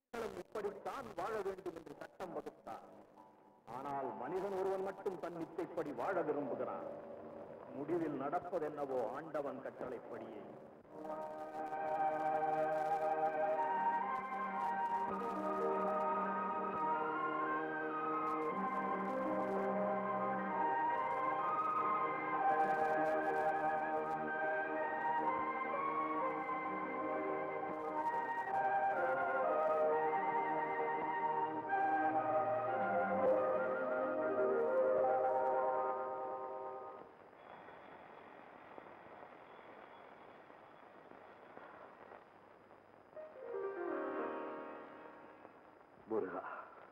மக்களும் இப்படித்தான் வாழ வேண்டும் என்று சட்டம் வகுத்தார் ஆனால் மனிதன் ஒருவன் மட்டும் தன் இச்சைப்படி வாழ விரும்புகிறான் முடிவில் நடப்பதென்னவோ ஆண்டவன் கட்டளைப்படியே முருகா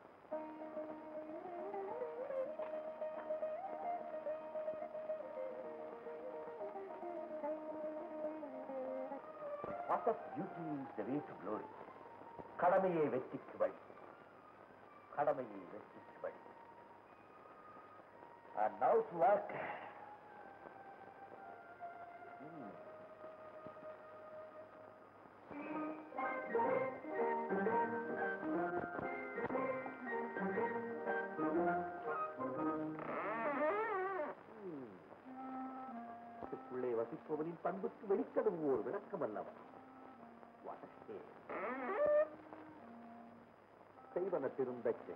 What of duty is the way to glory? கடமையை வெற்றிக்கு வழி கடமையை வெற்றிக்கு வழி And now to work. Hmm. உள்ளே வசிப்பவனின் பண்புக்கு வெளிக்கதும் ஓர் விளக்கம் அல்லவா What a shame. செய்வன திருந்தச்சு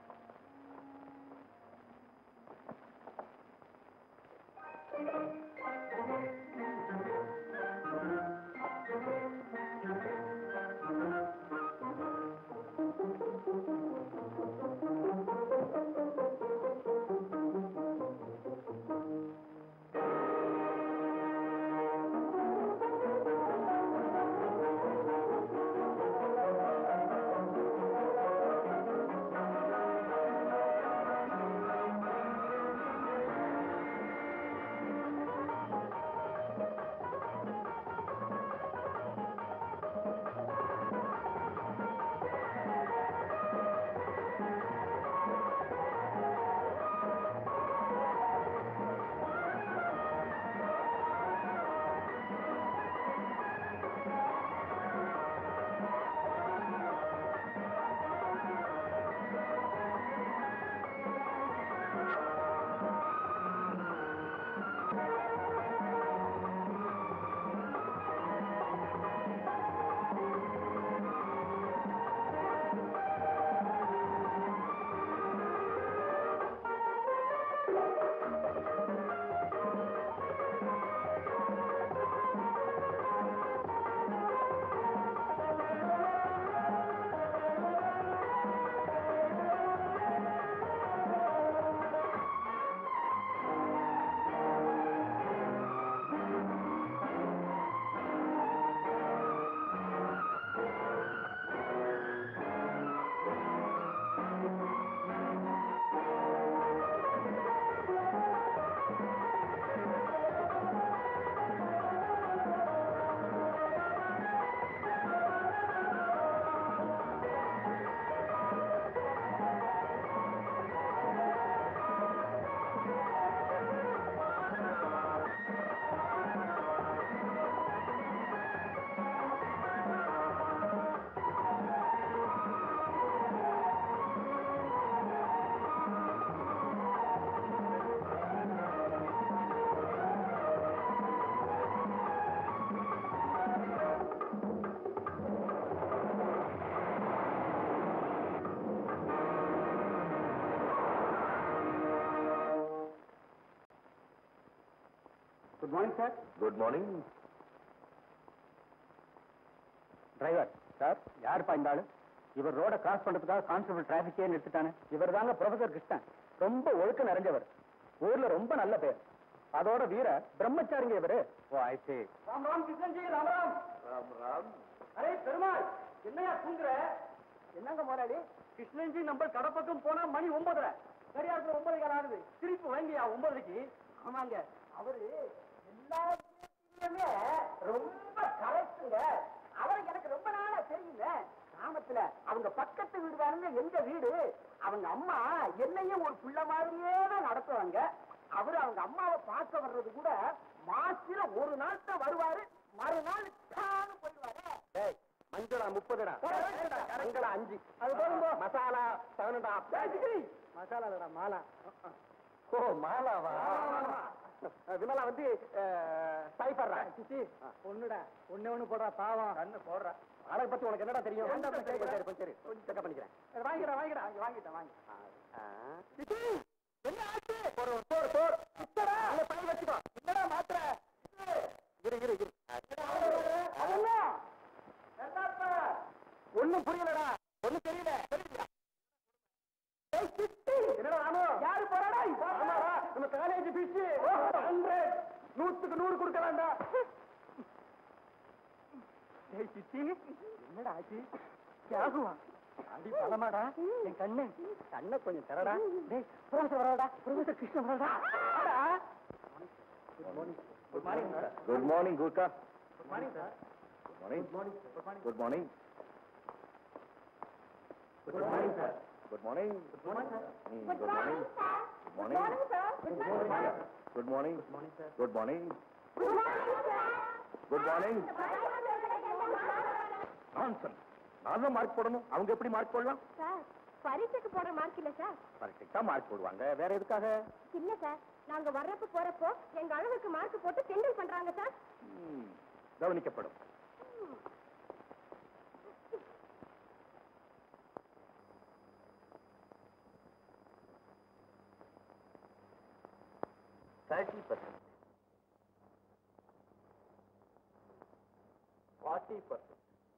good morning sir good morning driver sir யாருப்பா இந்த ஆளு இவர் ரோட கிராஸ் பண்றதுக்காக கான்ஸ்டபிள் டிராபிக்கே நிறுத்திட்டானே இவர் தாங்க ப்ரொஃபசர் கிருஷ்ணன் ரொம்ப ஒழுக்க நிறைஞ்சவர் ஊர்ல ரொம்ப நல்ல பேர் அதோட வீர பிரம்மச்சாரிங்க இவரு oh I say Ram Ram கிருஷ்ணன்ஜி ராம் ராம் ராம் ராம் அரே பெருமாள் என்னையா தூங்குற என்னங்க முதலாளி கிருஷ்ணன்ஜி நம்பர் கடை பக்கம் போனா மணி ஒன்பதரை சரியாத்துல ஒன்பது கால் ஆகுது திருப்பி வாங்கியா ஒன்பதுக்கு ஆமாங்க அவரு எல்லா விஷயத்திலுமே ரொம்ப கரெக்டுங்க அவர் எனக்கு ரொம்ப நாளா தெரியுங்க கிராமத்துல அவங்க பக்கத்து வீடு தானுங்க எங்க வீடு அவங்க அம்மா என்னையும் ஒரு புள்ள மாதிரியே தான் நடத்துவாங்க அவரு அவங்க அம்மாவை பார்க்க வர்றது கூட மாசத்துல ஒரு நாள் தான் வருவாரு மறுநாள் டான்னு போயிடுவாரு மஞ்சள் மாலா முப்பதுடா கரங்களா அஞ்சு அது போதும் மசாலா செவன்டா மசாலா இல்லடா மாலா ஓ மாலாவா விமலா வந்து சைஃபர்ரா சிச்சி ஒண்ணுடா ஒண்ணு ஒண்ணு போடுறா பாவம் கண்ணு போடுறா அழகு பத்தி உனக்கு என்னடா தெரியும் சரி சரி கொஞ்சம் சரி கொஞ்சம் செக்கப் பண்ணிக்கிறேன் வாங்கிடா வாங்கிடா வாங்கிட்டேன் வாங்கி சிச்சி என்ன ஆச்சு ஒரு சோறு சோறு சித்தடா இல்ல பண்ணி வச்சுக்கோ என்னடா மாத்திர இரு இரு இரு ஒண்ணும் புரியலடா ஒண்ணும் தெரியல தெரியல என்னடா ராமு யாரு போறாடா ஆமாடா நம்ம காலேஜ் ஃபீஸ் ஹண்ட்ரட் நூத்துக்கு நூறு கொடுக்கலாம்டா ஏய் சித்தி என்னடா ஆச்சு தியாகுவா அடி பலமாடா என் கண்ணு கண்ணை கொஞ்சம் தரடா டேய் ப்ரொஃபசர் வராடா ப்ரொஃபசர் கிருஷ்ணன் வராடா good morning good morning sir good morning Gurkha good morning sir morning good morning good morning good morning good morning sir good morning good morning sir good morning good morning good morning good morning sir good morning good morning nonsense நான் தான் mark போடணும் அவங்க எப்படி mark போடலாம் sir பரீட்சைக்கு போடுற mark இல்ல sir பரீட்சைக்கு தான் மார்க் போடுவாங்க வேற எதுக்காக இல்ல சார் நாங்க வர்றப்ப போறப்போ எங்க அளவுக்கு மார்க் போட்டு கிண்டல் பண்றாங்க சார் ம், கவனிக்கப்படும் thirty percent forty percent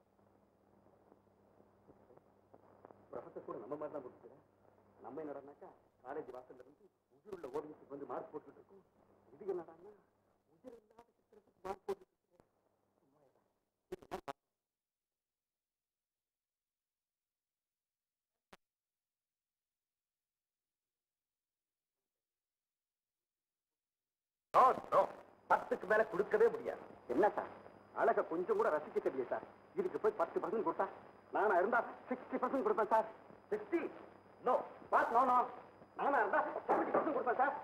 professor கூட நம்ம மாதிரி தான் கொடுத்துக்கிறேன் நம்ம என்னடானாக்கா காலேஜ் வாசல்ல இருந்து உயிர் உள்ள ஓவியத்துக்கு வந்து மார்க் போட்டுட்டு இருக்கோம் இது என்னடான்னா உயிர் இல்லாத சித்திரத்துக்கு மார்க் போட்டுட்டு இருக்கோம். சும்மா இருடா. நோ நோ பத்துக்கு மேல கொடுக்கவே முடியாது என்ன சார் அழக கொஞ்சம் கூட ரசிக்க தெரியல சார் இதுக்கு போய் பத்து பர்சன்ட் கொடுத்தா நானா இருந்தா சிக்ஸ்டி பர்சன்ட் கொடுப்பேன் sir sixty no boss no no நானா இருந்தா செவன்டி பர்சன்ட் கொடுப்பேன் சார்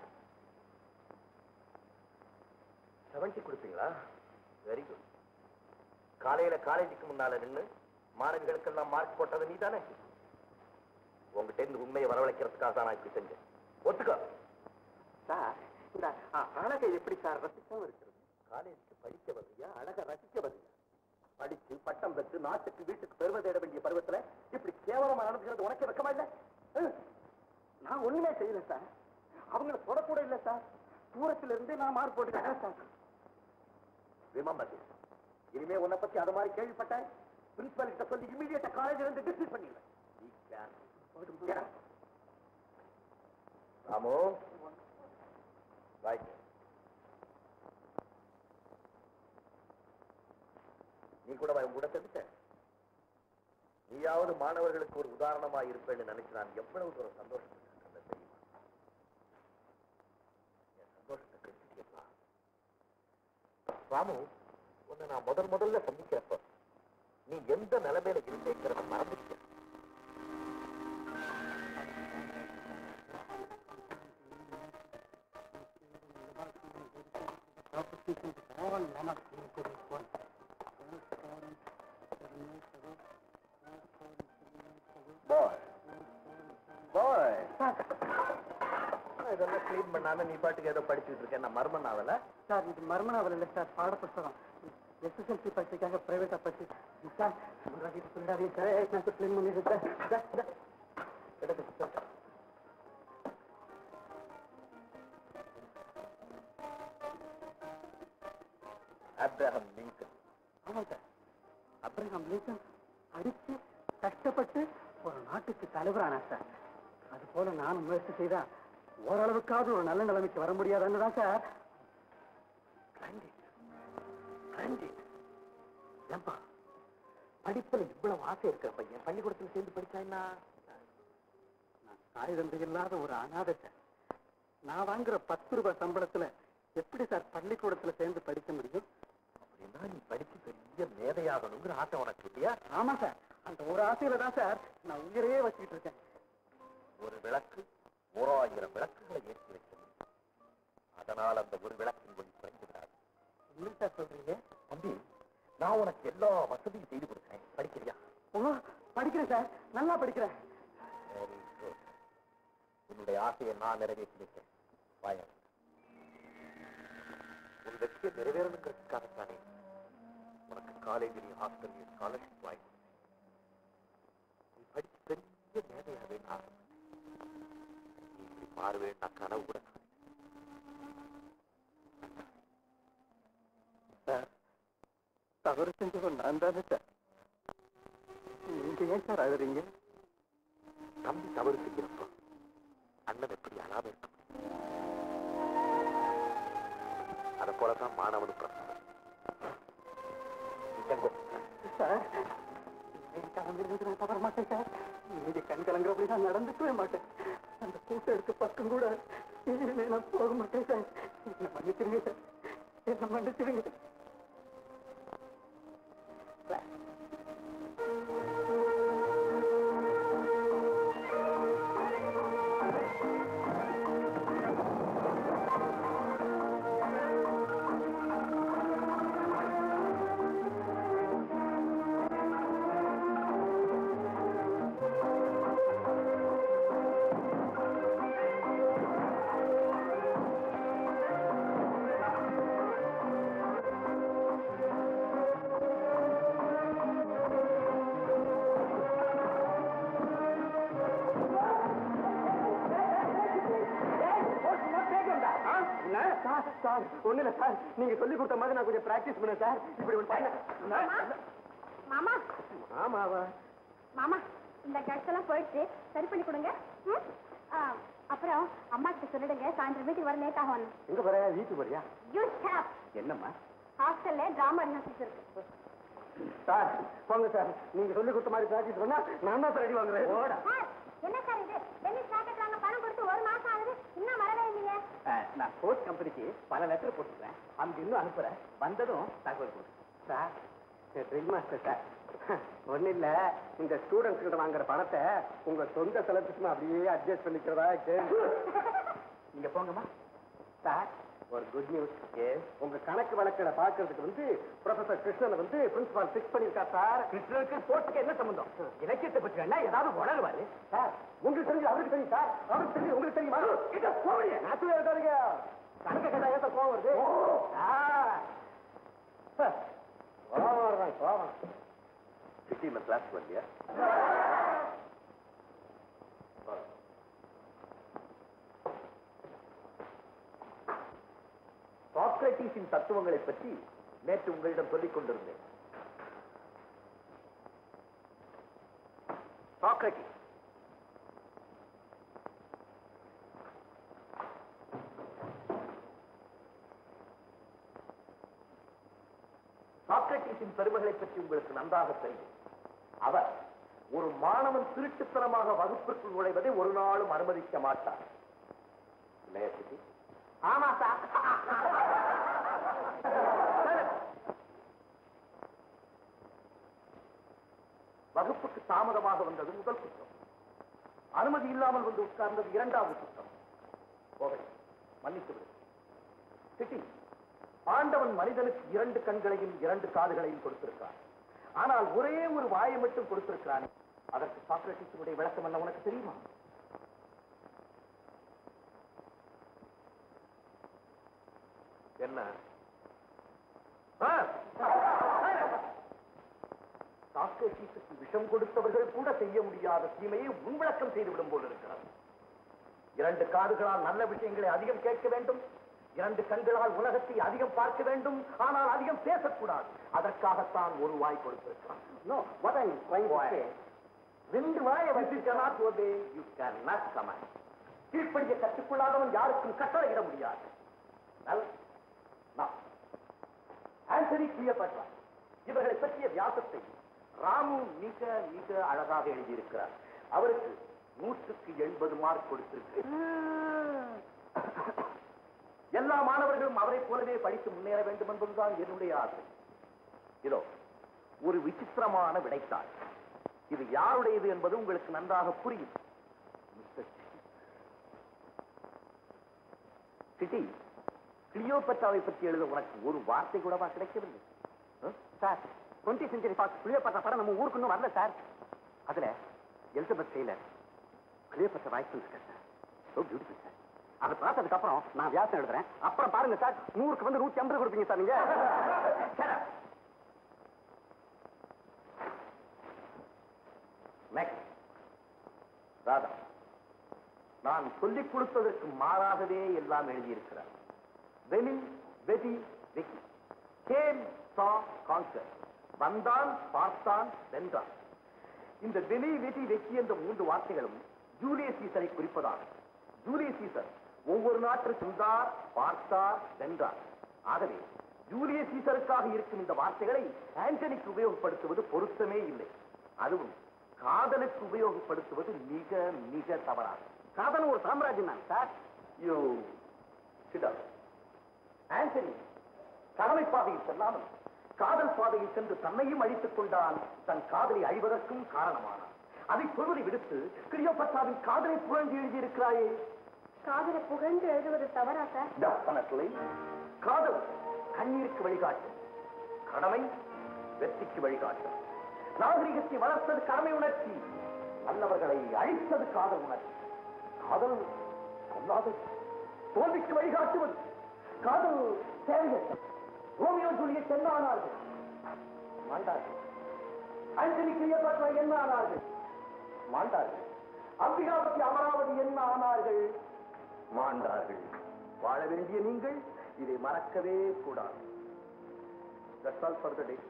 செவன்டி கொடுப்பீங்களா வெரி குட் காலையில காலேஜுக்கு முன்னால நின்னு மாணவிகளுக்கெல்லாம் மார்க் போட்டது நீ தானே உங்ககிட்ட இருந்து உண்மையை வரவழைக்கிறதுக்காக தான் நான் இப்படி செஞ்சேன் ஒத்துக்கோ சார் இந்த அ- அழகை எப்படி சார் ரசிக்காம இருக்கிறது காலேஜுக்கு படிக்க வர்றியா அழக ரசிக்க வர்றியா படிச்சு பட்டம் பெற்று நாட்டுக்கு வீட்டுக்கு பெருமை தேட வேண்டிய பருவத்துல இப்படி கேவலமா நடந்துக்கிறது உனக்கு வெக்கமா இல்ல அஹ், நான் ஒண்ணுமே செய்யல சார் அவங்கள தொடக்கூட இல்ல சார் தூரத்துல இருந்தே நான் மார்க் போட்டுக்கிறேன் சார் ரிமம்பர் திஸ் இனிமே உன்னை பத்தி அது மாதிரி கேள்விப்பட்டேன் பிரின்சிபல் கிட்ட சொல்லி இமீடியட்டா காலேஜ்ல இருந்து டிஸ்மிஸ் பண்ணிடுவேன் ராமு ரைட் நீ கூட வா, உன் கூட சேர்ந்துட்ட நீயாவது மாணவர்களுக்கு ஒரு உதாரணமா இருப்பேன்னு நினைச்சு நான் எவ்வளவு தூரம் சந்தோஷப்பட்டேன் தெரியுமா என் சந்தோஷத்தை கெடுத்துட்டேப்பா ராமு உன்னை நான் முதல் முதல்ல சந்திக்கிறப்ப நீ எந்த நிலைமையில இருந்தேங்கிறத மறந்துட்ட பாய் பாய் இதெல்லாம் க்ளீன் பண்ணாம நீ பாட்டுக்கு ஏதோ படிச்சுட்டு இருக்க நான் மர்ம நாவல சார் இது மர்ம நாவல் இல்லை சார் பாட புஸ்தகம் எஸ்எஸ்எல்சி பரீட்சைக்காக பிரைவேட்டா படிச்சு சார் சொல்றாதீங்க சொல்றாதீங்க சார் நான் க்ளீன் பண்ணிடுறேன் சார் சார், எடுத்து அப்ரஹாம் லிங்கன் ஆமாம் சார் அப்ரஹாம் லிங்கன் அடிச்சு கஷ்டப்பட்டு ஒரு நாட்டுக்கு தலைவரானா சார் அது போல நானும் முயற்சி செய்தா ஓரளவுக்காவது ஒரு நல்ல நிலைமைக்கு வர முடியாதுன்னு தான் சார் ஏன்பா படிப்புல இவ்வளவு ஆசை இருக்கிற பையன் பள்ளிக்கூடத்துல சேர்ந்து படிச்சா என்ன நான் தாய் தந்தை இல்லாத ஒரு அனாதை சார் நான் வாங்குற பத்து ரூபாய் சம்பளத்துல எப்படி சார் பள்ளிக்கூடத்துல சேர்ந்து படிக்க முடியும் அப்படின்னா நீ படிச்சு பெரிய மேதையாகணுங்கிற ஆசை உனக்கு இல்லையா ஆமா சார் அந்த ஒரு ஆசையில தான் சார் நான் உயிரையே வச்சுக்கிட்டு இருக்கேன் ஒரு விளக்கு ஓராயிரம் விளக்குகளை ஏற்றி வைக்க முடியும் அதனால் அந்த ஒரு விளக்கின் ஒளி குறைந்து விடாது என்ன சார் சொல்றீங்க தம்பி நான் உனக்கு எல்லா வசதியும் செய்து கொடுக்கிறேன் படிக்கிறியா படிக்கிறேன் சார் நல்லா படிக்கிறேன் வெரி குட் உன்னுடைய ஆசையை நான் நிறைவேற்றிருக்கேன் வாயா உன் வெற்றியை நிறைவேறணுங்கிறதுக்காகத்தானே உனக்கு காலேஜிலையும் ஹாஸ்டல்லையும் ஸ்காலர்ஷிப் வாங்கி நீ படிச்சு பெரிய மேதையாவே நான் நீ இப்படி மாறுவேன் நான் கனவு கூட காணல. சார் தவறு செஞ்சவன் நான் தானே சார் நீங்க ஏன் சார் அழுறீங்க தம்பி தவறு செய்கிறப்போ அண்ணன் எப்படி அழாம இருக்க முடியும் அதை போலதான் மாணவனும் பிறந்தவன் நீ தங்கோ. சார் கிளம்பிருந்து நான் தவற மாட்டேன் சார் நீங்க கண் கலங்குறபடி நான் நடந்துக்கவே மாட்டேன் அந்த கூட்டம் எடுத்து பக்கம் கூட இனிமே நான் போக மாட்டேன் சார் என்ன மன்னிச்சிருங்க சார் என்ன மன்னிச்சிருங்க சார் சார் ஒண்ணு இல்ல சார் நீங்க சொல்லி கொடுத்த மாதிரி நான் கொஞ்சம் பிராக்டிஸ் பண்ணேன் சார் இப்படி ஒரு பண்ண மாமா ஆமாவா மாமா இந்த கட்ஸ் எல்லாம் போயிடுச்சு சரி பண்ணி கொடுங்க ம்? ஆ, அப்புறம் அம்மா கிட்ட சொல்லிடுங்க சாயந்தரம் வீட்டுக்கு வர லேட் ஆகும் எங்க போற வீட்டுக்கு போறியா யூ ஷாப் என்னம்மா ஹாஸ்டல்ல டிராமா ரிஹர்சல்ஸ் இருக்கு சார் போங்க சார் நீங்க சொல்லி கொடுத்த மாதிரி பிராக்டிஸ் பண்ணா நான் தான் ரெடி வாங்குறேன் ஓடா சார் என்ன சார் இது டென்னிஸ் ராக்கெட் வாங்க பணம் கொடுத்து ஒரு மாசம் ஆகுது இன்னும் வரவே இல்லையே நான் ஸ்போர்ட்ஸ் கம்பெனிக்கு பல லெட்டர் போட்டுருக்கேன் அங்க இன்னும் அனுப்புறேன் வந்ததும் தகவல் கொடுங்க சார் ட்ரில் மாஸ்டர் சார் ஒன்றும் இல்லை இந்த ஸ்டூடெண்ட்ஸ் கிட்ட வாங்குற பணத்தை உங்க சொந்த செலவுக்கு அப்படியே அட்ஜஸ்ட் பண்ணிக்கிறதா கேள்வி நீங்க போங்கம்மா சார் ஒரு குட் நியூஸ் உங்க கணக்கு வழக்கை பார்க்கறதுக்கு வந்து ப்ரொஃபசர் கிருஷ்ணனை வந்து பிரின்சிபால் ஃபிக்ஸ் பண்ணிருக்கா சார் கிருஷ்ணனுக்கு ஸ்போர்ட்ஸ்க்கு என்ன சம்பந்தம் இலக்கியத்தை பற்றி என்ன ஏதாவது உணர்வாரு சார் உங்களுக்கு தெரிஞ்சு அவருக்கு தெரியும் சார் அவருக்கு தெரிஞ்சு உங்களுக்கு தெரியுமா கிட்ட போவீங்க நாத்துல இருக்காதுங்க கணக்கு கேட்டா ஏத்த கோவம் வருது சார் கோவம் வர்றான் கோவம் சிட்டியில கிளாஸ் வரலையா சாக்ரட்டிஸின் தத்துவங்களை பற்றி நேற்று உங்களிடம் சொல்லிக் கொண்டிருந்தேன் சாக்ரட்டிஸ் சாக்ரட்டிஸின் பெருமைகளை பற்றி உங்களுக்கு நன்றாக தெரியும் அவர் ஒரு மாணவன் திருட்டுத்தனமாக வகுப்பிற்குள் நுழைவதை ஒரு நாளும் அனுமதிக்க மாட்டார் இல்லையா சிட்டி ஆமா சார் வகுப்புக்கு தாமதமாக வந்தது முதல் குற்றம் அனுமதி இல்லாமல் வந்து உட்கார்ந்தது இரண்டாவது குற்றம் போகை மன்னித்து விடு சிட்டி ஆண்டவன் மனிதனுக்கு இரண்டு கண்களையும் இரண்டு காதுகளையும் கொடுத்திருக்கிறான் ஆனால் ஒரே ஒரு வாயை மட்டும் கொடுத்திருக்கிறான் அதற்கு சாக்ரட்டிஸினுடைய விளக்கம் என்ன உனக்கு தெரியுமா என்ன சாக்ரட்டிஸுக்கு விஷம் கொடுத்தவர்கள் கூட செய்ய முடியாத தீமையை உன்விளக்கம் செய்துவிடும் போல் இருக்கிறது இரண்டு காதுகளால் நல்ல விஷயங்களை அதிகம் கேட்க வேண்டும் இரண்டு கண்களால் உலகத்தை அதிகம் பார்க்க வேண்டும் ஆனால் அதிகம் பேசக்கூடாது அதற்காகத்தான் ஒரு வாய் கொடுத்திருக்கிறான் no what I trying to say ரெண்டு வாயை வச்சிருக்கனாத் obey you can not comment கீழ்ப்படிய கற்றுக்கொள்ளாதவன் யாருக்கும் கட்டளையிட முடியாது நல் நான் ஆண்டனி கிளியோபாட்ரா இவர்களை பற்றிய வியாசத்தை ராமு மிக மிக அழகாக எழுதியிருக்கிறார் அவருக்கு நூற்றுக்கு எண்பது மார்க் கொடுத்திருக்கு எல்லா மாணவர்களும் அவரைப் போலவே படித்து முன்னேற வேண்டும் என்பதுதான் என்னுடைய ஆசை இதோ ஒரு விசித்திரமான விடைத்தாள் இது யாருடையது என்பது உங்களுக்கு நன்றாக புரியும் மிஸ்டர் சிட்டி கிளியோபட்ராவை பற்றி எழுத உனக்கு ஒரு வார்த்தை கூடவா கிடைக்கவில்லை சார் டுவெண்ட்டி செஞ்சுரி ஃபாக்ஸ் புளியப்பட்ட படம் நம்ம ஊருக்கு இன்னும் வரல சார் அதுல எலிசபெத் டெய்லர் கிளியோபட்ரா வாய்ப்பு இருக்கு சார் ஸோ பியூட்டிஃபுல் சார் அதை பார்த்ததுக்கு அப்புறம் நான் வியாசம் எழுதுறேன் அப்புறம் பாருங்க சார் நூறுக்கு வந்து நூத்தி ஐம்பது கொடுப்பீங்க சார் நீங்க நெக்ஸ்ட் ராதா நான் சொல்லிக் கொடுத்ததற்கு மாறாகவே எல்லாம் எழுதியிருக்கிறார் veni vidi vici came saw conquer வந்தான் பார்த்தான் வென்றான் இந்த வெனி வெதி வெக்கி என்ற மூன்று வார்த்தைகளும் ஜூலியஸ் சீசரை குறிப்பதாகும் ஜூலியஸ் சீசர் ஒவ்வொரு நாட்டு சென்றார் பார்த்தார் வென்றார் ஆகவே ஜூலியஸ் சீசருக்காக இருக்கும் இந்த வார்த்தைகளை ஆண்டனிக்கு உபயோகப்படுத்துவது பொருத்தமே இல்லை அதுவும் காதலுக்கு உபயோகப்படுத்துவது மிக மிக தவறாகும் காதல் ஒரு சாம்ராஜ்யம் தான் சார் யோ சிடா ஆண்டனி கடமை பாதையில் செல்லாமல் காதல் பாதையில் சென்று தன்னையும் அழித்துக் கொண்டான் தன் காதலை அழிவதற்கும் காரணமானான் அதை சொல்வதை விடுத்து கிளியோபட்ராவின் காதலை புகழ்ந்து எழுதியிருக்கிறாயே காதலை புகழ்ந்து எழுதுவது தவறா சார் டெஃபினட்லி காதல் கண்ணீருக்கு வழிகாட்டும் கடமை வெற்றிக்கு வழிகாட்டும் நாகரிகத்தை வளர்த்தது கடமை உணர்ச்சி நல்லவர்களை அழித்தது காதல் உணர்ச்சி காதல் கொல்லாதது தோல்விக்கு வழிகாட்டுவது காதல் தேவையற்றது ரோமியோ ஜூலியட் என்ன ஆனார்கள் மாண்டார்கள் ஆண்டனி கிளியோபாட்ரா என்ன ஆனார்கள் மாண்டார்கள் அம்பிகாபதி அமராவதி என்ன ஆனார்கள் மாண்டார்கள் வாழ வேண்டிய நீங்கள் இதை மறக்கவே கூடாது That's all for the day.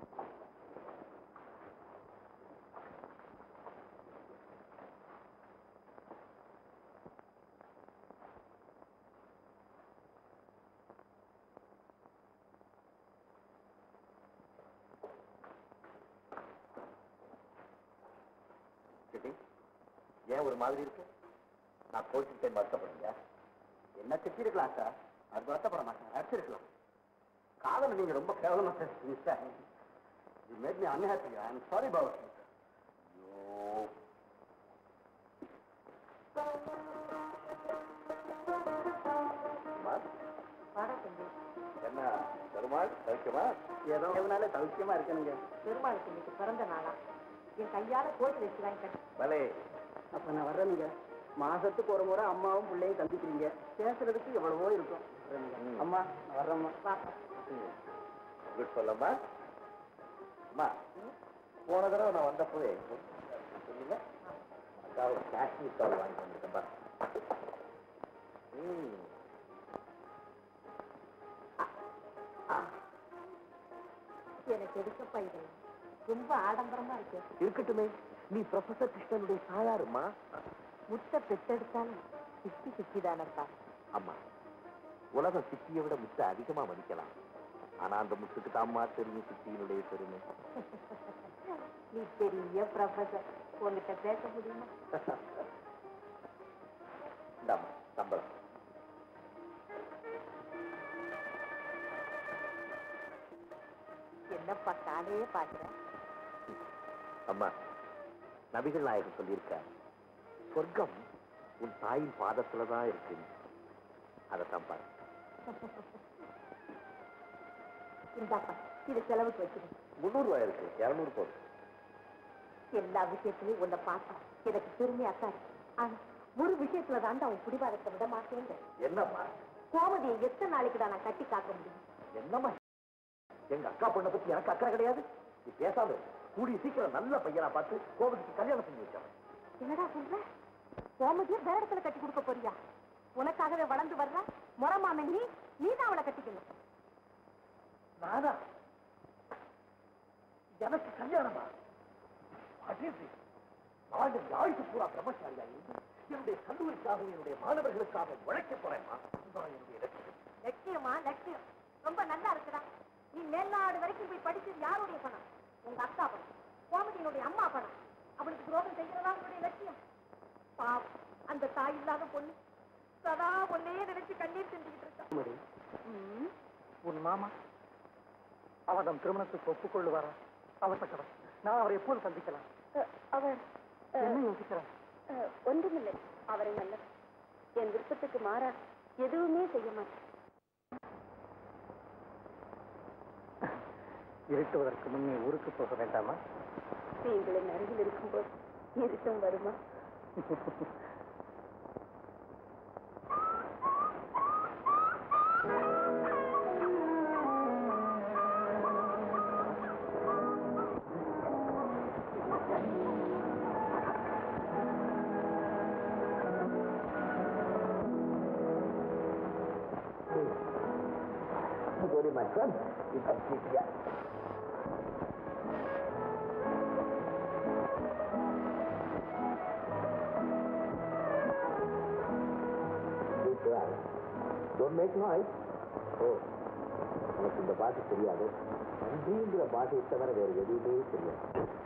City, ஏன் ஒரு மாதிரி இருக்கு நான் கோச்சிட்டேன் வருத்தப்படுங்க என்ன திட்டிருக்கலாம் சார் அது வருத்தப்பட மாட்டேன் அடிச்சிருக்கலாம் காதல் நீங்க ரொம்ப கேவலமா பேசுறீங்க sir you made me unhappy I am sorry about it என்ன பெருமாள் சௌக்கியமா ஏதோ எதனால சௌக்கியமா இருக்கணுங்க பெருமாளுக்கு இன்னைக்கு பிறந்த நாளா என் கையால கோயில் வச்சு வாங்கி கட்டி பலே அப்ப நான் வர்றேனுங்க மாசத்துக்கு ஒரு முறை அம்மாவும் பிள்ளையும் சந்திக்கிறீங்க பேசுறதுக்கு எவ்வளவோ இருக்கும் வரேனுங்க. அம்மா நான் வர்றேம்மா வாப்பா குட் சொல்லம்மா அம்மா போன தடவை நான் வந்தப்பவே சொன்னீங்க அக்கா ஒரு காஷ்மீர் சால் வாங்கி வந்திருக்கேன்பா ம் எனக்கு எதுக்கப்பா இது ரொம்ப ஆடம்பரமா இருக்கு இருக்கட்டுமே நீ ப்ரொஃபசர் கிருஷ்ணனுடைய தாயாருமா முட்டை பெத்தெடுத்தாலும் சிக்கி சிக்கி தானப்பா அம்மா உலகம் சித்தியை விட முட்டை அதிகமா மதிக்கலாம் ஆனா அந்த முட்டுக்கு தாம்மா தெரியும் சித்தியினுடைய பெருமை நீ பெரிய ப்ரொஃபசர் உங்ககிட்ட பேச முடியுமா இந்தாம்மா சம்பளம் என்னப்பா காலையே பாக்குறேன் அம்மா நபிகள் நாயகம் சொல்லியிருக்கார் சொர்க்கம் உன் தாயின் பாதத்துல தான் இருக்கு அதைத்தான் பாரு இந்தாப்பா இதை செலவுக்கு வச்சிரு முந்நூறு ரூபாய் இருக்கு இருநூறு போதும் எல்லா விஷயத்திலையும் உன்னை பார்த்தா எனக்கு பெருமையா தான் இருக்கு ஆனா ஒரு விஷயத்துல தான் அவன் பிடிவாதத்தை விட மாட்டேங்க என்னம்மா கோமதியை எத்தனை நாளைக்கு தான் நான் கட்டி காக்க முடியும் என்னம்மா எங்க அக்கா பொண்ணை பத்தி எனக்கு அக்கறை கிடையாது நீ பேசாம இரு. கூடிய சீக்கிரம் நல்ல பையனா பார்த்து கோபத்துக்கு கல்யாணம் செஞ்சு வச்சான் என்னடா சொல்ற கோமதியை வேற இடத்துல கட்டி கொடுக்க போறியா உனக்காகவே வளர்ந்து வர்ற முறமாம நீ நீ தான் அவளை கட்டிக்கணும் நானா எனக்கு கல்யாணமா அஜித் நான் இந்த ஆயுசு பூரா பிரம்மச்சாரியா இருந்து என்னுடைய கல்லூரிக்காக என்னுடைய மாணவர்களுக்காக உழைக்க போறேம்மா இதுதான் என்னுடைய லட்சியம் லட்சியமா லட்சியம் ரொம்ப நல்லா இருக்குடா நீ மேல்நாடு வரைக்கும் போய் படிச்சது யாருடைய பணம் உங்க அக்கா பணம் கோமதியினுடைய அம்மா பணம் அவளுக்கு துரோகம் செய்கிறதா உன்னுடைய லட்சியம் பாவம் அந்த தாய் இல்லாத பொண்ணு சதா பொண்ணையே நினைச்சு கண்ணீர் செஞ்சுக்கிட்டு இருக்கா ம், உன் மாமா அவர் நம் திருமணத்துக்கு ஒப்புக்கொள்ளுவாரா அவசக்கவர் நான் அவரை எப்போது சந்திக்கலாம் அவர் என்ன யோசிக்கிறார் ஒன்றுமில்லை அவரை நல்ல என் விருப்பத்துக்கு மாறா எதுவுமே செய்ய மாட்டேன் இருட்டுவதற்கு முன்னே ஊருக்கு போக வேண்டாமா நீங்கள் என் அருகில் இருக்கும்போது இருட்டும் வருமா Sorry, my son. You can sleep here. Sleep well. Don't make noise. Oh, உனக்கு இந்த பாட்டு தெரியாது நன்றிங்கிற பாட்டை தவிர வேறு எதுவுமே தெரியாது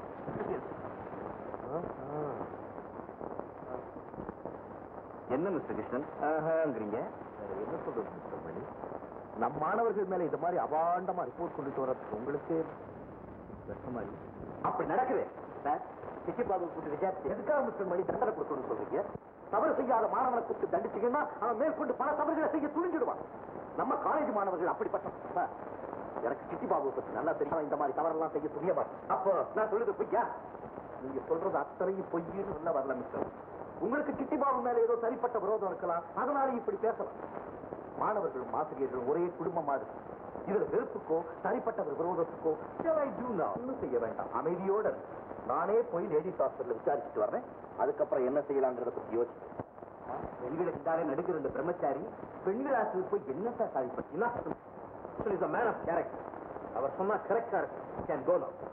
என்ன மிஸ்டர் கிருஷ்ணன் ஆஹாங்கிறீங்க வேற என்ன சொல்றது மிஸ்டர் மணி நம் மாணவர்கள் மேல இந்த மாதிரி அபாண்டமா ரிப்போர்ட் கொண்டுட்டு வர உங்களுக்கு கஷ்டமா இருக்கு அப்படி நடக்குது சார் சிக்கி பாபு கூட்டு விசாரிச்சு எதுக்காக மிஸ்டர் மணி தண்டனை கொடுக்கணும்னு சொல்றீங்க தவறு செய்யாத மாணவனை கூப்பிட்டு தண்டிச்சீங்கன்னா அவன் மேற்கொண்டு பல தவறுகளை செய்ய துணிஞ்சிடுவான் நம்ம காலேஜ் மாணவர்கள் அப்படிப்பட்ட சார், எனக்கு சிட்டி பாபு பத்தி நல்லா தெரியும் அவன் இந்த மாதிரி தவறெல்லாம் செய்ய துணிய மாட்டான் அப்போ நான் சொல்றது பொய்யா நீங்க சொல்றது அத்தனையும் பொய்ன்னு சொல்ல வரல மிஸ்டர் உங்களுக்கு சிட்டி பாபு மேல ஏதோ சரிப்பட்ட விரோதம் இருக்கலாம் அதனால இப்படி பேசலாம் மாணவர்களும் ஆசிரியர்களும் ஒரே குடும்பம் மாதிரி இதுல வெறுப்புக்கோ சரிப்பட்ட ஒரு விரோதத்துக்கோ shall I do now? ஒண்ணும் செய்ய வேண்டாம் அமைதியோட இரு. நானே போய் லேடிஸ் ஹாஸ்பிட்டல் விசாரிச்சுட்டு வர்றேன் அதுக்கப்புறம் என்ன செய்யலாங்கிறத பத்தி யோசிச்சு பெண்களுக்கு தானே நடுக்கிற இந்த பிரம்மச்சாரி பெண்கள் ஆசிரியர் போய் என்ன சார் சாதிப்பட்டு மேன் ஆஃப் கேரக்டர் அவர் சொன்னா கரெக்டா இருக்கு கேன் கோ நோ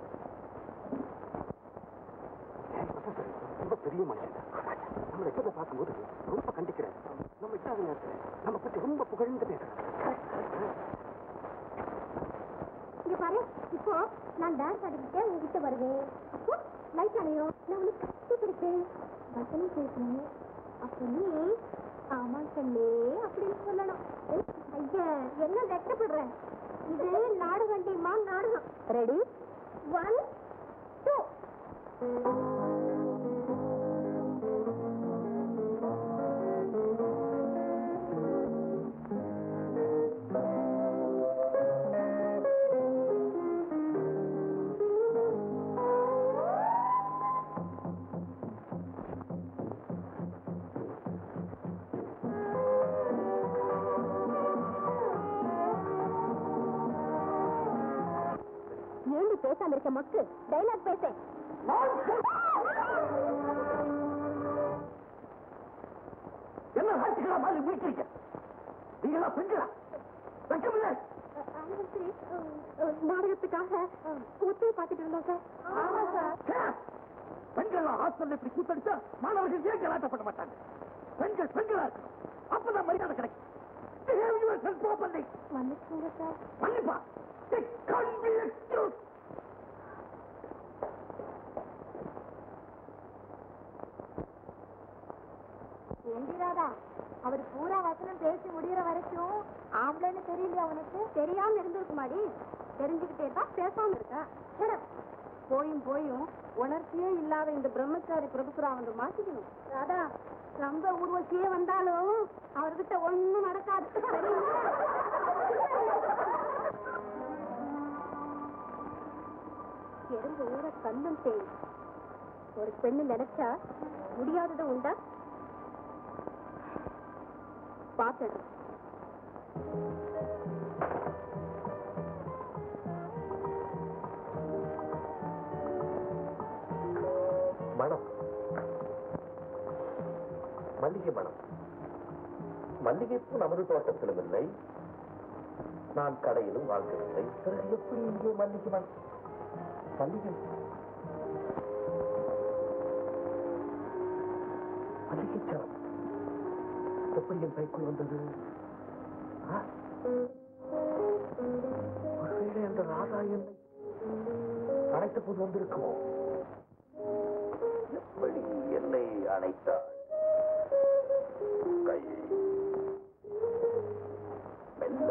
ரொம்ப பெரிய மனுஷன் நம்மளை எப்ப பார்க்கும்போது ரொம்ப கண்டிக்கிறார் நம்ம இல்லாத நேரத்தில் நம்ம பத்தி ரொம்ப புகழ்ந்து பேசுறாங்க இங்க பாரு இப்போ நான் டான்ஸ் ஆடிக்கிட்டே உங்ககிட்ட வருவேன் அப்போ லைட் அணையும் நான் உனக்கு கட்டி பிடிப்பேன் வசனம் பேசணும் அப்ப நீ ஆமா கண்ணே அப்படின்னு சொல்லணும் ஐயா என்ன வெட்டப்படுறேன் இது நாடு வண்டிமா நாடகம் ரெடி ஒன் டூ ஏண்டி பேசாம இருக்க மக்கு டைலாக் பேச என்ன ஆட்சிகளா மாதிரி முடிக்கிறீங்க நீங்களா பெண்களா வெக்கமில்லை நாடகத்துக்காக ஒத்தையை பார்த்துட்டு இருந்தோம் சார் ஆமா சார் பெண்கள் ஹாஸ்டல்ல இப்படி கூத்தடிச்சா மாணவர்கள் ஏன் கலாட்டப்பட மாட்டாங்க பெண்கள் பெண்களா இருக்கணும் அப்பதான் மரியாதை கிடைக்கும் Behave yourself properly. மன்னிச்சுங்க சார் மன்னிப்பா They can't be excused. எந்திராதா அவர் பூரா வசனம் பேசி முடியற வரைக்கும் ஆம்பளைன்னு தெரியலையா அவனுக்கு தெரியாம இருந்திருக்குமாடி தெரிஞ்சுக்கிட்டே தான் பேசாம இருக்கா சரி போயும் போயும் உணர்ச்சியே இல்லாத இந்த பிரம்மச்சாரி பிரபுசுரா வந்து மாத்திக்கணும் ராதா ரொம்ப ஊர்வசியே வந்தாலும் அவர்கிட்ட ஒண்ணும் நடக்காது சரிங்களா? எறும்பு ஊற கண்ணும் தேய் ஒரு பெண்ணு நினைச்சா முடியாதது உண்டா பார்த்துடு மனம் மல்லிகை மனம் மல்லிகைப்பூ நமது தோட்டத்திலும் இல்லை நான் கடையிலும் வாங்கவில்லை பிறகு எப்படி இங்கே மல்லிகை மனம் மல்லிகை மல்லிகை சரம் எப்படி என் கைக்குள் வந்தது ஆ? ஒருவேளை அந்த ராதா என்னை அழைத்த போது வந்திருக்குமோ எப்படி என்னை அணைத்தாள் கையை மெல்ல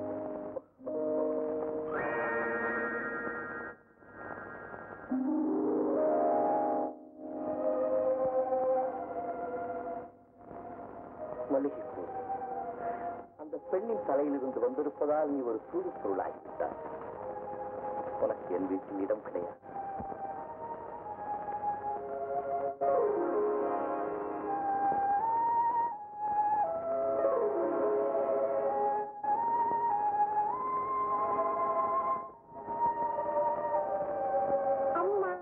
மல்லிகைப்பூ அந்த பெண்ணின் தலையிலிருந்து வந்திருப்பதால் நீ ஒரு தூது பொருளாகிவிட்டாய் உனக்கு என் வீட்டில் இடம் கிடையாது அம்மா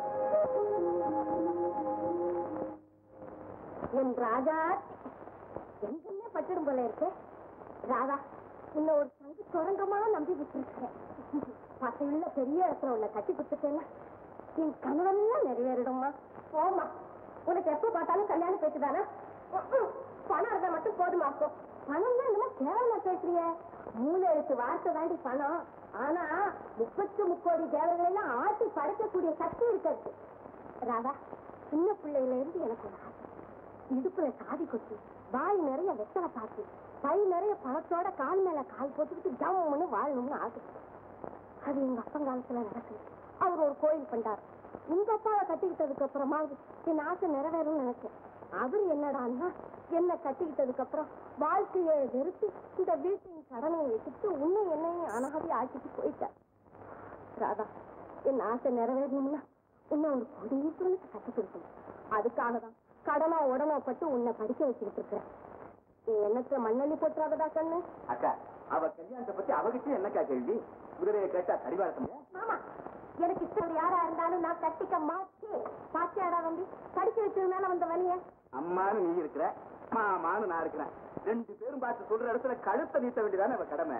என் ராஜா எங்கன்னே பட்டுடும் போல இருக்கு ராதா இன்னும் ஒரு சங்கு சுரங்கமா நம்பி விட்டுருக்கேன் பசையுள்ள பெரிய இடத்துல உள்ள கட்டி கொடுத்துட்டேன்னா என் கனவெல்லாம் நிறைவேறிடுமா போமா உனக்கு எப்ப பார்த்தாலும் கல்யாணம் பேசுதானா பணம் இருந்தா மட்டும் போதுமா அப்போ பணம் தான் என்னமோ கேவலமா பேசுறிய மூணு எழுத்து வார்த்தை தாண்டி பணம் ஆனா முப்பத்து முக்கோடி தேவர்கள் எல்லாம் ஆட்டி படைக்கக்கூடிய சக்தி இருக்கிறது ராதா சின்ன பிள்ளையில இருந்து எனக்கு ஒரு ஆசை இடுப்புல சாதி கொட்டி வாய் நிறைய வெத்தலை பாக்கு கை நிறைய பணத்தோட கால் மேல கால் போட்டுக்கிட்டு ஜம்முன்னு வாழணும்னு ஆசை அது எங்க அப்பங்காலத்துல நடக்குது அவர் ஒரு கோயில் பண்ணார் உங்க அப்பாவை கட்டிக்கிட்டதுக்கு அப்புறமாவது என் ஆசை நிறைவேறும்னு நினைச்சேன் அவர் என்னடான்னா என்ன கட்டிக்கிட்டதுக்கு அப்புறம் வாழ்க்கையை வெறுத்து இந்த வீட்டையும் கடனையும் வச்சுட்டு உன்னை என்னையும் அனாதி ஆக்கிட்டு போயிட்டார் ராதா என் ஆசை நிறைவேறணும்னா உன்னை ஒரு கொடியீட்டுக்கு கட்டி கொடுக்கணும் அதுக்காக தான் கடனோ உடனோ பட்டு உன்னை படிக்க வச்சுக்கிட்டு இருக்கிறேன் நீ என்னத்த மண்ணள்ளி போட்டுறாதடா கண்ணு அக்கா அவ கல்யாணத்தை பத்தி அவகிட்ட என்னக்கா கேள்வி குதிரையை கேட்டா கடிவாளத்தம் மாமா எனக்கு இஷ்டம் யாரா இருந்தாலும் நான் கட்டிக்க மாட்டேன் பாத்தியாடா வந்து படிக்க வச்சதுனால வந்த வழிய அம்மான்னு நீ இருக்கிற மாமான்னு நான் இருக்கிறேன் ரெண்டு பேரும் பார்த்து சொல்ற இடத்துல கழுத்தை நீட்ட வேண்டியதானே அவ கடமை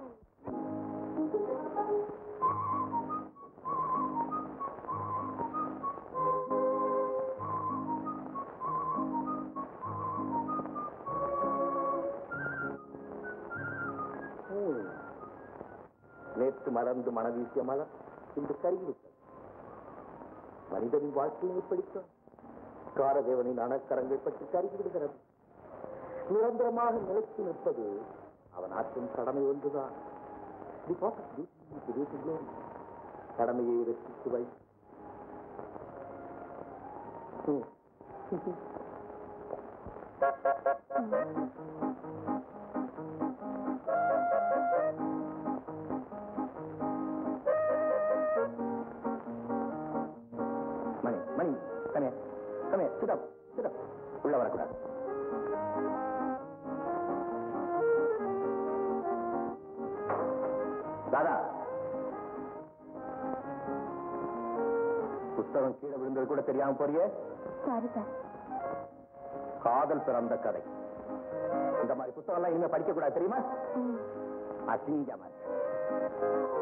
நேற்று மலர்ந்து மனவீசிய மலர் இன்று கருகிவிட்டது மனிதனின் வாழ்க்கையை படித்தான் காரதேவனின் அணக்கரங்கள் பற்றி கருகிவிடுகிறது நிரந்தரமாக நிலைத்து நிற்பது அவன் ஆற்றும் கடமை ஒன்றுதான் The path of duty is the way to glory. கடமையை ரசித்து வை ம். மணி மணி கமே கமே சிதம் சிதம் உள்ள வரக்கூடாது தாதா புஸ்தகம் கீழே விழுந்தது கூட தெரியாம போறியே சாரி சார் காதல் பிறந்த கதை இந்த மாதிரி புத்தகம் எல்லாம் இனிமே படிக்க கூடாது தெரியுமா அசிங்கமா இருக்கு.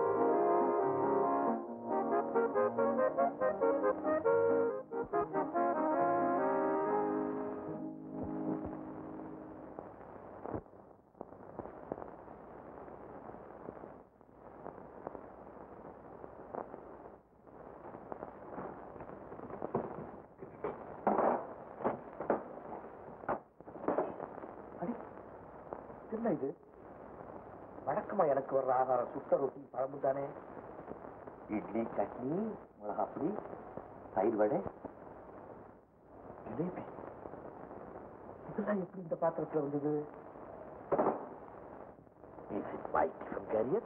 அடி, என்ன இது வழக்கமா எனக்கு வர்ற ஆகாரம் சுத்த ரொட்டி பழம்பு தானே இட்லி சட்னி மிளகாப்பொடி தயிர் வடை ஜிலேபி இதெல்லாம் எப்படி இந்த பாத்திரத்துல வந்தது Is it my tiffin carrier?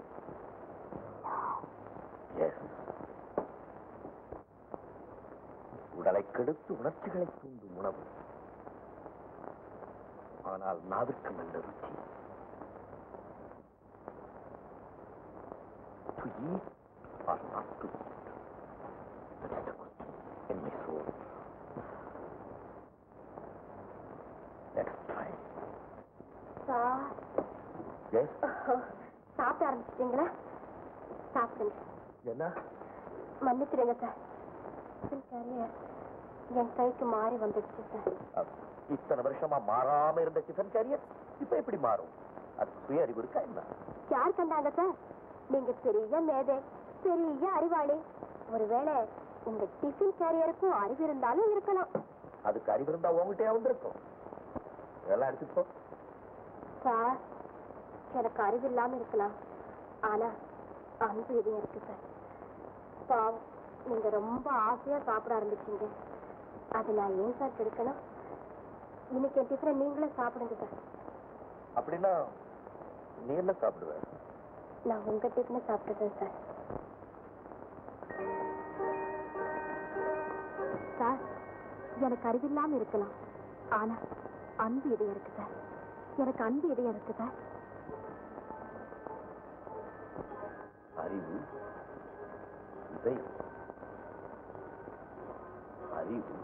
Yes. உடலை கெடுத்து உணர்ச்சிகளை தூண்டும் உணவு ஆனால் நாவிற்கு நல்ல ருச்சி to eat or not to eat that is the question in my soul let's try sir yes சாப்பிட ஆரம்பிச்சிட்டீங்களா சாப்பிடுங்க என்ன மன்னிச்சிடுங்க சார் என் கேரியர் என் கைக்கு மாறி வந்துடுச்சு சார் அப்- இத்தனை வருஷமா மாறாம இருந்த டிஃபன் கேரியர் இப்ப எப்படி மாறும் அதுக்கு சுய அறிவு இருக்கா என்ன யார் கண்டாங்க சார் நீங்க பெரிய மேதை பெரிய அறிவாளி ஒருவேளை உங்க டிஃபன் கேரியருக்கும் அறிவு இருந்தாலும் இருக்கலாம் அதுக்கு அறிவு இருந்தா உங்ககிட்டயே வந்திருக்கும் இதெல்லாம் எடுத்துட்டு போ சார் எனக்கு அறிவு இல்லாம இருக்கலாம் ஆனா அன்பு இதயம் இருக்கு சார் பாவம் நீங்க ரொம்ப ஆசையா சாப்பிட ஆரம்பிச்சீங்க அது நான் ஏன் சார் கெடுக்கணும் இன்னைக்கு என் டிஃபரை நீங்களே சாப்பிடுங்க சார் அப்படின்னா நீ என்ன சாப்பிடுவ நான் உங்க டிஃபனை சாப்பிட்டுறேன் சார் சார் எனக்கு அறிவில்லாம இருக்கலாம் ஆனா அன்பு இதயம் இருக்கு சார் எனக்கு அன்பு இதயம் இருக்கு சார் அறிவு இதை அறிவு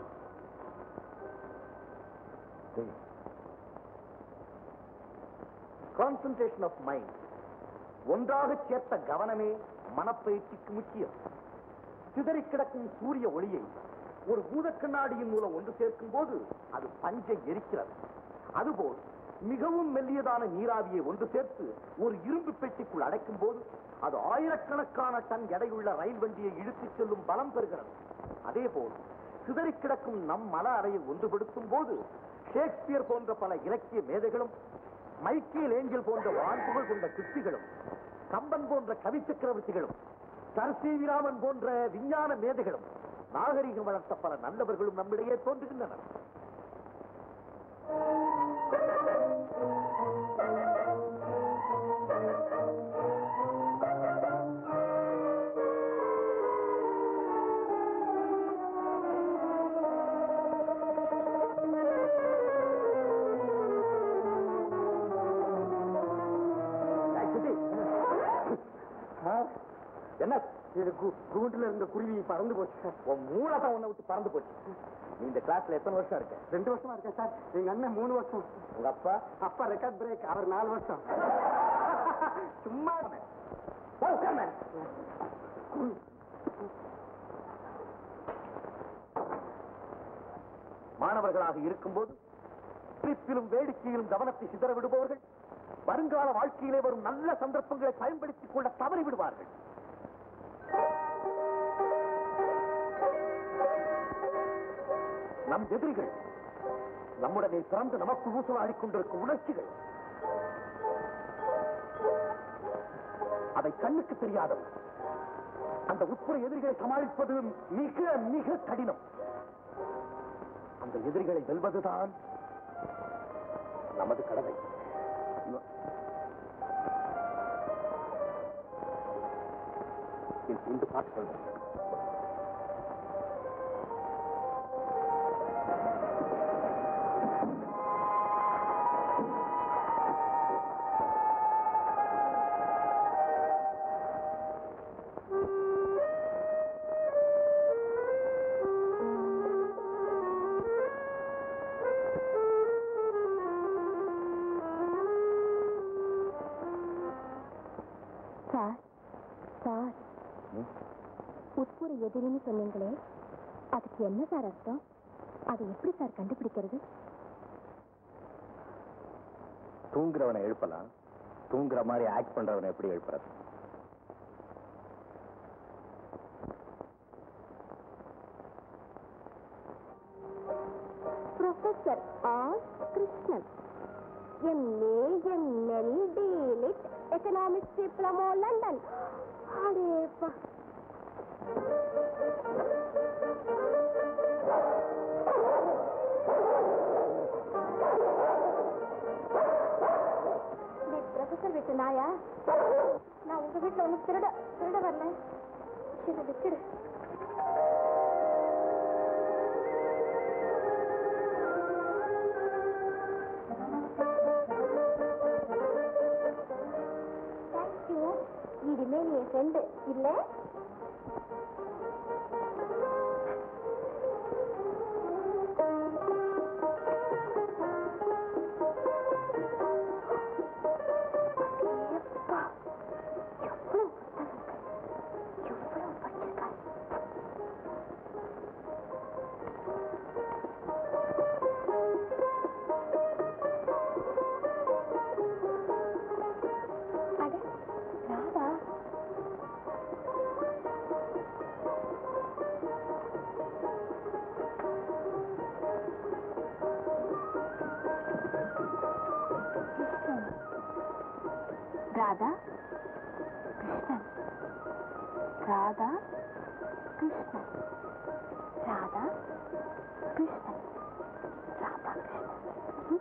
கான்சன்ட்ரேஷன் ஆஃப் மைண்ட் ஒன்றாக சேர்த்த கவனமே மனப்பயிற்சிக்கு முக்கியம் சிதறி கிடக்கும் சூரிய ஒளியை ஒரு பூதக் கண்ணாடியின் மூலம் ஒன்று சேர்க்கும் போது அது பஞ்சை எரிக்கிறது அதுபோல் மிகவும் மெல்லியதான நீராவியை ஒன்று சேர்த்து ஒரு இரும்பு பெட்டிக்குள் அடைக்கும் போது அது ஆயிரக்கணக்கான டன் எடையுள்ள ரயில் வண்டியை இழுத்துச் செல்லும் பலம் பெறுகிறது அதேபோல் சிதறி கிடக்கும் நம் மன அறையை ஒன்றுபடுத்தும் போது ஷேக்ஸ்பியர் போன்ற பல இலக்கிய மேதைகளும் மைக்கேல் ஏஞ்சல் போன்ற வான்புகள் கொண்ட சிற்பிகளும் கம்பன் போன்ற கவி சக்கரவர்த்திகளும் சரசேவிராமன் போன்ற விஞ்ஞான மேதைகளும் நாகரிகம் வளர்த்த பல நல்லவர்களும் நம்மிடையே தோன்றுகின்றனர் என்ன இது கூண்டுல இருந்த குருவி பறந்து போச்சு உன் மூளை தான் உன்னை விட்டு பறந்து போச்சு நீ இந்த கிளாஸ்ல எத்தனை வருஷம் இருக்க ரெண்டு வருஷமா இருக்கேன் சார் எங்க அண்ணன் மூணு வருஷம் உங்க அப்பா அப்பா ரெக்கார்ட் பிரேக் அவர் நாலு வருஷம் சும்மா இருந்தேன். போ, உட்காருங்க. மாணவர்களாக இருக்கும்போது சிரிப்பிலும் வேடிக்கையிலும் கவனத்தை சிதற விடுபவர்கள் வருங்கால வாழ்க்கையிலே வரும் நல்ல சந்தர்ப்பங்களை பயன்படுத்திக் கொள்ள தவறி விடுவார்கள் நம் எதிரிகள் நம்முடனே பிறந்து நமக்கு ஊசலாடிக் கொண்டிருக்கும் உணர்ச்சிகள் அவை கண்ணுக்கு தெரியாதவை அந்த உட்புற எதிரிகளை சமாளிப்பது மிக மிக கடினம் அந்த எதிரிகளை வெல்வதுதான் நமது கடமை இந்த- இந்த பாட்டு சொல்றேன் சார் சார் உட்புற எதிரின்னு சொன்னீங்களே அதுக்கு என்ன சார் அர்த்தம் அதை எப்படி சார் கண்டுபிடிக்கிறது தூங்குறவனை எழுப்பலாம் தூங்குற மாதிரி ஆக்ட் பண்றவனை எப்படி எழுப்புறது professor R Krishnan MA ML DLitt economics diploma London அடேப்பா ப்ரொஃபசர் வீட்டு நாயா நான் உங்க வீட்டுல ஒன்றும் திருட திருட வரல என்ன விட்டுடு தேங்க்யூ இனிமே நீ என் ஃப்ரெண்டு இல்ல ஏப்பா, எவ்வளவு புத்தகங்கள், எவ்வளவு படிச்சிருக்காரு. அட, ராதா கிருஷ்ணன் ராதா கிருஷ்ணன் ராதா கிருஷ்ணன் ராதா கிருஷ்ணன் ராதா கிருஷ்ணன்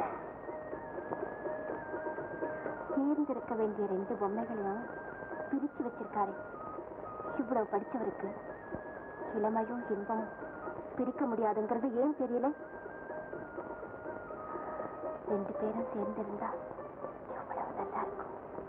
தேர்ந்தெடுக்க வேண்டிய ரெண்டு பொம்மைகளையும் பிரிச்சு வச்சிருக்காரு இவ்வளவு படிச்சவருக்கு இளமையும் இன்பமும் பிரிக்க முடியாதுங்கிறது ஏன் தெரியல ரெண்டு பேரும் சேர்ந்திருந்தா எவ்வளவு நல்லா இருக்கும்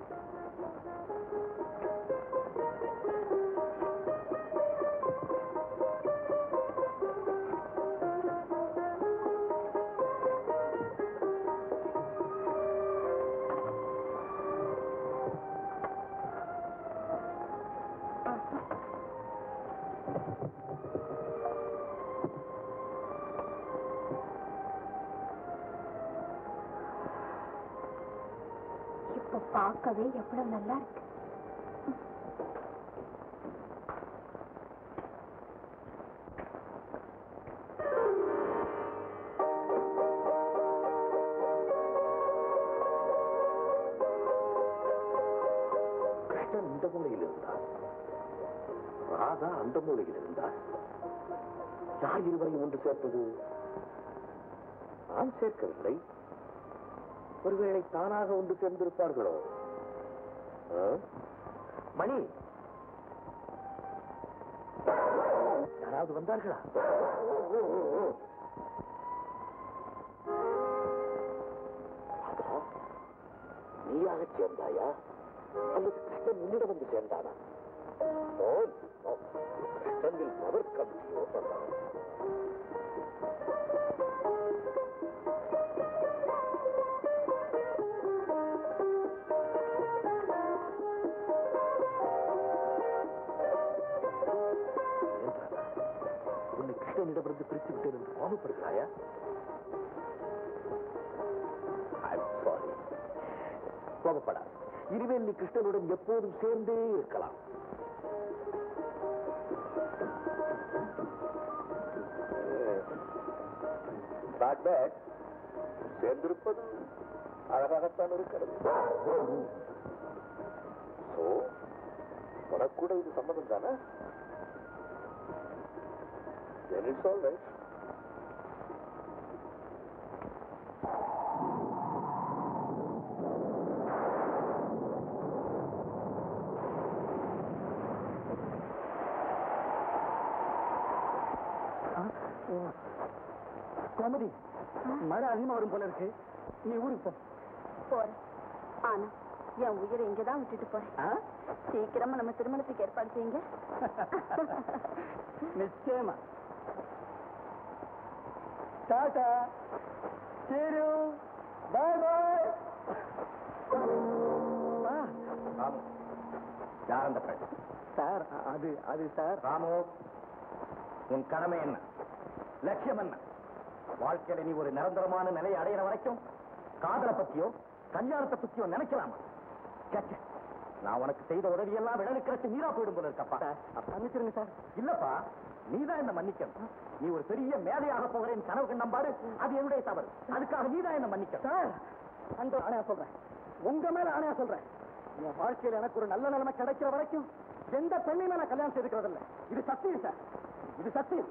இப்ப பார்க்கவே எவ்வளவு நல்லா இருக்கு கிருஷ்ணன் இந்த மூலையில் இருந்தார் ராதா அந்த மூலையில் இருந்தார் யார் இருவரையும் ஒன்று சேர்த்தது நான் சேர்க்கவில்லை ஒருவேளை தானாக ஒன்று சேர்ந்திருப்பார்களோ ஆ? மணி யாராவது வந்தார்களா ராதா, நீயாக சேர்ந்தாயா அல்லது கிருஷ்ணன் உன்னிடம் வந்து சேர்ந்தானா ஓ, ஓ, கிருஷ்ணனில் பவர் கமிட்டியோ சொன்னான் உன்னை கிருஷ்ணனிடமிருந்து பிரித்து விட்டேன் என்று கோபப்படுகிறாயா சாரி கோபப்படாது இனிமேல் நீ கிருஷ்ணனுடன் எப்போதும் சேர்ந்தே இருக்கலாம் Not bad. சேர்ந்திருப்பது அழகாகத்தான் இருக்கிறது So, உனக்கு கூட இது சம்மதம் தானே Then it's all right. Gomathi மழை அதிகமா வரும் போல இருக்கு நீ ஊருக்கு போ போறேன் ஆனா என் உயிரை இங்கதான் விட்டுட்டு போறேன் ஆ? சீக்கிரமா நம்ம திருமணத்துக்கு ஏற்பாடு செய்யுங்க நிச்சயமா டாடா சீரு பாய் பாய் ராமு யார் அந்த பெண் சார் அது அது சார் ராமு உன் கடமை என்ன லட்சியம் என்ன வாழ்க்கையில நீ ஒரு நிரந்தரமான நிலையை அடையிற வரைக்கும் காதலை பத்தியோ கல்யாணத்தை பத்தியோ நினைக்கலாமா ச்சே, ச்சே. நான் உனக்கு செய்த உதவியெல்லாம் விடலுக்கிறச்சு நீரா போயிடும் போல இருக்கப்பா மன்னிச்சிருங்க சார் இல்லப்பா நீதான் என்ன மன்னிக்கணும் நீ ஒரு பெரிய மேதையாக போகிறேன் கனவு கண்டம் பாரு அது என்னுடைய தவறு அதுக்காக நீதான் என்ன மன்னிக்கணும் சார் அந்த ஆணையா சொல்றேன் உங்க மேல ஆணையா சொல்றேன் என் வாழ்க்கையில எனக்கு ஒரு நல்ல நிலைமை கிடைக்கிற வரைக்கும் எந்த பெண்ணையுமே நான் கல்யாணம் செய்துக்கிறது இல்ல இது சத்தியம் சார் இது சத்தியம்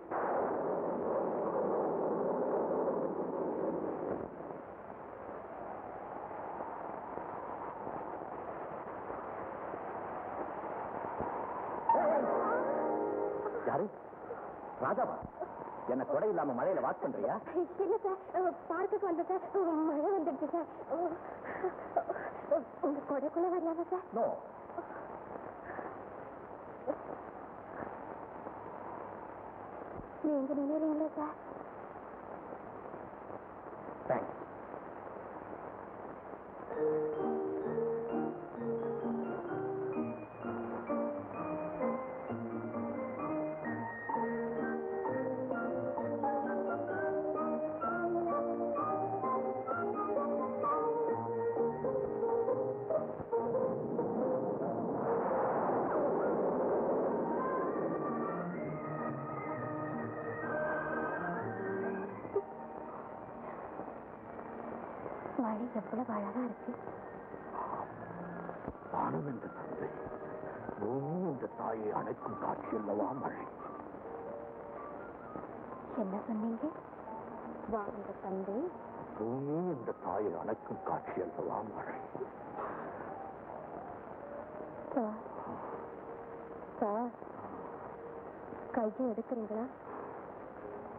யாரு ராஜாவா என்ன கொடை இல்லாம மழையில வாக் பண்றியா இல்ல சார் பார்க்குக்கு வந்த சார் மழை வந்துடுச்சு சார் உங்க கொடைக்குள்ள வரலாமா சார் நோ நீங்க நினைறீங்களா சார் தேங்க்ஸ் மழை எவ்வளவு அழகா இருக்கு வானம் என்ற தந்தை பூமி என்ற தாயை அணைக்கும் காட்சி அல்லவா மழை என்ன சொன்னீங்க வாழ்ந்த தந்தை பூமி என்ற தாயை அணைக்கும் காட்சி அல்லவா மழை சார் சார் கையை எடுக்கிறீங்களா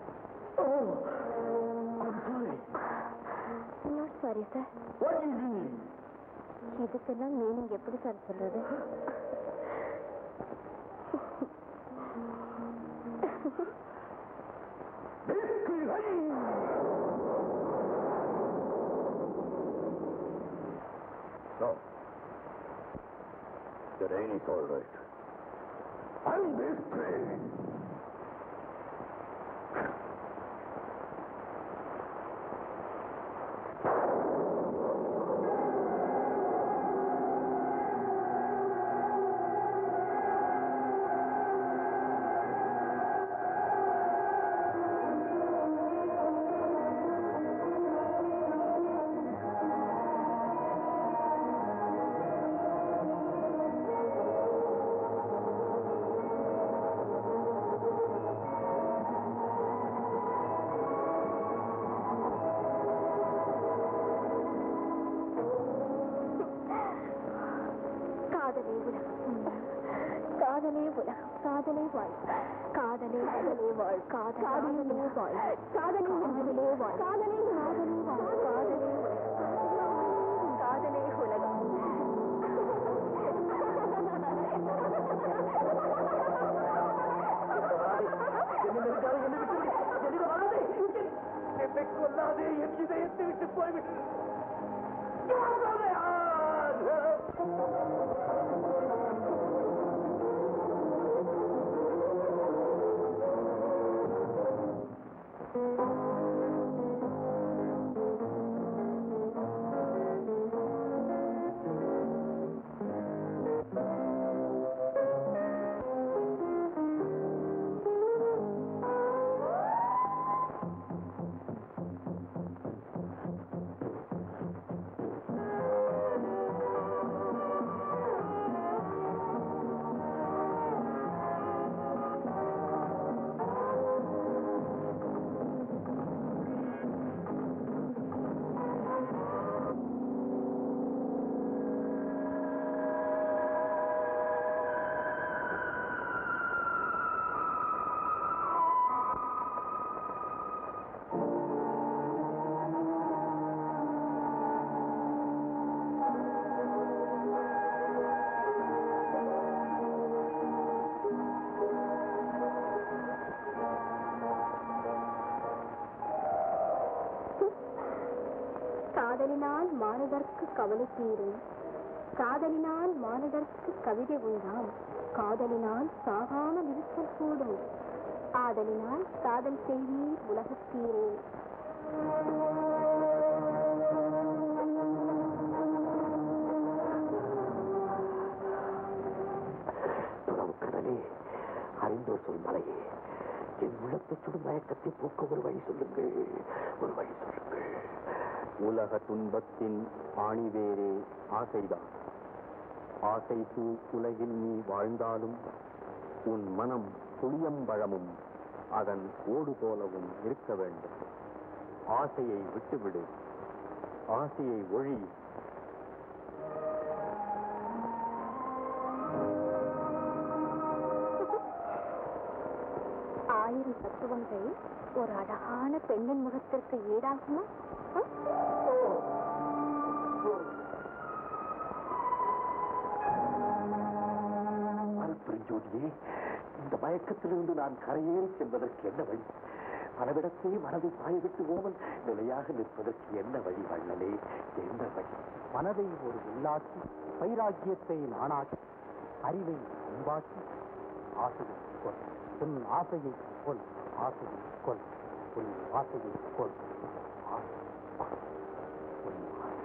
நாட் சாரி சார் இதுக்கெல்லாம் மீனிங் எப்படி சார் சொல்றது No. The rain is all right. I'm this train. காதலே உலகம் காதலே உலகம் காதலே வாழ் காதலே காதலே வாழ் காதலே வாழ் காதலே காதலே வாழ் காதலே காதலே வாழ் காதலே உலகம் காதலே உலகம் என்னை கொல்லாதே என் இதயத்தை விட்டு போய்விட்டு காதலினால் மானுடர்க்கு கவலை தீரும் காதலினால் மானுடர்க்கு கவிதை உண்டாம் காதலினால் சாகாமல் இருத்தல் கூடும் ஆதலினால் காதல் செய்வீர் உலகத்தீரே கடலே அறிந்தோர் சொல் மலையே என் உள்ளத்தை சுடும் மயக்கத்தை போக்க ஒரு வழி சொல்லுங்கள் ஒரு வழி சொல்லுங்கள் உலக துன்பத்தின் ஆணிவேரே ஆசைதான் ஆசை தூ உலகில் நீ வாழ்ந்தாலும் உன் மனம் புளியம்பழமும் அதன் ஓடு போலவும் இருக்க வேண்டும் ஆசையை விட்டுவிடு ஆசையை ஒழி ஆயிரம் தத்துவங்கள் ஒரு அழகான பெண்ணின் முகத்திற்கு ஈடாகுமா ஆ? அல்பெருஞ்சோதியே இந்த மயக்கத்திலிருந்து நான் கரையேறி செல்வதற்கு என்ன வழி பலவிடத்தே மனதை பாயவிட்டு ஓமல் நிலையாக நிற்பதற்கு என்ன வழி வள்ளலே என்ன வழி மனதை ஒரு உள்ளாக்கி வைராக்கியத்தை நானாக்கி அறிவை அன்பாக்கி ஆசையை கொல் உன் ஆசையை கொல் ஆசையை கொல் உன் ஆசையை கொல் ஆசை கொல். உன் ஆசை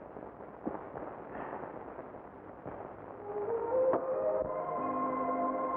ஆ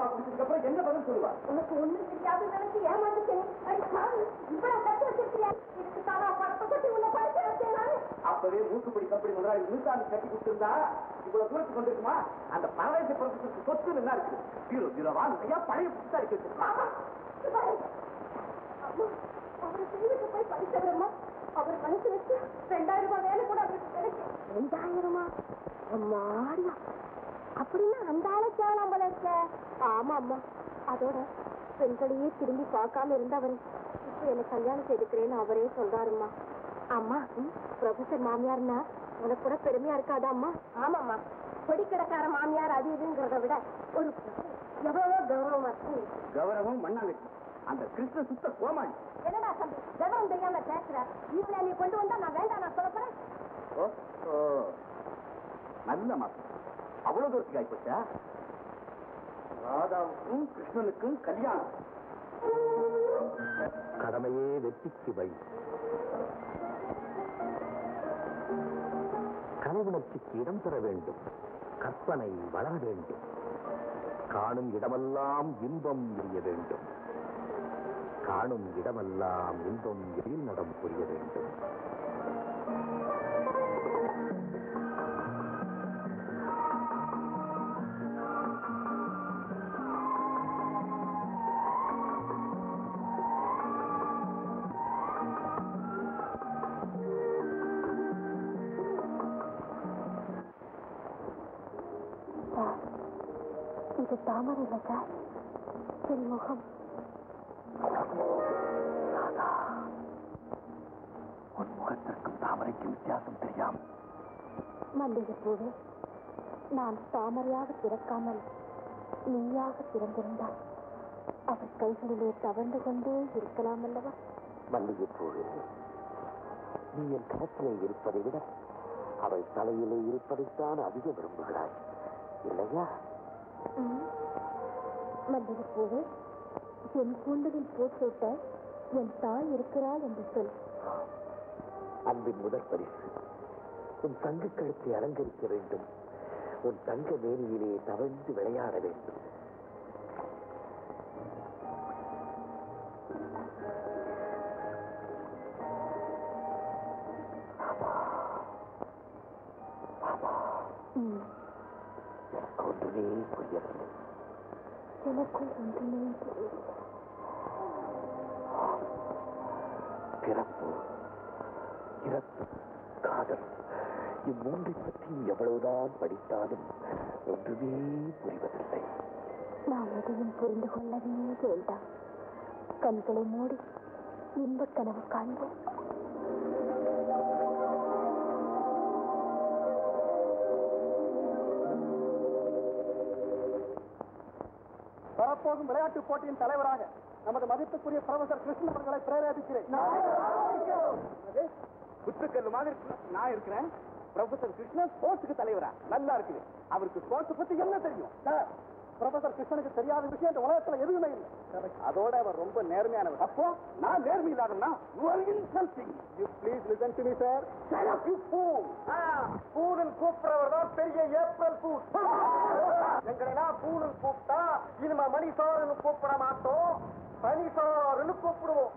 குடிச்சதுக்கு அப்புறம் என்ன பதில் சொல்லுவா உனக்கு ஒண்ணும் தெரியாது நினைச்சு ஏமாந்துட்டேன் அடி சாமி இவ்வளவு கத்து வச்சிருக்கியா இதுக்கு தானா படத்தை கொட்டி உன்னை படிக்க வச்சேன் நானு அப்பவே மூக்குப்படி கம்பெனி முதலாளி நிறுத்தாந்து கட்டி கொடுத்திருந்தா இவ்வளவு தூரத்துக்கு கொண்டிருக்குமா அந்த பரதேச பிரபுத்துக்கு சொத்து நல்லா இருக்கு ஜீரோ ஜீரோவா நிறைய பழைய புத்தா இருக்கு ஆமா இது பாருங்க. அம்மா அவரு செய்திக்கு போய் படிச்சவரம்மா அவர் மனசு வச்சு ரெண்டாயிரம் ரூபாய் வேலை கூட அவருக்கு கிடைக்கும் ரெண்டாயிரமா அம்மாடியா அப்படின்னா அந்த ஆளை கேவலாம் போல இருக்க ஆமா அம்மா அதோட பெண்களையே திரும்பி பார்க்காம இருந்தவர் இப்ப என்ன கல்யாணம் செய்துக்கிறேன்னு அவரே சொல்றாருமா அம்மா ப்ரொஃபசர் மாமியார்னா உனக்கு கூட பெருமையா இருக்காதா அம்மா ஆமாம்மா கொடிக்கடைக்கார மாமியார் அது இதுங்கிறத விட ஒரு எவ்வளவோ கௌரவமா இருக்கு கௌரவம் மண்ணாங்கட்டி அந்த கிருஷ்ண சுத்த கோமாளி என்னடா தம்பி விவரம் தெரியாம பேசுற இவனை நீ கொண்டு வந்தா நான் வேண்டாம் நான் சொல்ல போறேன் ஓ, ஓ. நல்ல மாசம் அவ்வளவு தூரத்துக்கு ஆயிப்போச்சா ராதாவுக்கும் கிருஷ்ணனுக்கும் கல்யாணம் கடமையே வெற்றிக்கு வழி கனவுணர்ச்சிக்கு இடம் பெற வேண்டும் கற்பனை வளர வேண்டும் காணும் இடமெல்லாம் இன்பம் எரிய வேண்டும் காணும் இடமெல்லாம் இன்பம் எழில் நடம் புரிய வேண்டும் இது தாமரை இல்ல சார் என் முகம் உன் முகத்திற்கும் தாமரைக்கும் வித்தியாசம் தெரியாம மல்லிகை பூவே நான் தாமரையாக பிறக்காமல் நீயாக பிறந்திருந்தால் அவர் கைகளிலே தவழ்ந்து கொண்டே இருக்கலாம் அல்லவா மல்லிகைப்பூவே நீ என் கணத்திலே இருப்பதை விட அவள் தலையிலே இருப்பதைத்தான் அதிக விரும்புகிறாய் இல்லையா ம். மல்லிகை பூவே என் கூந்தலில் பூச்சூட்ட என் தாய் இருக்கிறாள் என்று சொல் அன்பின் முதற் பரிசு உன் தங்க கழுத்தை அலங்கரிக்க வேண்டும் உன் தங்க மேனியிலே தவழ்ந்து விளையாட வேண்டும் ம். எனக்கு ஒன்றுமே புரியவில்லை எனக்கும் ஒன்றுமே தெரியவில்லை பிறப்பு இறப்பு காதல் இம்மூன்றை பற்றி எவ்வளவுதான் படித்தாலும் ஒன்றுமே புரிவதில்லை நாம் எதையும் புரிந்து கொள்ளவே வேண்டாம் கண்களை மூடி இன்பக் கனவு காண்போம் வரப்போகும் விளையாட்டு போட்டியின் தலைவராக நமது மதிப்புக்குரிய பிரொஃபசர் கிருஷ்ணன் அவர்களை பிரேரேபிக்கிறேன் குத்துக்கல்லு மாதிரி நான் இருக்கிறேன் ப்ரொஃபசர் கிருஷ்ணன் ஸ்போர்ட்ஸுக்கு தலைவரா நல்லா இருக்குது அவருக்கு ஸ்போர்ட்ஸ் பத்தி என்ன தெரியும் சார் ப்ரொஃபசர் கிருஷ்ணனுக்கு தெரியாத விஷயம் இந்த உலகத்துல எதுவுமே இல்லை அதோட அவர் ரொம்ப நேர்மையானவர் அப்போ நான் நேர்மை இல்லாதனா you are insulting you please listen to me sir shut up you fool ஃபூல்னு கூப்பிடுறவர் தான் பெரிய ஏப்ரல் ஃபூல் எங்களெல்லாம் ஃபூல்னு கூப்பிட்டா இனிமே மணி சார்னு கூப்பிட மாட்டோம் பனி சார்னு கூப்பிடுவோம்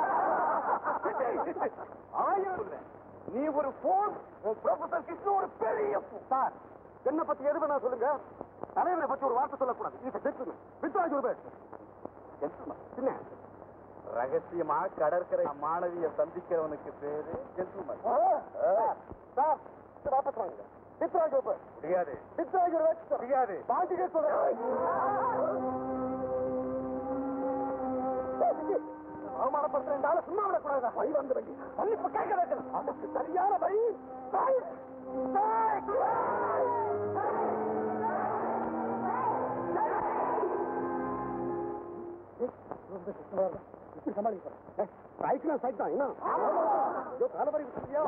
ஆயிரம் இல்லை. நீ ஒரு போன் உன் ப்ரொஃபசர் கிருஷ்ண ஒரு பெரிய fool. சார் என்ன பத்தி எது வேணா சொல்லுங்க தலைவரை பத்தி ஒரு வார்த்தை சொல்லக்கூடாது இது ஜென்டில்மேன் வித்வாஜ் ஒரு பேர் ஜென்டில்மேன் என்ன ரகசியமா கடற்கரை மாணவிய சந்திக்கிறவனுக்கு பேரு ஜென்டில்மேன் சார் இது வாபஸ் வாங்குங்க வித்வாஜ் ஒரு பேர் முடியாது வித்வாஜ் ஒரு பேர் முடியாது பாண்டிகே சொல்றேன் அவமானப்படுத்துறேன் சும்மா விடக்கூடாது வழி வந்து வண்டி மன்னிப்பு கேட்க வேண்டும் அதுக்கு சரியான வழி தாய். தாய். இப்படி சமாளிக்க சைக்கிள் சைட் தான் என்ன ஐயோ காலவரி விட்டுறியா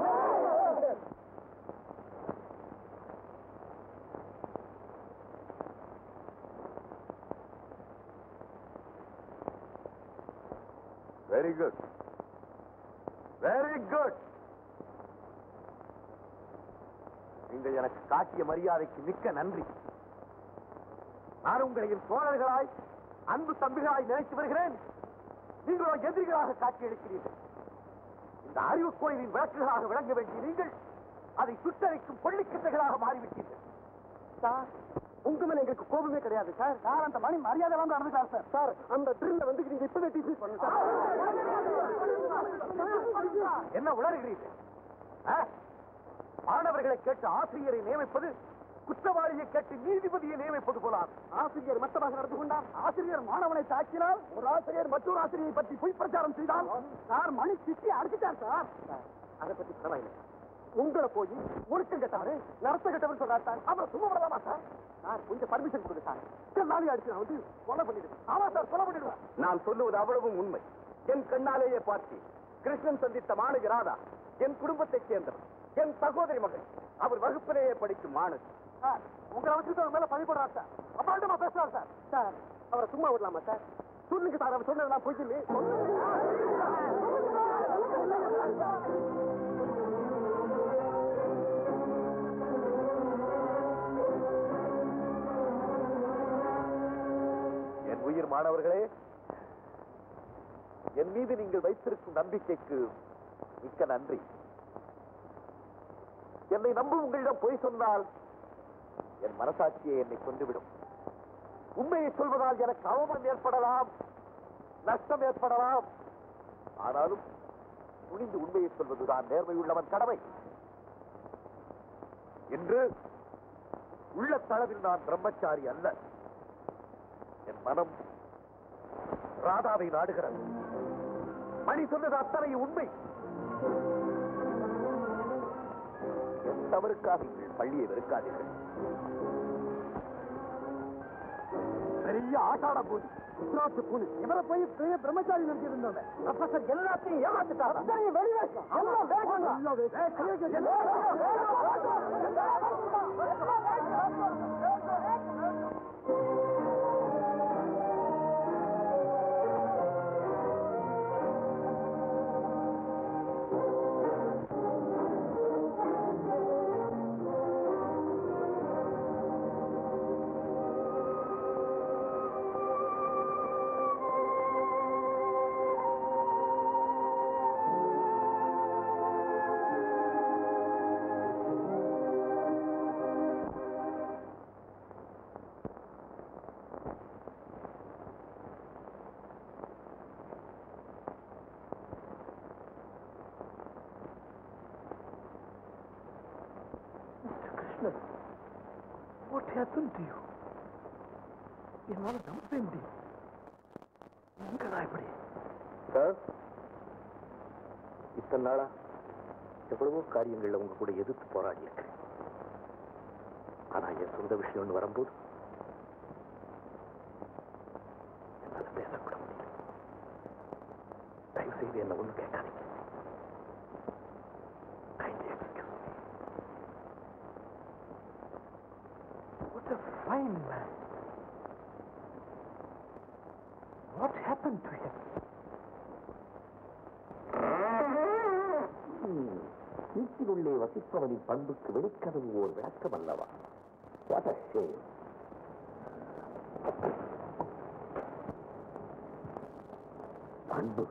வெரி குட் வெரி குட் நீங்கள் எனக்கு காட்டிய மரியாதைக்கு மிக்க நன்றி நான் உங்களை என் தோழர்களாய் அன்பு தம்பிகளாய் நினைத்து வருகிறேன் நீங்களோ எதிரிகளாக காட்சியளிக்கிறீர்கள் இந்த அறிவு கோயிலின் விளக்குகளாக விளங்க வேண்டிய நீங்கள் அதை சுட்டரிக்கும் கொள்ளிக்கட்டைகளாக மாறிவிட்டீர்கள் சார் உங்க மேல எங்களுக்கு கோபமே கிடையாது சார் சார் அந்த மணி மரியாதை வந்து நடந்துட்டார் சார் சார் அந்த ட்ரில்ல வந்து நீங்க இப்பவே டிசி பண்ணுங்க என்ன உளறுகிறீர்கள் ஆ? மாணவர்களை கேட்டு ஆசிரியரை நியமிப்பது குற்றவாளியை கேட்டு நீதிபதியை நியமிப்பது போலாம் ஆசிரியர் மட்டமாக நடந்து கொண்டார் ஆசிரியர் மாணவனை தாக்கினால் ஒரு ஆசிரியர் மற்றொரு ஆசிரியை பற்றி பொய் பிரச்சாரம் செய்தால் சார் மணி திட்டி அடிச்சிட்டார் சார் அதை பத்தி பரவாயில்லை உங்களை போய் ஒழுக்கம் கெட்டவரு நடத்த கெட்டவர் சொல்றாரு சார் அப்புறம் சும்மா விடலாமா சார் சார் கொஞ்சம் பர்மிஷன் கொடுங்க சார் இத்தனை நாளைக்கு அடிச்சு நான் வந்து கொலை பண்ணிடுவேன் ஆமா சார் கொலை பண்ணிடுவேன் நான் சொல்லுவது அவ்வளவும் உண்மை என் கண்ணாலேயே பார்த்து கிருஷ்ணன் சந்தித்த மாணவி ராதா என் குடும்பத்தைச் சேர்ந்தவர் என் சகோதரி மகள் அவர் வகுப்பிலேயே படிக்கும் மாணவி சார் உங்களை வச்சுட்டு அவர் மேல பழி போடுறாரு சார் அப்பாட்டமா பேசுறாரு சார் சார் அவரை சும்மா விடலாமா சார் சொல்லுங்க சார் அவர் சொன்னதெல்லாம் பொய் சொல்லி என் உயிர் மாணவர்களே என் மீது நீங்கள் வைத்திருக்கும் நம்பிக்கைக்கு மிக்க நன்றி என்னை நம்பும் உங்களிடம் பொய் சொன்னால் என் மனசாட்சியை என்னை கொண்டுவிடும் உண்மையை சொல்வதால் எனக்கு அவமானம் ஏற்படலாம் நஷ்டம் ஏற்படலாம் ஆனாலும் துணிந்து உண்மையை சொல்வதுதான் நேர்மை உள்ளவன் கடமை இன்று உள்ள தளவில் நான் பிரம்மச்சாரி அல்ல என் மனம் ராதாவை நாடுகிறது மணி சொன்னது அத்தனை உண்மை என் தவறுக்காக நீங்கள் பள்ளியை வெறுக்காதீர்கள் பெரிய ஆட்டாட பூஜை உத்ராட்சி பூனி இவரை போய் பெரிய பிரம்மச்சாரி நினைச்சு இருந்தவங்க ப்ரொஃபசர் எல்லாத்தையும் ஏமாத்துட்டாரா வெளிவேஷம் எல்லாம் வேஷம் Krishna, what happened to you? என்னால நம்ப முடியும் எங்கடா இப்படி சார் இத்தனை நாளா எவ்வளவோ காரியங்கள்ல உங்க கூட எதிர்த்து போராடி இருக்கிறேன் ஆனா என் சொந்த விஷயம்னு வரும்போது என்னால பேசக்கூட முடியல தயவு செய்து என்ன ஒண்ணு கேட்காதீங்க Kindly excuse me. What a fine man. What happened to him? வீட்டினுள்ளே வசிப்பவனின் பண்புக்கு வெளிக்கதவு ஓர் விளக்கம் அல்லவா What a shame. பண்பு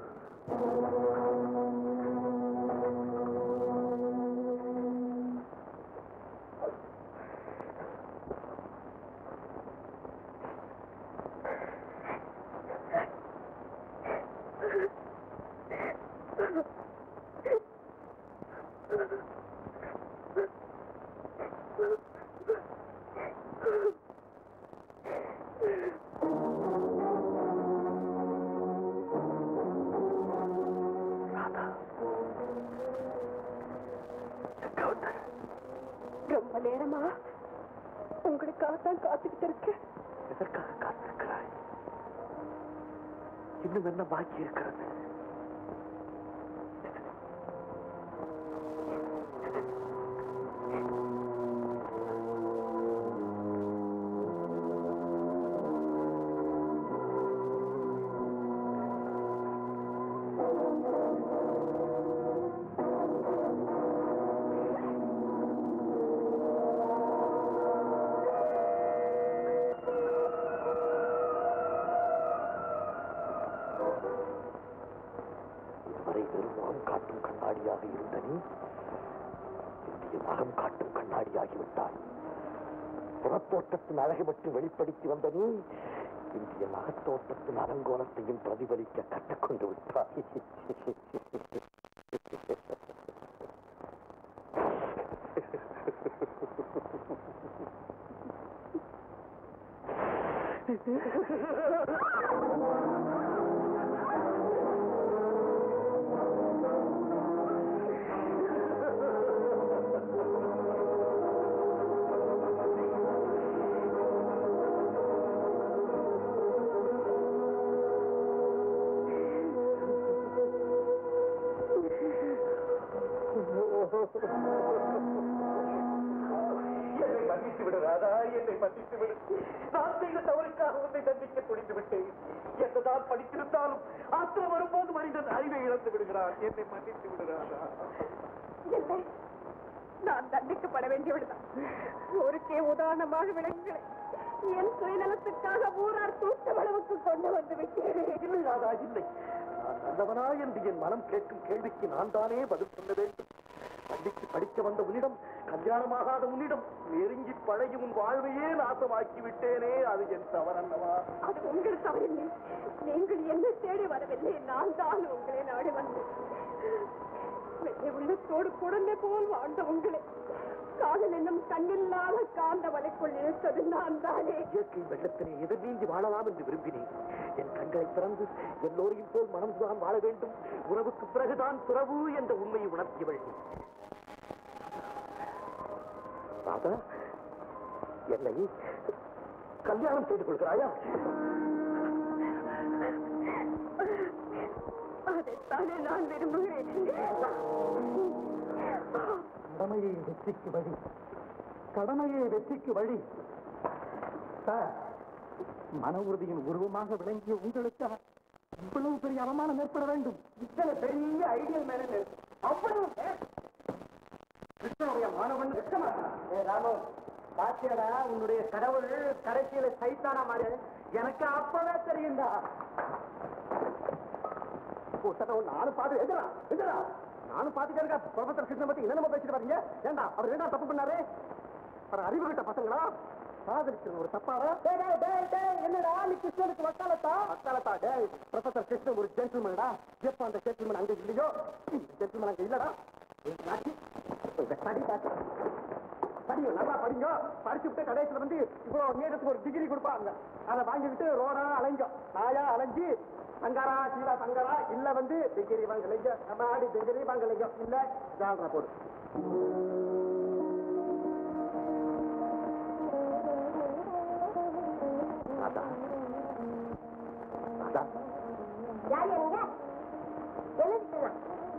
ராதா கௌதம் ரொம்ப நேரமா உங்களுக்காகத்தான் காத்துக்கிட்டு இருக்கேன் எதற்காக காத்திருக்கிறாய் இன்னும் என்ன பாக்கி இருக்கிறது வெறும் முகம் காட்டும் கண்ணாடியாக இருந்த நீ இந்திய மகம் காட்டும் கண்ணாடியாகிவிட்டாய் புறத்தோட்டத்தின் அழகை மட்டும் வெளிப்படுத்தி வந்த நீ இந்திய மகத்தோட்டத்தின் அலங்கோலத்தையும் பிரதிபலிக்க கற்றுக்கொண்டு விட்டாய் என்னை மன்னித்து விடு ராதா என்னை மன்னித்து விடு நான் செய்த தவறுக்காக உன்னை தண்டிக்க துணிந்து விட்டேன் என்னதான் படித்திருந்தாலும் ஆத்திரம் வரும்போது மனிதன் அறிவை இழந்து விடுகிறான் என்னை மன்னித்து விடு ராதா இல்லை நான் தண்டிக்கப்பட வேண்டியவள்தான் ஊருக்கே உதாரணமாக விளங்குகிறேன் என் சுயநலத்துக்காக ஊரார் தூக்கம் அளவுக்கு கொண்டு வந்து விட்டேன் இல்லை ராதா இல்லை நான் நல்லவனா என்று என் மனம் கேட்கும் கேள்விக்கு நான் தானே பதில் சொல்ல வேண்டும் பள்ளிக்கு படிக்க வந்த உன்னிடம் கல்யாணமாகாத உன்னிடம் நெருங்கி பழகி உன் வாழ்வையே நாசமாக்கி விட்டேனே அது என் தவறல்லவா அது உங்கள் தவறில்லை நீங்கள் என்னை தேடி வரவில்லை நான் தான் உங்களை நாடி வந்தேன் வெள்ளை உள்ளத்தோடு குழந்தை போல் வாழ்ந்த உங்களை காதல் என்னும் கண்ணில்லாத காந்த வலைக்குள் இழுத்தது நான் தானே இயற்கை வெள்ளத்தினை எதிர் நீங்கி வாழலாம் என்று விரும்பினேன் என் கண்களை திறந்து எல்லோரையும் போல் மனம்தான் வாழ வேண்டும் உறவுக்கு பிறகுதான் துறவு என்ற உண்மையை உணர்த்தியவள் ராதா என்னை கல்யாணம் செய்து கொள்கிறாயா அதைத்தானே நான் விரும்புகிறேன் கடமையை வெற்றிக்கு வழி கடமையை வெற்றிக்கு வழி சார் மன உறுதியின் உருவமாக விளங்கிய உங்களுக்கு இவ்வளவு பெரிய அவமானம் ஏற்பட வேண்டும் இத்தனை பெரிய ஐடியல் மேல அவ்வளவு கிருஷ்ணனுடைய மாணவன் வெட்கமா ஏ ராமு பாத்தியடா உன்னுடைய கடவுள் கடைசியில சைத்தானா மாதிரி எனக்கு அப்பவே தெரியும்டா புத்தகம் நானும் பார்த்து எதிரா எதிரா நானும் பார்த்துட்டே இருக்கேன் ப்ரொஃபசர் கிருஷ்ணன் பத்தி என்னென்ன பேசிட்டு பாருங்க ஏண்டா அவர் என்ன தப்பு பண்ணாரு அவர் அறிவு கிட்ட பசங்களா காதலிக்கிறது ஒரு தப்பாரா என்னடா நீ கிருஷ்ணனுக்கு வக்காலத்தா வக்காலத்தா டேய் ப்ரொஃபசர் கிருஷ்ணன் ஒரு ஜென்டில்மேன்டா எப்ப அந்த ஜென்டில்மேன் அங்க இல்லையோ ஜென்டில்மேன் அங்க இல்லடா நாட்டி படி பாத்து படிங்க நல்லா படிங்க படிச்சு விட்டு கடைசியில வந்து இவ்வளவு நேரத்துக்கு ஒரு டிகிரி கொடுப்பாங்க அதை வாங்கிக்கிட்டு ரோடா அலைஞ்சோம் நாயா அலைஞ்சு சங்கரா சீலா சங்கரா இல்ல வந்து டிகிரி வாங்கலைங்க நம்ம ஆடி டிகிரி வாங்கலைங்க இல்ல ஜால்ரா போடு ராதா ராதா யார் நீங்க எழுதிட்டுலாம்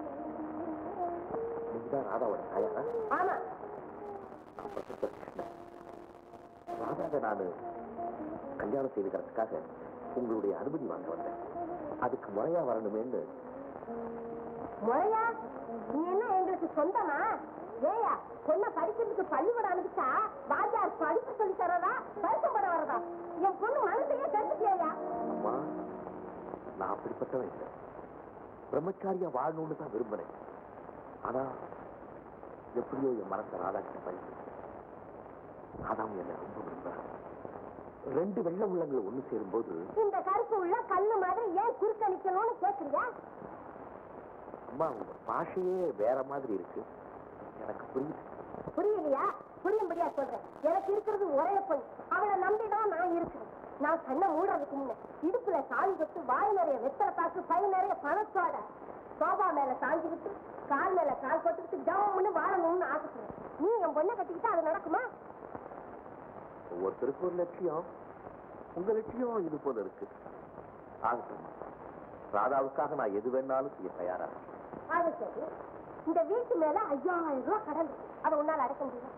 நீதான் ராதாவோட தாயாரா ஆமா நான் ப்ரொஃபசர் கிருஷ்ணன் ராதாவை நான் கல்யாணம் செய்துக்கிறதுக்காக உங்களுடைய அனுமதி வாங்க வந்தேன் அதுக்கு முறையா வரணுமேன்னு முறையா நீ என்ன எங்களுக்கு சொந்தமா ஏயா பொண்ணை படிக்கிறதுக்கு பள்ளிக்கூடம் அனுப்பிச்சா வாத்தியார் படிப்பு சொல்லி தரதா பரிசப்பட வரதா என் பொண்ணு மனசையே கெடுத்துட்டியா அம்மா நான் அப்படிப்பட்டவன் இல்லை பிரம்மச்சாரியா வாழணும்னு தான் விரும்பினேன் ஆனா எப்படியோ என் மனசை ராதா கிட்ட பறிச்சு ராதாவும் என்னை ரொம்ப விரும்புறேன் ரெண்டு வெள்ள உள்ளங்கள் ஒண்ணு சேரும்போது இந்த கருப்பு உள்ள கல்லு மாதிரி ஏன் குறுக்க நிக்கணும்னு கேக்குறியா அம்மா உங்க பாஷையே வேற மாதிரி இருக்கு எனக்கு புரியுது புரியலையா புரியும்படியா சொல்றேன் எனக்கு இருக்கிறது ஒரே பொண்ணு அவளை நம்பிதான் நான் இருக்கிறேன் நான் கண்ணை மூடுறதுக்கு முன்ன இடுப்புல சாவி கட்டு வாய் நிறைய வெத்தலை பாக்கு பை நிறைய பணத்தோட சோபா மேல சாஞ்சுக்கிட்டு கால் மேல கால் போட்டுக்கிட்டு ஜம்முன்னு வாழணும்னு ஆசைப்படுறேன் நீ என் பொண்ணை கட்டிக்கிட்டா அது நடக்குமா ஒவ்வொருத்தருக்கு ஒரு லட்சியம் உங்க லட்சியம் இது போல இருக்கு ஆகட்டும் ராதாவுக்காக நான் எது வேணாலும் செய்ய தயாரா இருக்கேன். அது சரி இந்த வீட்டு மேல ஐயாயிரம் ரூபாய் கடன் இருக்கு. அதை உன்னால அடக்க முடியும்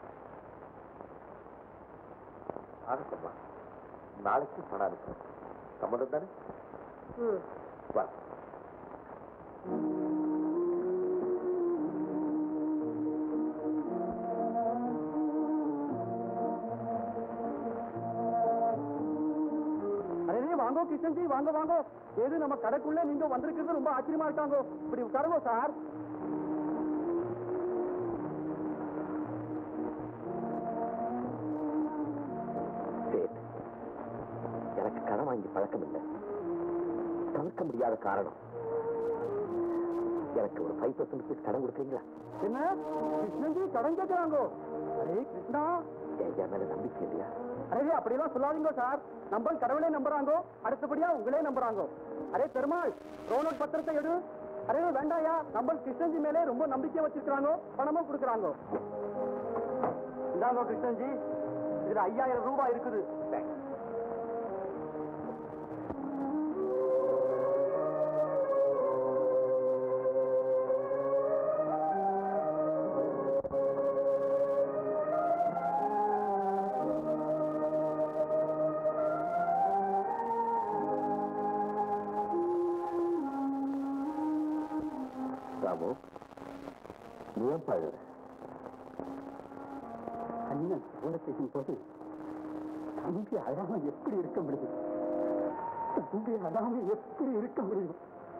ஆகட்டும்மா நாளைக்கு பணம் அனுப்புறேன் சம்மதம் தானே வா அதே வாங்க வாங்க கிருஷ்ணன்ஜி வாங்க வாங்க ஏது நம்ம கடைக்குள்ள நீங்க வந்திருக்கிறது ரொம்ப ஆச்சரியமா இருக்காங்க இப்படி உட்காருங்க சார் சேட் எனக்கு கடன் வாங்கி பழக்கம் இல்லை தவிர்க்க முடியாத காரணம் எனக்கு ஒரு ஃபைவ் பர்சன்ட் கடன் கொடுக்குறீங்களா என்ன கிருஷ்ணன்ஜி கடன் கேட்கிறாங்க அரே கிருஷ்ணா என் என் மேல நம்பிக்கை இல்லையா அரே அப்படிலாம் சொல்லாதீங்க சார் நம்ம கடவுளே நம்புறாங்க அடுத்தபடியா உங்களே நம்புறாங்க அரே பெருமாள் ரோனோட் பத்திரத்தை எடு அரே வேண்டாயா நம்ம கிருஷ்ணன்ஜி மேலே ரொம்ப நம்பிக்கை வச்சிருக்காங்க பணமும் கொடுக்குறாங்க இந்தாங்க கிருஷ்ணன்ஜி இதுல ஐயாயிரம் ரூபாய் இருக்குது ராமு நீ ஏன் பழுற அண்ணன் போல செய்யும் போது தம்பி அழாம எப்படி இருக்க முடியும் தம்பி அழாம எப்படி இருக்க முடியும்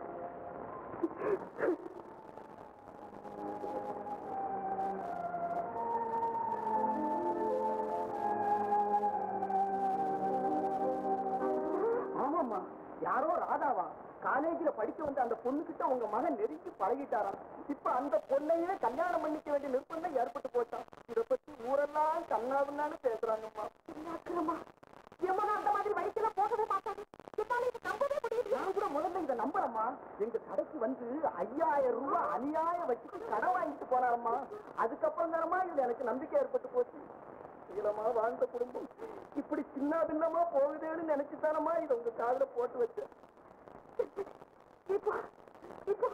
ஆமாம்மா யாரோ ராதாவா காலேஜ்ல படிக்க வந்த அந்த பொண்ணு கிட்ட உங்க மகன் நெருங்கி பழகிட்டாராம் இப்ப அந்த பொண்ணையே கல்யாணம் பண்ணிக்க வேண்டிய நிர்பந்தம் ஏற்பட்டு போச்சான் இத பத்தி ஊரெல்லாம் கண்ணாதுன்னு பேசுறாங்கம்மா அக்கிரமா எம்மனா அந்த மாதிரி வயசுல போகவே மாட்டாது என்னால இது நம்பவே முடியல நான் கூட முதல்ல இதை நம்புறேம்மா எங்க கடைக்கு வந்து ஐயாயிரம் ரூபாய் அநியாய வச்சுட்டு கடன் வாங்கிட்டு போனாரம்மா அதுக்கப்புறம் தானம்மா இதுல எனக்கு நம்பிக்கை ஏற்பட்டு போச்சு நீளமா வாழ்ந்த குடும்பம் இப்படி சின்ன பின்னமா போகுதேன்னு நினைச்சு தானம்மா இதை உங்க காதுல போட்டு வச்சேன் இப்போ இப்போ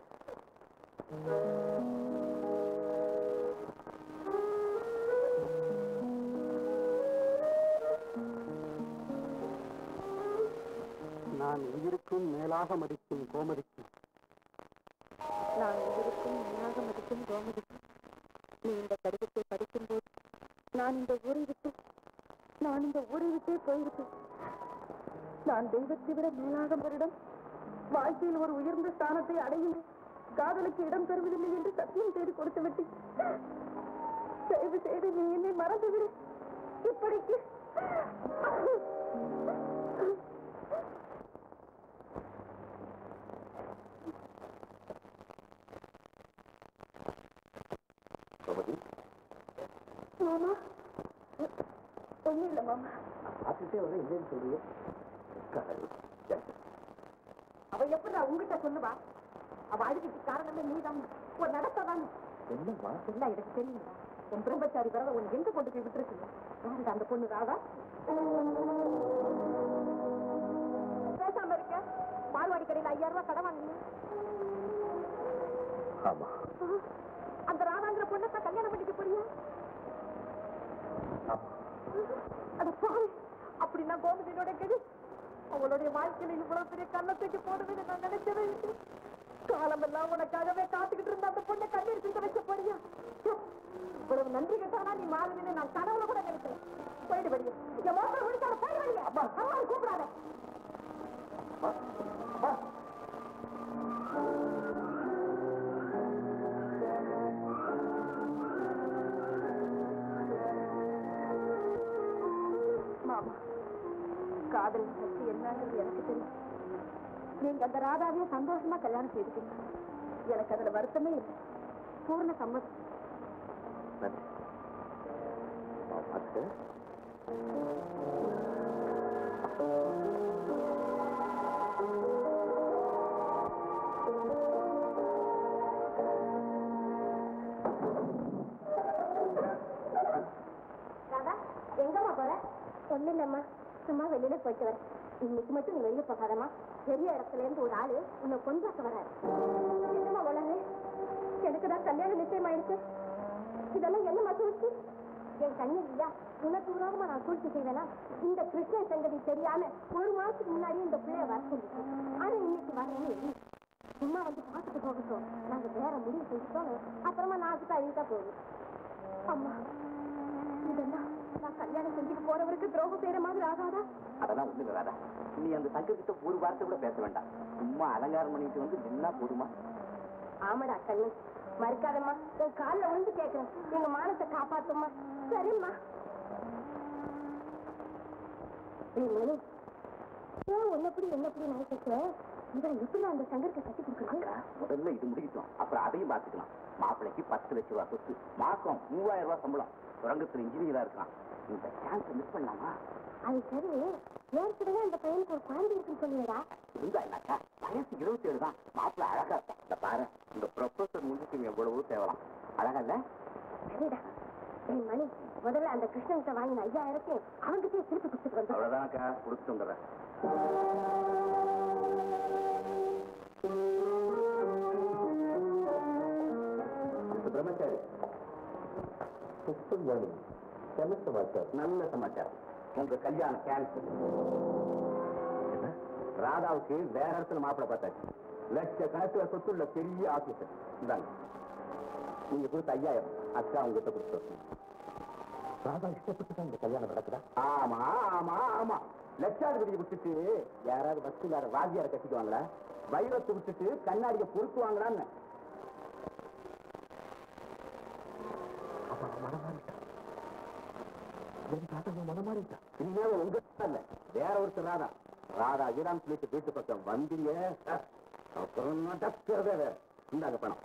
நான் உயிருக்கும் மேலாக மதிக்கும் கோமதிக்கு நான் உயிருக்கும் மேலாக மதிக்கும் கோமதிக்கு நீ இந்த கடிதத்தை படிக்கும்போது நான் இந்த ஊரை விட்டு நான் இந்த ஊரை விட்டே போயிருப்பேன் நான் தெய்வத்தை விட மேலாக வருடம் வாழ்க்கையில் ஒரு உயர்ந்த ஸ்தானத்தை அடையும் காதலுக்கு இடம் தருவதில்லை என்று சத்தியம் செய்து கொடுத்து விட்டேன் தயவு செய்து நீ என்னை மறந்து விடு இப்படிக்கு கோமதி மாமா ஒண்ணும் இல்லை மாமா பார்த்துட்டே வந்து இல்லைன்னு சொல்றீங்க அவ எப்படி நான் உங்ககிட்ட சொல்லுவா அவ அழுகைக்கு காரணமே நீதான் ஒரு நடத்ததான் என்னம்மா இல்ல எனக்கு தெரியுமா உன் பிரம்மச்சாரி வரத உன் எங்க கொண்டு போய் விட்டுருக்கு யாருடா அந்த பொண்ணு ராதா பேசாம இருக்க பால்வாடி கடையில் ஐயாயிரம் ரூபாய் கடன் வாங்கினீங்க ஆமா அந்த ராதாங்கிற பொண்ணை தான் கல்யாணம் பண்ணிக்க போறியா ஆமா அட பாவி அப்படின்னா கோமதியோட கெடு அவளுடைய வாழ்க்கையில இவ்வளவு பெரிய கள்ளத்துக்கு போடுவேன்னு நான் நினைச்சதே இல்லை காலமெல்லாம் உனக்காகவே காத்துக்கிட்டு இருந்த அந்த பொண்ணை கண்ணீர் சிந்த வைக்க போறியா ச்சே, இவ்வளவு நன்றி கட்டானா நீ மாறுவேன்னு நான் கனவுல கூட நினைக்கிறேன் போயிடு வழியா என் மோசம் முடிச்சால போய் வழியா அம்மா கூப்பிடாத மாமா காதல் சக்தி என்னங்கிறது எனக்கு தெரியும் நீங்க அந்த ராதாவையே சந்தோஷமா கல்யாணம் செய்துக்கீங்க எனக்கு அதுல வருத்தமே இல்லை பூர்ண சம்மதம் நன்றி நான் பார்த்துக்கிறேன் ராதா எங்கம்மா போற ஒண்ணு இல்லம்மா சும்மா வெளியில போயிட்டு வரேன் இன்னைக்கு மட்டும் நீ வெளியே போகாதம்மா பெரிய இடத்துல இருந்து ஒரு ஆளு உன்னை கொண்டு வராரு என்னம்மா உலகு எனக்கு தான் கல்யாணம் நிச்சயமாயிருக்கு இதெல்லாம் என்ன மசூச்சு என் கண்ணு இல்லையா உனக்கு உருவமா நான் சூழ்ச்சி செய்வேனா இந்த கிருஷ்ண சங்கதி தெரியாம ஒரு மாசத்துக்கு முன்னாடி இந்த பிள்ளைய வர சொல்லிட்டு ஆனா இன்னைக்கு வரேன்னு இல்லை. சும்மா வந்து பார்த்துட்டு போகட்டும் நாங்க வேற முடிவு செஞ்சுட்டோம் அப்புறமா நாட்டுக்கு அழித்தா போகுது அம்மா இதெல்லாம் நான் கல்யாணம் செஞ்சுட்டு போறவருக்கு துரோகம் செய்யற மாதிரி ஆகாதா அதெல்லாம் ஒண்ணு வராதா நீ அந்த சங்கத்திட்ட ஒரு வார்த்தை கூட பேச வேண்டாம் சும்மா அலங்காரம் பண்ணிட்டு வந்து நின்னா போதுமா ஆமாடா கண்ணு மறுக்காதம்மா உன் கால்ல விழுந்து கேட்கிறேன் எங்க மானத்தை காப்பாத்தும்மா சரிம்மா ஏய் மணி ஏன் உன்னப்படி என்னப்படி நினைக்கிறேன் இவரை எப்படி அந்த சங்கருக்கு கட்டி கொடுக்குறது முதல்ல இது முடிக்கட்டும் அப்புறம் அதையும் பார்த்துக்கலாம் மாப்பிள்ளைக்கு பத்து லட்ச ரூபாய் சொத்து மாசம் மூவாயிரம் ரூபாய் சம்பளம் சுரங்கத்துல இன்ஜினியரா இருக்கான் இந்த சான்ஸ் மிஸ் பண்ணலாமா அது சரி ஏற்கனவே அந்த பையனுக்கு ஒரு குழந்தை இருக்குன்னு சொல்லுவேடா இருந்தா என்னக்கா வயசு இருபத்தி ஏழு தான் மாப்பிள்ளை அழகா இருப்பான் இந்த பாரு இந்த ப்ரொஃபசர் முடிச்சு எவ்வளவோ தேவலாம் அழகா இல்ல சரிடா ஏய் மணி முதல்ல அந்த கிருஷ்ணன்கிட்ட வாங்கின ஐயாயிரத்தை அவங்கிட்டே திருப்பி கொடுத்துட்டு வந்து அவ்வளவுதானக்கா கொடுத்துட்டு வந்துடுறேன் பிரம்மச்சாரி என்ன சமாச்சாரம் நல்ல சமாச்சாரம் உங்க கல்யாணம் கேன்சல் ராதாவுக்கு வேற இடத்துல மாப்பிள்ளை பார்த்தாச்சு லட்ச கணக்குல சொத்துள்ள பெரிய ஆபீசர் இந்தாங்க நீங்க கொடுத்த ஐயாயிரம் அக்கா உங்ககிட்ட கொடுத்து ராதா இஷ்டப்பட்டு தான் இந்த கல்யாணம் நடக்குதா ஆமா ஆமா ஆமா லட்சாதிபதியை விட்டுட்டு யாராவது பஸ் இல்லாத வாத்தியாரை கட்டிக்குவாங்களா வைரத்தை விட்டுட்டு கண்ணாடியை பொருத்துவாங்களான்னு இனிமே உங்க இல்ல வேற ஒருத்தர் ராதா ராதா ஈரான் சொல்லிட்டு வீட்டு பக்கம் வந்தீங்க அப்புறம் நடக்கிறதே வேற இந்தாங்க பணம்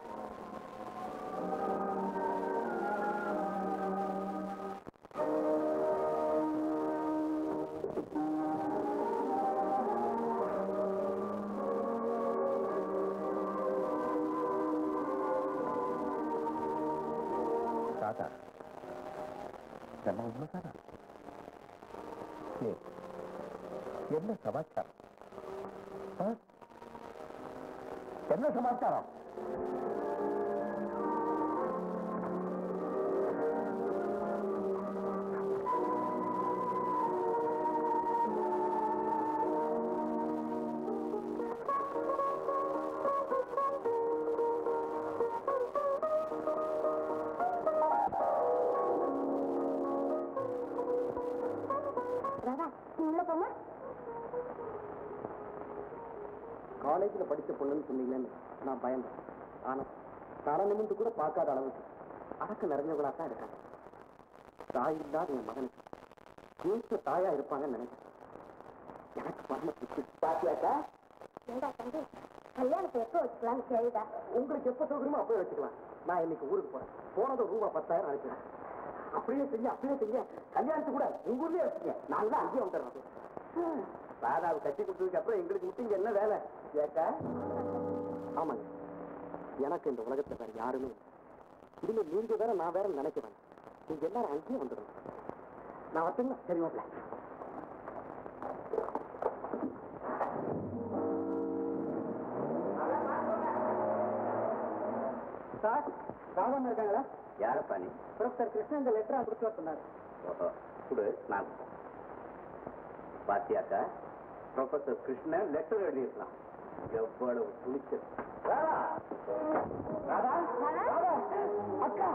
தாத்தா இதெல்லாம் உண்மைதானா ஏய், என்ன சமாச்சாரம் ஆ? என்ன சமாச்சாரம் ராதா நீ உள்ள போமா காலேஜ்ல படிச்ச பொண்ணுன்னு சொன்னீங்கன்னு நான் பயந்தேன் ஆனா தலை நிமிந்து கூட பார்க்காத அளவுக்கு அடக்க நிறைஞ்சவங்களா தான் இருக்காங்க தாய் இல்லாத என் மகனுக்கு ஏற்ற தாயா இருப்பாங்கன்னு நினைக்கிறேன் எனக்கு பரம திருப்தி. பாத்தியாக்கா ஏண்டா தம்பி கல்யாணத்தை எப்போ வச்சுக்கலாம்னு கேளுடா உங்களுக்கு எப்ப சௌகரியமோ அப்பவே வச்சுக்கலாம் நான் இன்னைக்கு ஊருக்கு போறேன் போனது ரூபா பத்தாயிரம் அனுப்பிடுறேன் அப்படியே செய்ய அப்படியே செய்ய கல்யாணத்துக்கு கூட உங்க ஊர்லயே வச்சுக்க நான் தான் அங்கேயே வந்துடுறேன் ராதாவை கட்டி கொடுத்ததுக்கு அப்புறம் எங்களுக்கு மட்டும் இங்க என்ன வேலை ஏக்கா ஆமாங்க எனக்கு இந்த உலகத்துல வேற யாருமே இல்லை. இனிமே நீங்க வேற நான் வேற நினைக்கிறேன் நீங்க எல்லாரும் அங்கேயே வந்துடுங்க நான் வரட்டுங்களா சரி மாப்பிள்ள சார் ராவன் இருக்காங்களா யாரப்பா நீ ப்ரொஃபசர் கிருஷ்ணன் இந்த லெட்டரை கொடுத்து வர சொன்னார் ஓஹோ, கொடு நான் பாத்தியாக்கா ப்ரொஃபசர் கிருஷ்ணன் லெட்டர் எழுதியிருக்கலாம் எவ்வளவு துணிச்சல் ராதா ராதா ராதா அக்கா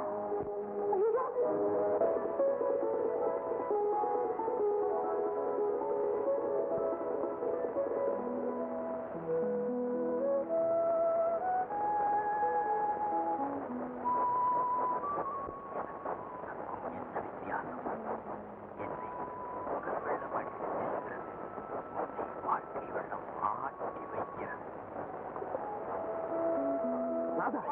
ராதா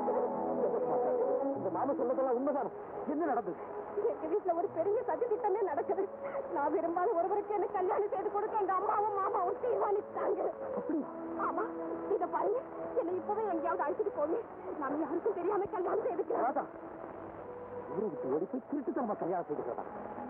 இந்த மாமா சொன்னதெல்லாம் உண்மைதானே என்ன நடந்தது எங்க வீட்டுல ஒரு பெரிய சதி திட்டமே நடக்குது நான் விரும்பாத ஒருவருக்கு எனக்கு கல்யாணம் செய்து கொடுக்க எங்க அம்மாவும் மாமாவும் தீர்மானிச்சாங்க ஆமா இத பாருங்க என்னை இப்பவே எங்கேயாவது அழைச்சிட்டு போங்க நாம யாருக்கும் தெரியாம கல்யாணம் செய்துக்கிறோம் ராதா ஊரை விட்டு ஓடி போய் திருட்டு நம்ம கல்யாணம் செய்துக்கிறதா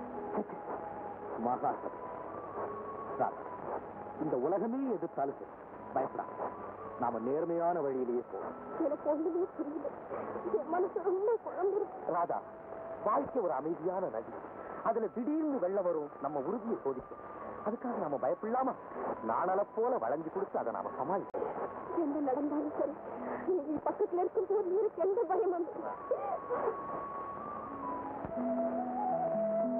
மகாசம் ராதா இந்த உலகமே எதிர்த்தாலும் சரி பயப்படா நாம நேர்மையான வழியிலேயே போவோம் எனக்கு ஒண்ணுமே புரியல என் மனசு ரொம்ப குழம்பிருக்கு ராதா வாழ்க்கை ஒரு அமைதியான நதி அதுல திடீர்னு வெள்ளம் வரும் நம்ம உறுதியை சோதிக்கும் அதுக்காக நாம பயப்படலாமா நாணல போல வளைஞ்சு கொடுத்து அதை நாம சமாளிப்போம் என்ன நடந்தாலும் சரி நீ பக்கத்துல இருக்கும் போது எனக்கு எந்த பயம் வந்து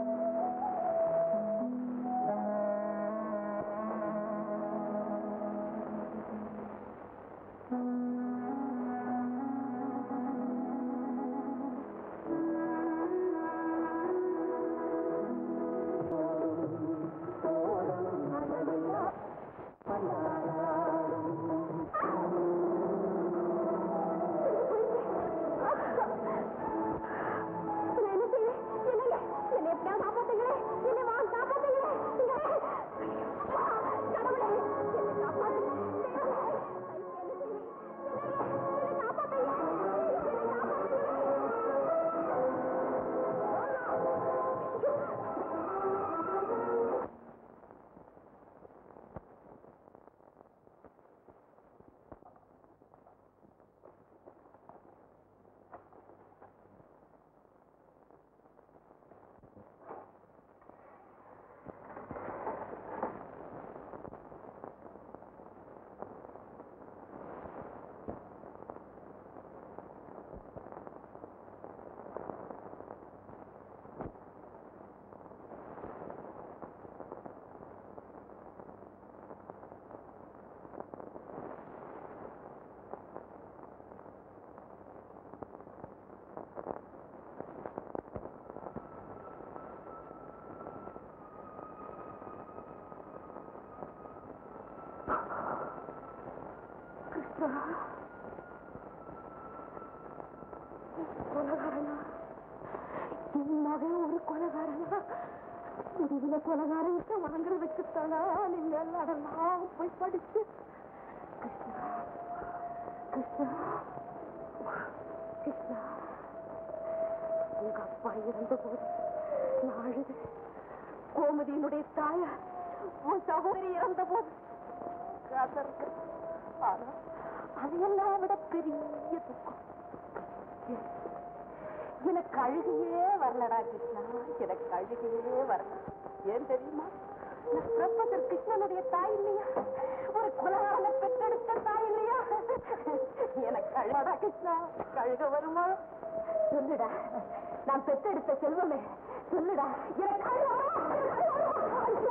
கொலகாரனா என் மகன் ஒரு கொலகாரனா முடிவுல கொலகாரங்கிட்ட வாங்குறதுக்குத்தானா நீ மேலாடலாம் போய் படிச்சு கிருஷ்ணா கிருஷ்ணா கிருஷ்ணா உங்க அப்பா இறந்த போது நான் அழுது கோமதியினுடைய தாயார் உன் சகோதரி இறந்த போது கதறது. ஆனா அதையெல்லாம் விட பெரிய துக்கம் எ- எனக்கு அழுகையே வரலடா கிருஷ்ணா எனக்கு அழுகையே வரல ஏன் தெரியுமா நான் பிரபசர் கிருஷ்ணனுடைய தாய் இல்லையா ஒரு குலகாரனை பெற்றெடுத்த தாய் இல்லையா எனக்கு அழுடா கிருஷ்ணா கழுக வருமா சொல்லுடா நான் பெற்றெடுத்த செல்வமே சொல்லுடா எனக்கு அழுக வருமா? ஐயோ!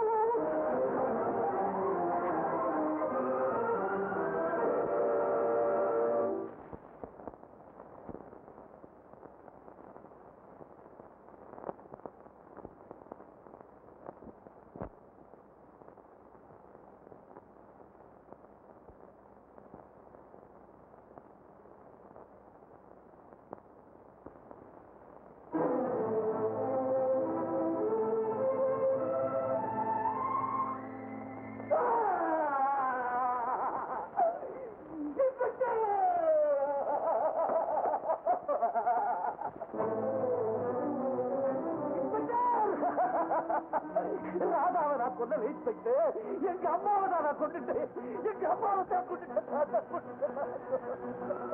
ராதாவை நான் கொல்ல வெயிட் பண்ணிட்டு எங்க அம்மாவை தான் நான் கொண்டுட்டு எங்க அம்மாவை தான் கொண்டுட்டேன் நான் தான் கொண்டுட்டேன்.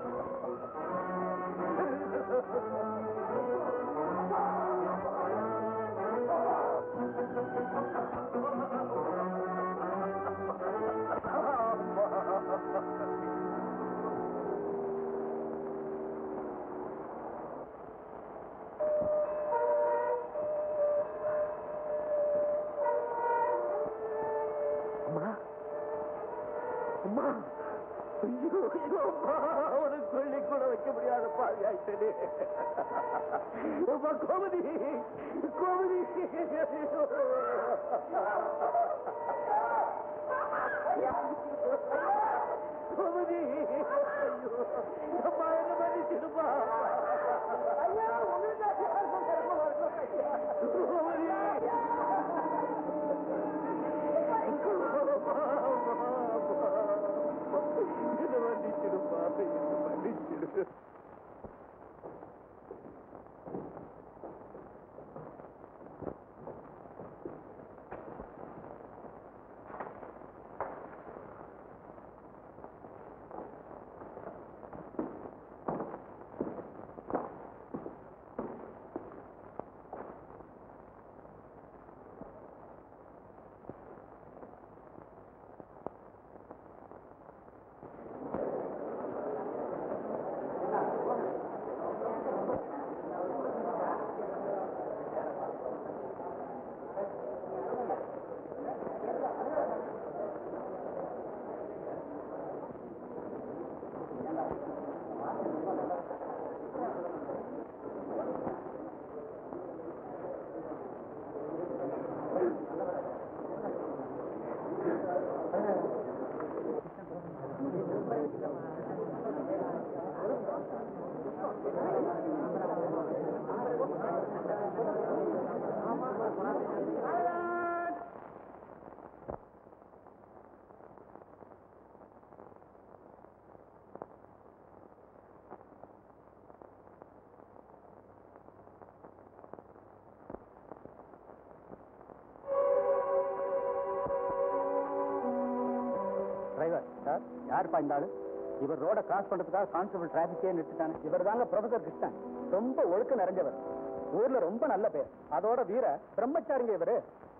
அம்மா அம்மா ஐயோ ஐயோ அம்மா ஒரு கொள்ளி கூட வைக்க முடியாத பாவி ஆயிட்டே அம்மா கோமதி கோமதி ஐயோ. கோமதி ஐயோ அம்மா என்ன மன்னிச்சிடுமா ஐயா உங்களுக்கு கோமதி இதை மன்னிச்சிடுப்பா இதை மன்னிச்சிடு டிரைவர் சார் யாருப்பா இந்த ஆளு இவர் ரோட கிராஸ் பண்றதுக்காக கான்ஸ்டபிள் டிராபிக்கே நிறுத்திட்டாங்க இவர் தாங்க ப்ரொஃபசர் கிருஷ்ணன் ரொம்ப ஒழுக்க நிறைஞ்சவர் ஊர்ல ரொம்ப நல்ல பேர் அதோட வீர பிரம்மச்சாரிங்க இவரு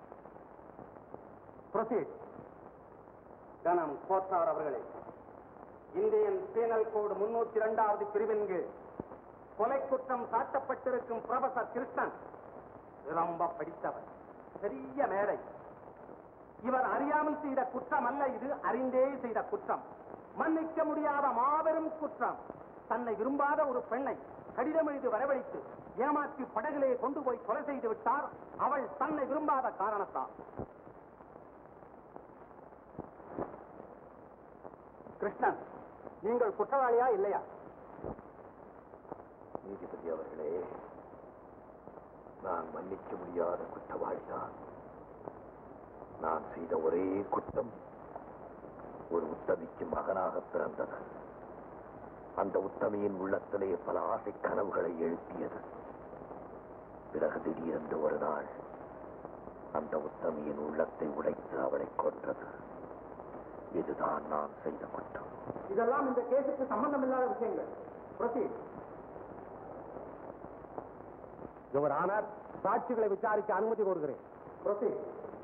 ப்ரொசீட் கனம் கோத்தார் அவர்களே இந்தியன் பீனல் கோடு முன்னூத்தி இரண்டாவது பிரிவின் கீழ் கொலை குற்றம் சாட்டப்பட்டிருக்கும் ப்ரொஃபசர் கிருஷ்ணன் ரொம்ப படித்தவர் பெரிய மேடை இவர் அறியாமல் செய்த குற்றம் அல்ல இது அறிந்தே செய்த குற்றம் மன்னிக்க முடியாத மாபெரும் குற்றம் தன்னை விரும்பாத ஒரு பெண்ணை கடிதம் எழுதி வரவழைத்து ஏமாற்றி படகிலே கொண்டு போய் கொலை செய்து விட்டார் அவள் தன்னை விரும்பாத காரணத்தால் கிருஷ்ணன் நீங்கள் குற்றவாளியா இல்லையா நீதிபதி அவர்களே நான் மன்னிக்க முடியாத குற்றவாளிதான் நான் செய்த ஒரே குற்றம் ஒரு உத்தமிக்கு மகனாக பிறந்தது அந்த உத்தமியின் உள்ளத்திலே பல ஆசை கனவுகளை எழுப்பியது பிறகு திடீரென்று ஒரு நாள் அந்த உத்தமியின் உள்ளத்தை உடைத்து அவளை கொன்றது இதுதான் நான் செய்த குற்றம் இதெல்லாம் இந்த கேஸுக்கு சம்பந்தம் இல்லாத விஷயங்கள் Proceed. யுவர் ஆனர் சாட்சிகளை விசாரிக்க அனுமதி கோருகிறேன் Proceed.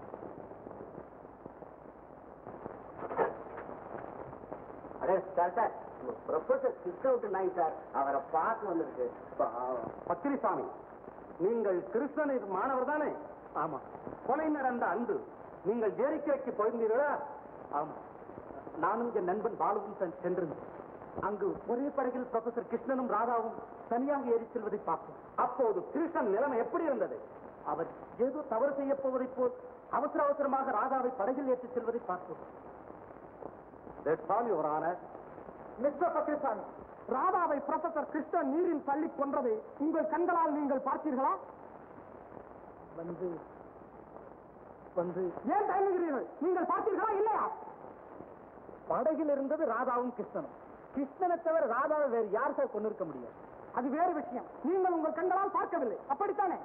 அடே சார் சார் ப்ரொஃபசர் கிருஷ்ணவுட்டு நாய் சார் அவரை பார்க்க வந்திருக்கு பத்திரிசாமி நீங்கள் கிருஷ்ணனின் மாணவர் தானே ஆமா கொலை நடந்த அன்று நீங்கள் ஏரிக்கைக்கு போயிருந்தீர்களா ஆமா நானும் என் நண்பன் பாலுவும் சென்- சென்றிருந்தோம் அங்கு ஒரே படகில் ப்ரொஃபசர் கிருஷ்ணனும் ராதாவும் தனியாக ஏறி செல்வதை பார்த்தோம் அப்போது கிருஷ்ணன் நிலைமை எப்படி இருந்தது அவர் ஏதோ தவறு செய்ய போவதைப் போல் அவசர அவசரமாக ராதாவை படகில் ஏற்றிச் செல்வதை பார்த்தோம் That's all, Your Honor. Mister Badrisamy ராதாவை ப்ரொஃபசர் கிருஷ்ணன் நீரில் தள்ளி கொன்றது உங்கள் கண்களால் நீங்கள் பார்த்தீர்களா வந்து வந்து ஏன் தயங்குகிறீர்கள் நீங்கள் பார்த்தீர்களா இல்லையா படகில் இருந்தது ராதாவும் கிருஷ்ணனும் கிருஷ்ணனை தவிர ராதாவை வேறு யார் சார் கொண்டு இருக்க முடியும் அது வேறு விஷயம் நீங்கள் உங்கள் கண்களால் பார்க்கவில்லை அப்படித்தானே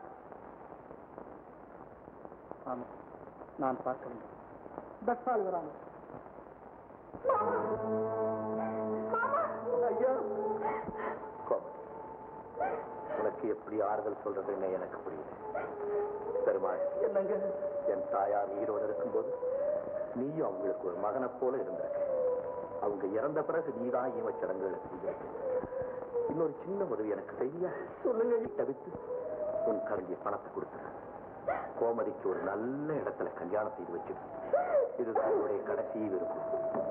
ஆமா நான் பார்க்கவில்லை தட்ஸ் ஆல் யுவர் ஆனர் ஐயா கோமதி, உனக்கு எப்படி ஆறுதல் சொல்றதுன்னு எனக்கு புரியல பெருமாள் என்னங்க என் தாயார் உயிரோடு இருக்கும்போது நீயும் அவங்களுக்கு ஒரு மகனை போல இருந்திருக்க அவங்க இறந்த பிறகு நீதான் ஈமச் சடங்குகளை செஞ்சிருக்க இன்னொரு சின்ன உதவி எனக்கு செய்ய சொல்லுங்க தவித்து உன் கரண்டி பணத்தை கொடுத்துரு கோமதிக்கு ஒரு நல்ல இடத்துல கல்யாணம் செய்து வச்சிடு இதுதான் என்னுடைய கடைசி விருப்பம்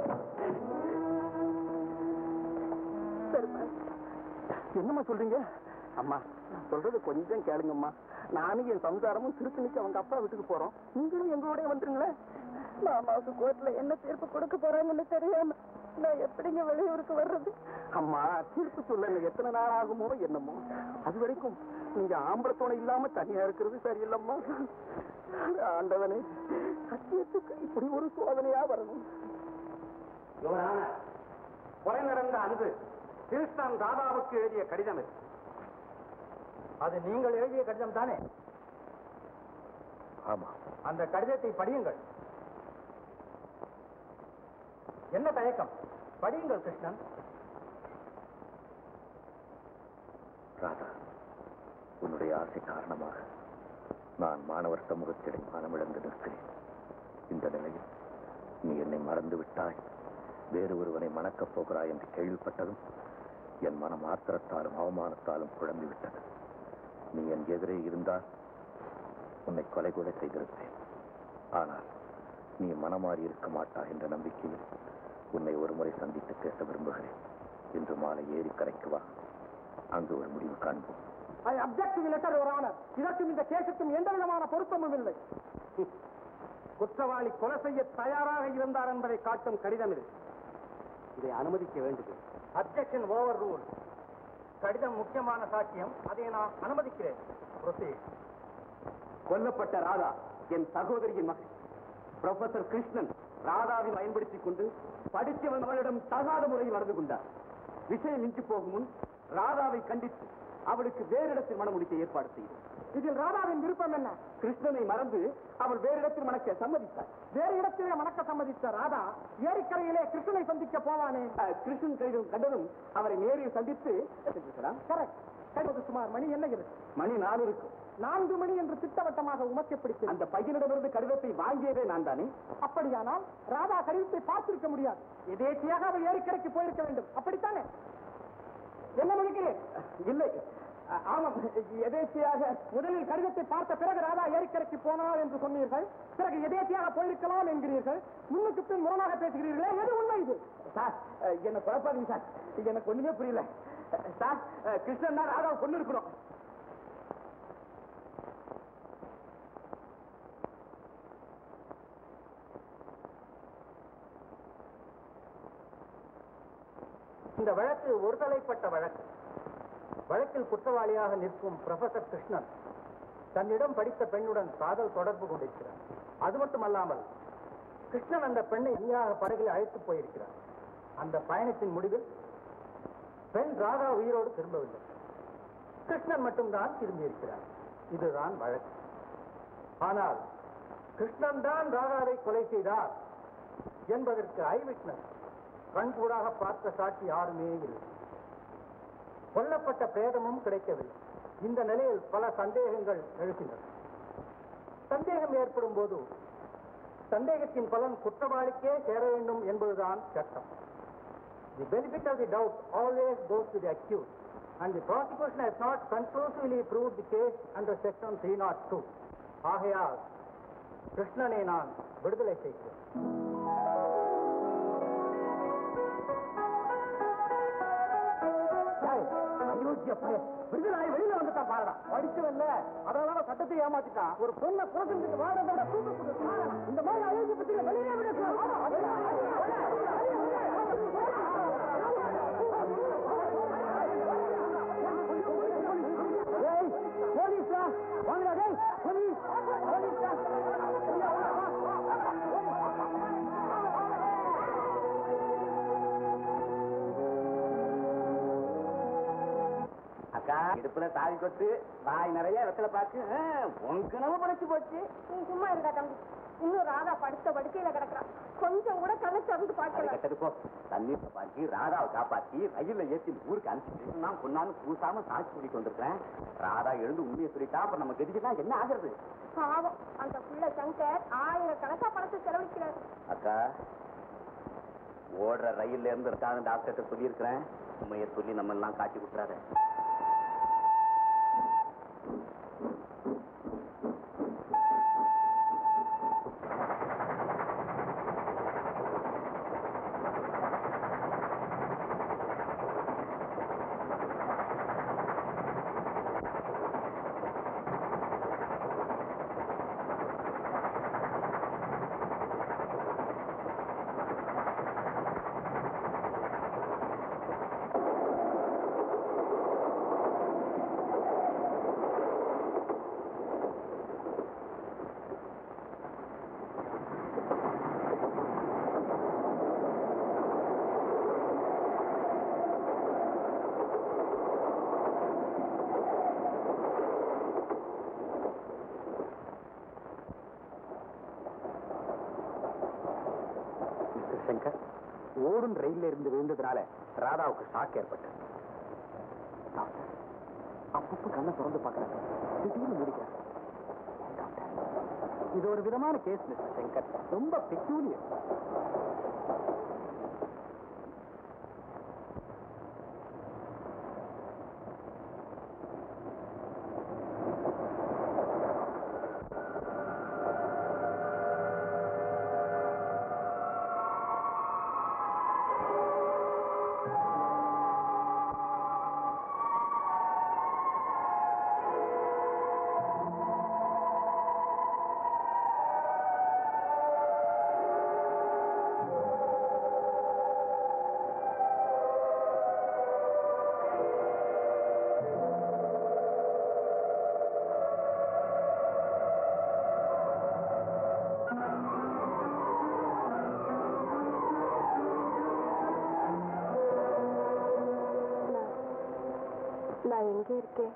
என்னம்மா சொல்றீங்க அம்மா நான் சொல்றது கொஞ்சம் கேளுங்கம்மா நானும் என் சம்சாரமும் திருத்தணிக்கு அவங்க அப்பா வீட்டுக்கு போறோம் நீங்களும் எங்களோடய வந்துருங்களேன் மாமாவுக்கு கோர்ட்ல என்ன தீர்ப்பு கொடுக்க போறாங்கன்னு தெரியாம நான் எப்படிங்க வெளியூருக்கு வர்றது அம்மா தீர்ப்பு சொல்ல இன்னும் எத்தனை நாள் ஆகுமோ என்னமோ அது வரைக்கும் நீங்க ஆம்பளை துணை இல்லாம தனியா இருக்கிறது சரியில்லம்மா ஆண்டவனே சத்தியத்துக்கு இப்படி ஒரு சோதனையா வரணும் கொலை நடந்த அன்று கிருஷ்ணன் ராதாவுக்கு எழுதிய கடிதம் இது அது நீங்கள் எழுதிய கடிதம் தானே ஆமா அந்த கடிதத்தை படியுங்கள் என்ன தயக்கம் படியுங்கள் கிருஷ்ணன் ராதா உன்னுடைய ஆசை காரணமாக நான் மாணவர் சமூகத்திடம் மனமிழந்து நிற்கிறேன் இந்த நிலையில் நீ என்னை மறந்து விட்டாய் வேறு ஒருவனை மணக்கப் போகிறாய் என்று கேள்விப்பட்டதும் என் மனம் ஆத்திரத்தாலும் அவமானத்தாலும் குழம்பி விட்டது நீ என் எதிரே இருந்தால் உன்னை கொலை கூட செய்திருப்பேன் ஆனால் நீ மனமாறி இருக்க மாட்டாய் என்ற நம்பிக்கையில் உன்னை ஒரு முறை சந்தித்து பேச விரும்புகிறேன் இன்று மாலை ஏரி கரைக்கு வா அங்கு ஒரு முடிவு காண்போம் ஐ அப்செக்ட் லெட்டர் ஒரு ஆனர் இதற்கும் இந்த கேசுக்கும் எந்த விதமான பொருத்தமும் இல்லை குற்றவாளி கொலை செய்ய தயாராக இருந்தார் என்பதை காட்டும் கடிதம் இது இதை அனுமதிக்க வேண்டுது அப்செக்ஷன் ஓவர் ரூல் கடிதம் முக்கியமான சாட்சியம் அதை நான் அனுமதிக்கிறேன் Proceed. கொல்லப்பட்ட ராதா என் சகோதரியின் மகள் ப்ரொஃபசர் கிருஷ்ணன் ராதாவை பயன்படுத்திக் கொண்டு படித்தவன் அவளிடம் தகாத முறையில் நடந்து கொண்டார் விஷயம் மிஞ்சி போகும் முன் ராதாவை கண்டித்து அவளுக்கு வேறு இடத்தில் மணமுடிக்க ஏற்பாடு செய்தோம் இதில் ராதாவின் விருப்பம் என்ன கிருஷ்ணனை மறந்து அவள் வேறு இடத்தில் மணக்க சம்மதித்தார் வேறு இடத்திலே மணக்க சம்மதித்த ராதா ஏரிக்கரையிலே கிருஷ்ணனை சந்திக்க போவானே கிருஷ்ணன் கைதும் கண்டதும் அவரை நேரில் சந்தித்து கரெக்ட் சுமார் மணி என்ன இருக்கு மணி நாலு இருக்கு நான்கு மணி என்று திட்டவட்டமாக உமக்கு பிடித்து அந்த பையனிடமிருந்து கடிதத்தை வாங்கியதே நான் தானே அப்படியானால் ராதா கடிதத்தை பார்த்திருக்க முடியாது எதேச்சியாக அவள் ஏரிக்கரைக்கு போயிருக்க வேண்டும் அப்படித்தானே என்ன நினைக்கிறேன் இல்லை அ- ஆமாம் எதேச்சியாக முதலில் கடிதத்தை பார்த்த பிறகு ராதா ஏரிக்கரைக்கு போனாள் என்று சொன்னீர்கள் பிறகு எதேச்சியாக போயிருக்கலாம் என்கிறீர்கள் முன்னுக்கு பின் முரணாக பேசுகிறீர்களே எது உண்மை இது சார் அஹ், என்ன குழப்பாதீங்க சார் எனக்கு ஒண்ணுமே புரியல அஹ், சார் அஹ், கிருஷ்ணன் தான் ராதாவை கொண்டு இருக்கணும் இந்த வழக்கு ஒருதலைப்பட்ட வழக்கு வழக்கில் குற்றவாளியாக நிற்கும் ப்ரொஃபசர் கிருஷ்ணன் தன்னிடம் படித்த பெண்ணுடன் காதல் தொடர்பு கொண்டிருக்கிறார் அது மட்டுமல்லாமல் கிருஷ்ணன் அந்த பெண்ணை தனியாக படகில் அழைத்து போயிருக்கிறார் அந்த பயணத்தின் முடிவில் பெண் ராதா உயிரோடு திரும்பவில்லை கிருஷ்ணன் மட்டும்தான் திரும்பி இருக்கிறார் இதுதான் வழக்கு ஆனால் கிருஷ்ணன் தான் ராதாவை கொலை செய்தார் என்பதற்கு ஐவிட்னஸ் கண்கூடாக பார்த்த சாட்சி யாருமே இல்லை கொல்லப்பட்ட பிரேதமும் கிடைக்கவில்லை இந்த நிலையில் பல சந்தேகங்கள் எழுக்கின்றன சந்தேகம் ஏற்படும் போது சந்தேகத்தின் பலன் குற்றவாளிக்கே சேர வேண்டும் என்பதுதான் சட்டம் The benefit of the doubt always goes to the accused, and the prosecution has not conclusively proved the case under section 302. ஆகையால் கிருஷ்ணனை நான் விடுதலை செய்கிறேன் அயோக்கிய பையன் விடுதலை வெளியில வந்துட்டான் பாருடா படிச்சவன்ல அதனால சட்டத்தை ஏமாத்திட்டான் ஒரு பொண்ணை கோசம் வாழறத விட தூக்கப்பட்டு இந்த மாதிரி அயோக்கிய பத்திரிகை வெளியே விட போலீஸ்டா வாங்கடா டேய் போலீஸ் போலீஸ்டா அக்கா இடுப்புல தாவி கொத்து வாய் நிறைய வெத்தலை பாக்கு உனக்கு படைச்சு போச்சு நீ சும்மா இருக்கா தம்பி இன்னும் ராதா படுத்த படுக்கையில கிடக்குறான் கொஞ்சம் கூட கண்ணை திறந்து அது பார்க்கல கெட்டது போ தண்ணீர் பாக்கி ராதாவை காப்பாத்தி ரயில்ல ஏத்தி ஊருக்கு அனுப்பிச்சு நான் பொண்ணான்னு பூசாம சாட்சி கூட்டிட்டு வந்திருக்கேன் ராதா எழுந்து உண்மையை சொல்லிட்டா அப்ப நம்ம கெதிச்சுதான் என்ன ஆகுறது பாவம் அந்த புள்ள சங்கர் ஆயிரக்கணக்கா பணத்தை செலவழிக்கிறார் அக்கா ஓடுற ரயில்ல இருந்து இருக்காங்க டாக்டர்கிட்ட சொல்லியிருக்கிறேன் உண்மையை சொல்லி நம்ம எல்லாம் காட்டி விட்டுறாரு மிஸ்டர் சங்கர் ஓடும் ரயில்ல இருந்து விழுந்ததுனால ராதாவுக்கு ஷாக் ஏற்பட்டது டாக்டர் அப்பப்ப கண்ணை திறந்து பார்க்கறாங்க திடீர்னு முடிக்கிறாங்க டாக்டர் இது ஒரு விதமான கேஸ் மிஸ்டர் சங்கர் ரொம்ப பெக்யூலியர் நான் எங்க இருக்கேன்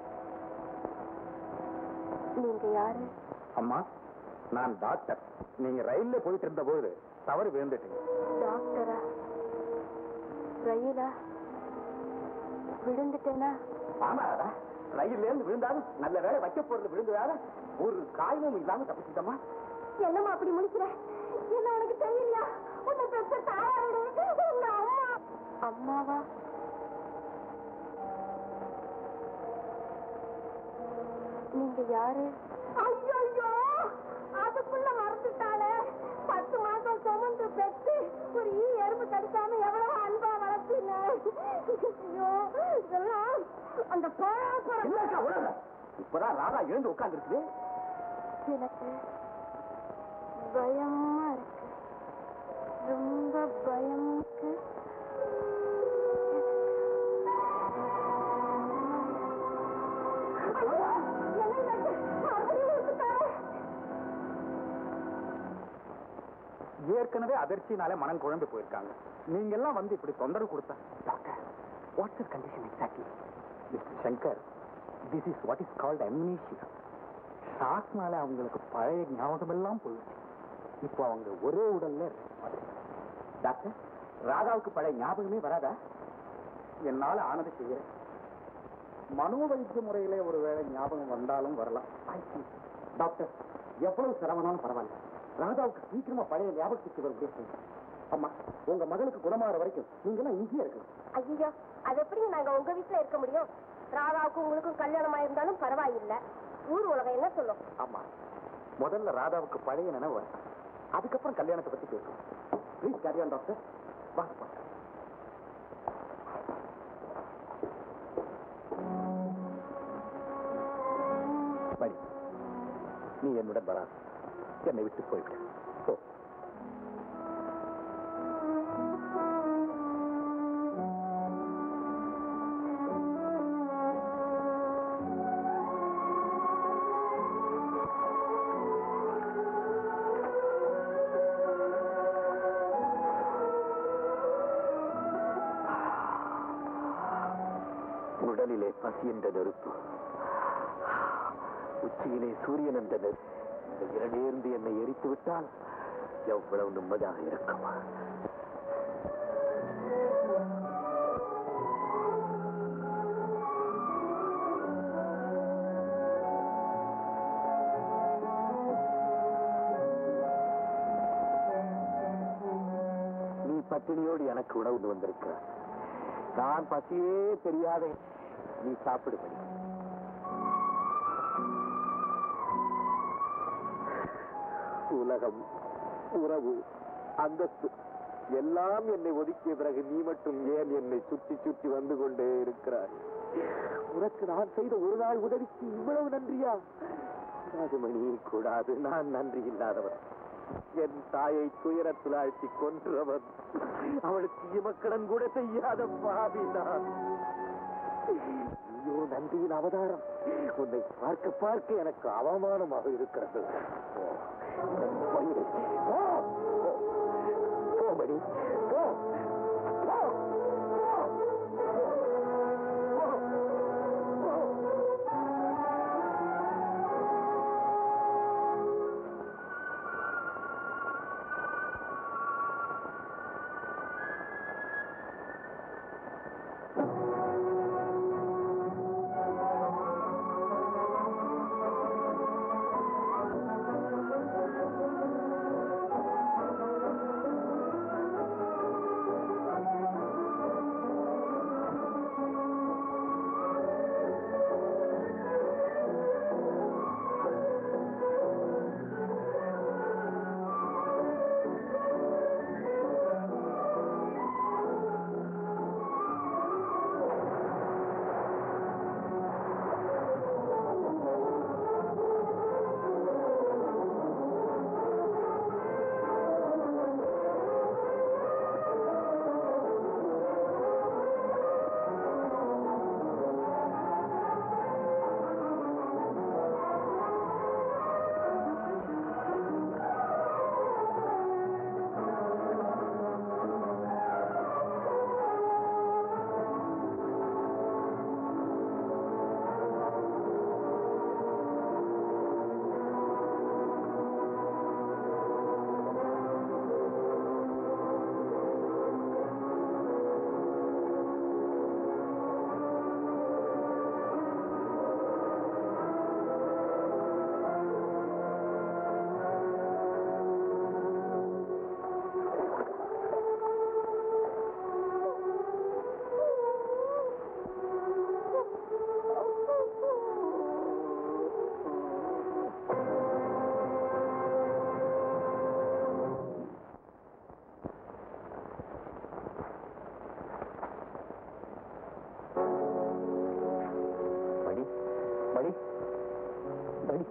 நீங்க யாரு அம்மா நான் டாக்டர் நீங்க ரயில்ல போயிட்டு இருந்த போது தவறு விழுந்துட்டீங்க டாக்டரா ரயிலா விழுந்துட்டேனா ஆமாடா ரயில்ல இருந்து விழுந்தாலும் நல்ல வேலை வைக்க பொருள் விழுந்ததால ஒரு காயமும் இல்லாம தப்பிச்சிட்டமா என்னம்மா அப்படி முடிக்கிற என்ன உனக்கு தெரியலையா உன்னை பெற்ற தாயாரோட உங்க அம்மா அம்மாவா நீங்க யாரு ஐயோ அதுக்குள்ள மறந்துட்டாளே பத்து மாசம் சுமந்து பெற்று ஒரு ஈ எறும்பு கடிக்காம எவ்வளவு அன்பா வளர்த்தின ஐயோ இதெல்லாம் அந்த போராட்டம் இப்பதான் ராதா எழுந்து உட்கார்ந்து எனக்கு பயமா இருக்கு ரொம்ப பயம் இருக்கு ஏற்கனவே அதிர்ச்சினால மனம் குழம்பு போயிருக்காங்க நீங்க எல்லாம் வந்து இப்படி தொந்தரவு கொடுத்தா doctor what's is condition exactly mister Shankar this is what is called amnesia ஷாக்னால அவங்களுக்கு பழைய ஞாபகம் எல்லாம் போயிடுச்சு இப்போ அவங்க ஒரே உடல்ல இருக்காங்க. டாக்டர் ராதாவுக்கு பழைய ஞாபகமே வராதா என்னால ஆனது செய்யறேன் மனோவைத்திய முறையிலே ஒருவேளை ஞாபகம் வந்தாலும் வரலாம் I see. டாக்டர் எவ்வளவு சிரமம்னாலும் பரவாயில்ல ராதாவுக்கு சீக்கிரமா பழைய ஞாபகத்துக்கு வரும் செய்யுங்க. அம்மா உங்க மகளுக்கு குணமாற வரைக்கும் நீங்க எல்லாம் இங்கேயே இருக்கணும் ஐயோ அது எப்படி நாங்க உங்க வீட்டுல இருக்க முடியும் ராதாவுக்கும் உங்களுக்கும் கல்யாணம் ஆயிருந்தாலும் பரவாயில்லை ஊர் உலகம் என்ன சொல்லும் ஆமா முதல்ல ராதாவுக்கு பழைய நினைவு வரும். அதுக்கப்புறம் கல்யாணத்தை பத்தி பேசுவோம் ப்ளீஸ் கேரியான் டாக்டர் வாங்க போங்க. மணி நீ என்னுடன் வரா என்னை விட்டு போய்விடு போ உடலிலே பசி என்ற நெருப்பு உச்சியிலே சூரியன் என்ற நெருப்பு இந்த இரண்டேர்ந்து என்னை எரித்து விட்டால் எவ்வளவு நிம்மதியாக இருக்கும் நீ பட்டினியோடு எனக்கு உணவு வந்திருக்கிறாய் நான் பசியே தெரியாத நீ சாப்பிடுபடி உலகம் உறவு அந்தஸ்து எல்லாம் என்னை ஒதுக்கிய பிறகு நீ மட்டும் ஏன் என்னை சுற்றி சுற்றி வந்து கொண்டே இருக்கிறாய் உனக்கு நான் செய்த ஒரு நாள் உதவிக்கு இவ்வளவு நன்றியா கூடாது மணி கூடாது நான் நன்றி இல்லாதவன் என் தாயை துயரத்தில் ஆழ்த்தி கொன்றவன் அவளுக்கு இமக்கடன் கூட செய்யாத பாவி நான் ஐயோ நன்றியின் அவதாரம் உன்னை பார்க்க பார்க்க எனக்கு அவமானமாக இருக்கிறது போ. போயிரு. போ. போ. போ, மணி. போ. போ. போ. போ. போ. மணி மணி மணி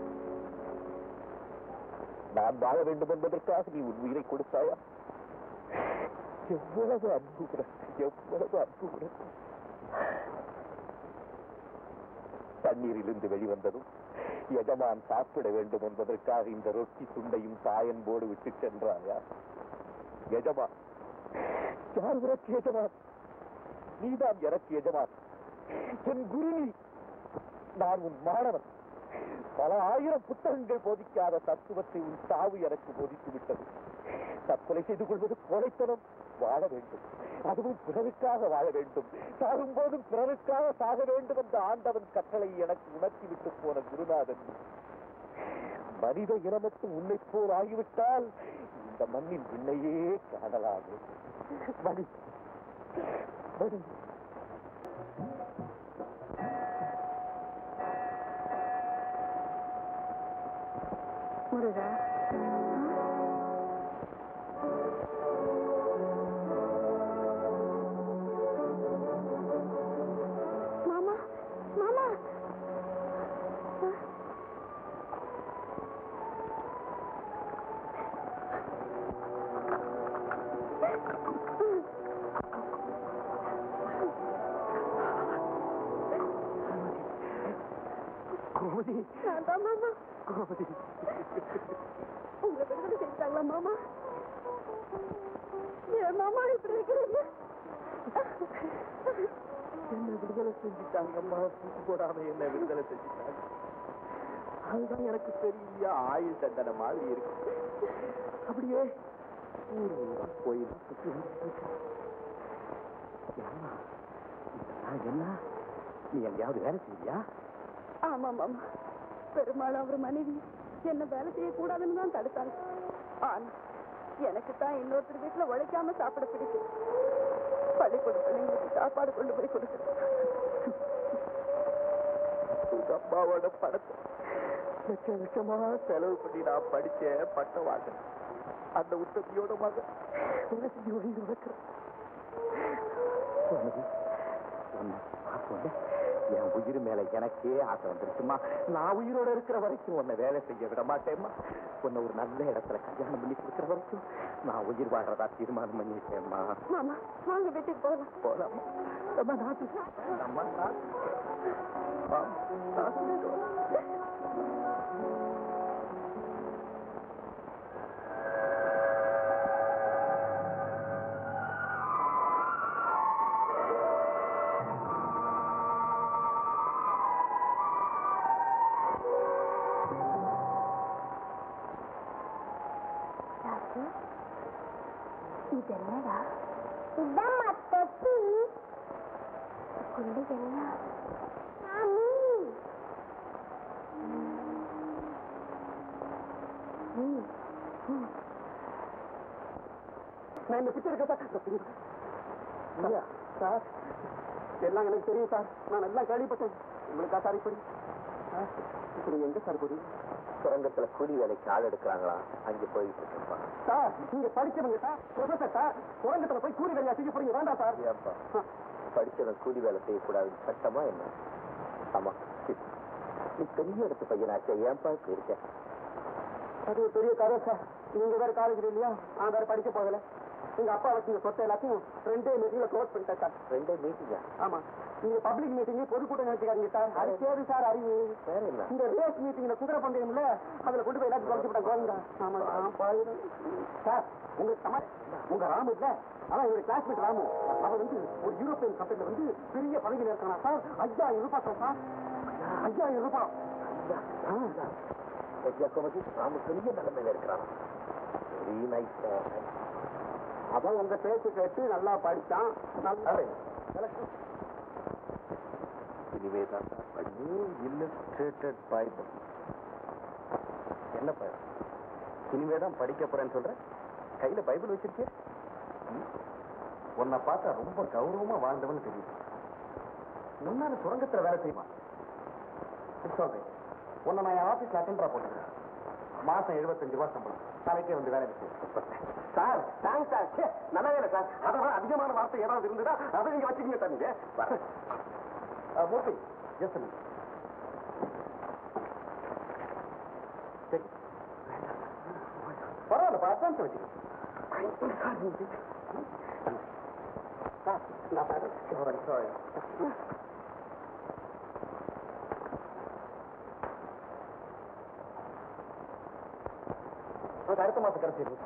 நான் வாழ வேண்டும் என்பதற்காக நீ உன் உயிரை கொடுத்தாயா எவ்வளவு அன்பு உனக்கு எவ்வளவு அன்பு உனக்கு தண்ணீரிலிருந்து வெளிவந்ததும் எஜமான் சாப்பிட வேண்டும் என்பதற்காக இந்த ரொட்டி துண்டையும் தாயன்போடு விட்டு சென்றாயா எஜமான் யார் உனக்கு எஜமான் நீதான் எனக்கு எஜமான் என் குரு நீ நான் உன் மாணவன் பல ஆயிரம் புத்தகங்கள் போதிக்காத தத்துவத்தை உன் சாவு எனக்கு போதித்து விட்டது தற்கொலை செய்து கொள்வது கோழைத்தனம் வாழ வேண்டும் அதுவும் பிறருக்காக வாழ வேண்டும் சாகும் போதும் பிறருக்காக சாக வேண்டும் என்ற ஆண்டவன் கட்டளை எனக்கு உணர்த்தி விட்டு போன குருநாதன் மனித இனமத்தும் உன்னை போல் ஆகிவிட்டால் இந்த மண்ணின் விண்ணையே காணலாமே மணி மணி முருகா மாமா மாமா கோமதி நான் தான் மாமா கோமதி உங்களை விடுதலை செஞ்சாங்களா மாமா ஏன் மாமா இப்படி இருக்கிறீங்க என்ன விடுதலை செஞ்சுட்டாங்கம்மா தூக்கு போடாம என்ன விடுதலை செஞ்சுட்டாங்க அதுதான் எனக்கு பெரிய ஆயுள் தண்டனை மாதிரி இருக்கு அப்படியே ஊர் ஊரா கோயில் சுற்றி வந்துட்டு இருக்கேன். ஏம்மா, இதெல்லாம் என்ன நீ எங்கேயாவது வேலை செய்வியா ஆமா மாமா பெருமாள் அவர் மனைவி என்ன வேலை செய்யக்கூடாதுன்னு தான் தடுத்தாங்க ஆனா எனக்கு தான் இன்னொருத்தர் வீட்டுல உழைக்காம சாப்பிட பிடிக்கும் பள்ளிக்கூட பிள்ளைங்களுக்கு சாப்பாடு கொண்டு போய் கொடுக்குறேன் உங்க அம்மாவோட படத்தை லட்ச லட்சமா செலவு பண்ணி நான் படிச்ச பட்டம் வாங்கினேன் அந்த உத்தத்தியோட மகன் வேலை செஞ்சு வழி நடக்கிறேன் சொன்னது உன்னை பார்த்தோன்னே என் உயிர் மேல எனக்கே ஆசை வந்துருச்சுமா நான் உயிரோட இருக்கிற வரைக்கும் உன்னை வேலை செய்ய விட மாட்டேம்மா உன்னை ஒரு நல்ல இடத்துல கல்யாணம் பண்ணி கொடுக்கிற வரைக்கும் நான் உயிர் வாழ்றதா தீர்மானம் பண்ணிட்டேம்மா மாமா வாங்க வீட்டுக்கு போகலாம் போலாமா அம்மா நாட்டு அம்மா நாட்டு ஆமா, நாட்டு இதென்னடா இதம்மா தொட்டி குண்டிகள்லாம் மாமி நான் இந்த பிச்சை இருக்க சார் சார் எல்லாம் எனக்கு தெரியும் சார் நான் எல்லாம் கேள்விப்பட்டேன் உங்களுக்கா சார் இப்படி ஆ, இப்ப நீங்க எங்க சார் போறீங்க சுரங்கத்துல கூலி வேலைக்கு ஆள் எடுக்கிறாங்களா அங்க போயிட்டு இருக்கேன்ப்பா சார் நீங்க படிச்சவங்க சார் ப்ரொஃபசர் சார் சுரங்கத்துல போய் கூலி வேலையா செய்ய போறீங்க வேண்டாம் சார் ஏப்பா படிச்சவன் கூலி வேலை செய்யக்கூடாது சட்டமா என்ன ஆமா நீ பெரிய இடத்து பையனாச்சே ஏன்பா இப்படி இருக்க அது ஒரு பெரிய கதை சார் நீங்க வேற காலேஜ் இல்லையா நான் வேற படிக்க போகல எங்க அப்பா வச்சுங்க சொத்தை எல்லாத்தையும் ரெண்டே மீட்டிங்ல க்ளோஸ் பண்ணிட்டேன் சார் ரெண்டே மீட்டிங்கா ஆமா நீங்க பப்ளிக் மீட்டிங் பொதுக்கூட்டம் நினைச்சுக்காதீங்க சார் அது சேது சார் அறிவு வேற என்ன இந்த ரேஸ் மீட்டிங்ல குதிரை பந்தயம்ல அதுல கொண்டு போய் எல்லாத்தையும் குறைச்சு விட்டேன் கோவிந்தா ஆமா நான் பாருங்க சார் உங்க சம உங்க ராமு இல்ல அதான் இவரு கிளாஸ்மேட் ராமு அவர் வந்து ஒரு யூரோப்பியன் கம்பெனில வந்து பெரிய பதவியில் இருக்கானா சார் ஐயாயிரம் ரூபாய் சார் சார் ஐயாயிரம் ரூபாய் ஆ. ஐயா கோமதி நாம பெரிய நிலைமையில இருக்கிறான் வெரி நைஸ் அவன் உங்க பேச்சு கேட்டு நல்லா படிச்சான் நல்லா இனிமே தான் நியூ இல்லஸ்ட்ரேட்டட் பைபிள் என்ன பையன் இனிமே தான் படிக்க போறேன்னு சொல்ற கையில பைபிள் வச்சிருக்கே உன்னை பார்த்தா ரொம்ப கௌரவமா வாழ்ந்தவன்னு தெரியுது முன்னால சுரங்கத்துல வேலை செய்வான் சொல்றேன் உன்னை நான் என் ஆபீஸ்ல அட்டெண்டரா போட்டுக்கிறேன் மாசம் எழுபத்தஞ்சு ரூபாய் சம்பளம் தலைக்கே வந்து வேலை செய்ய சார் தேங்க்ஸ் சார் ச்சே, நல்ல வேலை சார் அதான் அதிகமான வார்த்தை ஏதாவது இருந்ததா அதை நீங்க வச்சுக்கீங்க சார் நீங்க மூர்த்தி ஜஸ்ட் பரவாயில்ல அட்வான்ஸ் வச்சுக்கோங்க சார் நான் சார் சாரி சாரி அது அடுத்த மாசம் கிடைச்சிடும்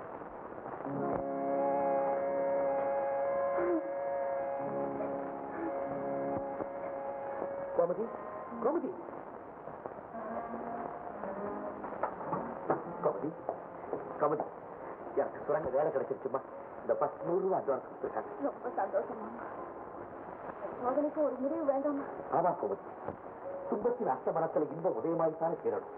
கோமதி கோமதி கோமதி கோமதி எனக்கு சுரங்க வேலை கிடைச்சிருச்சுமா இந்த பத்து நூறு ரூபாய் அட்வான்ஸ் கொடுத்துருக்காங்க ரொம்ப சந்தோஷமா சோதனைக்கு ஒரு முடிவு வேண்டாமா ஆமா கோமதி துன்பத்தின் அஸ்தமனத்தில் இன்ப உதயமாய்த்தானே தீரணும்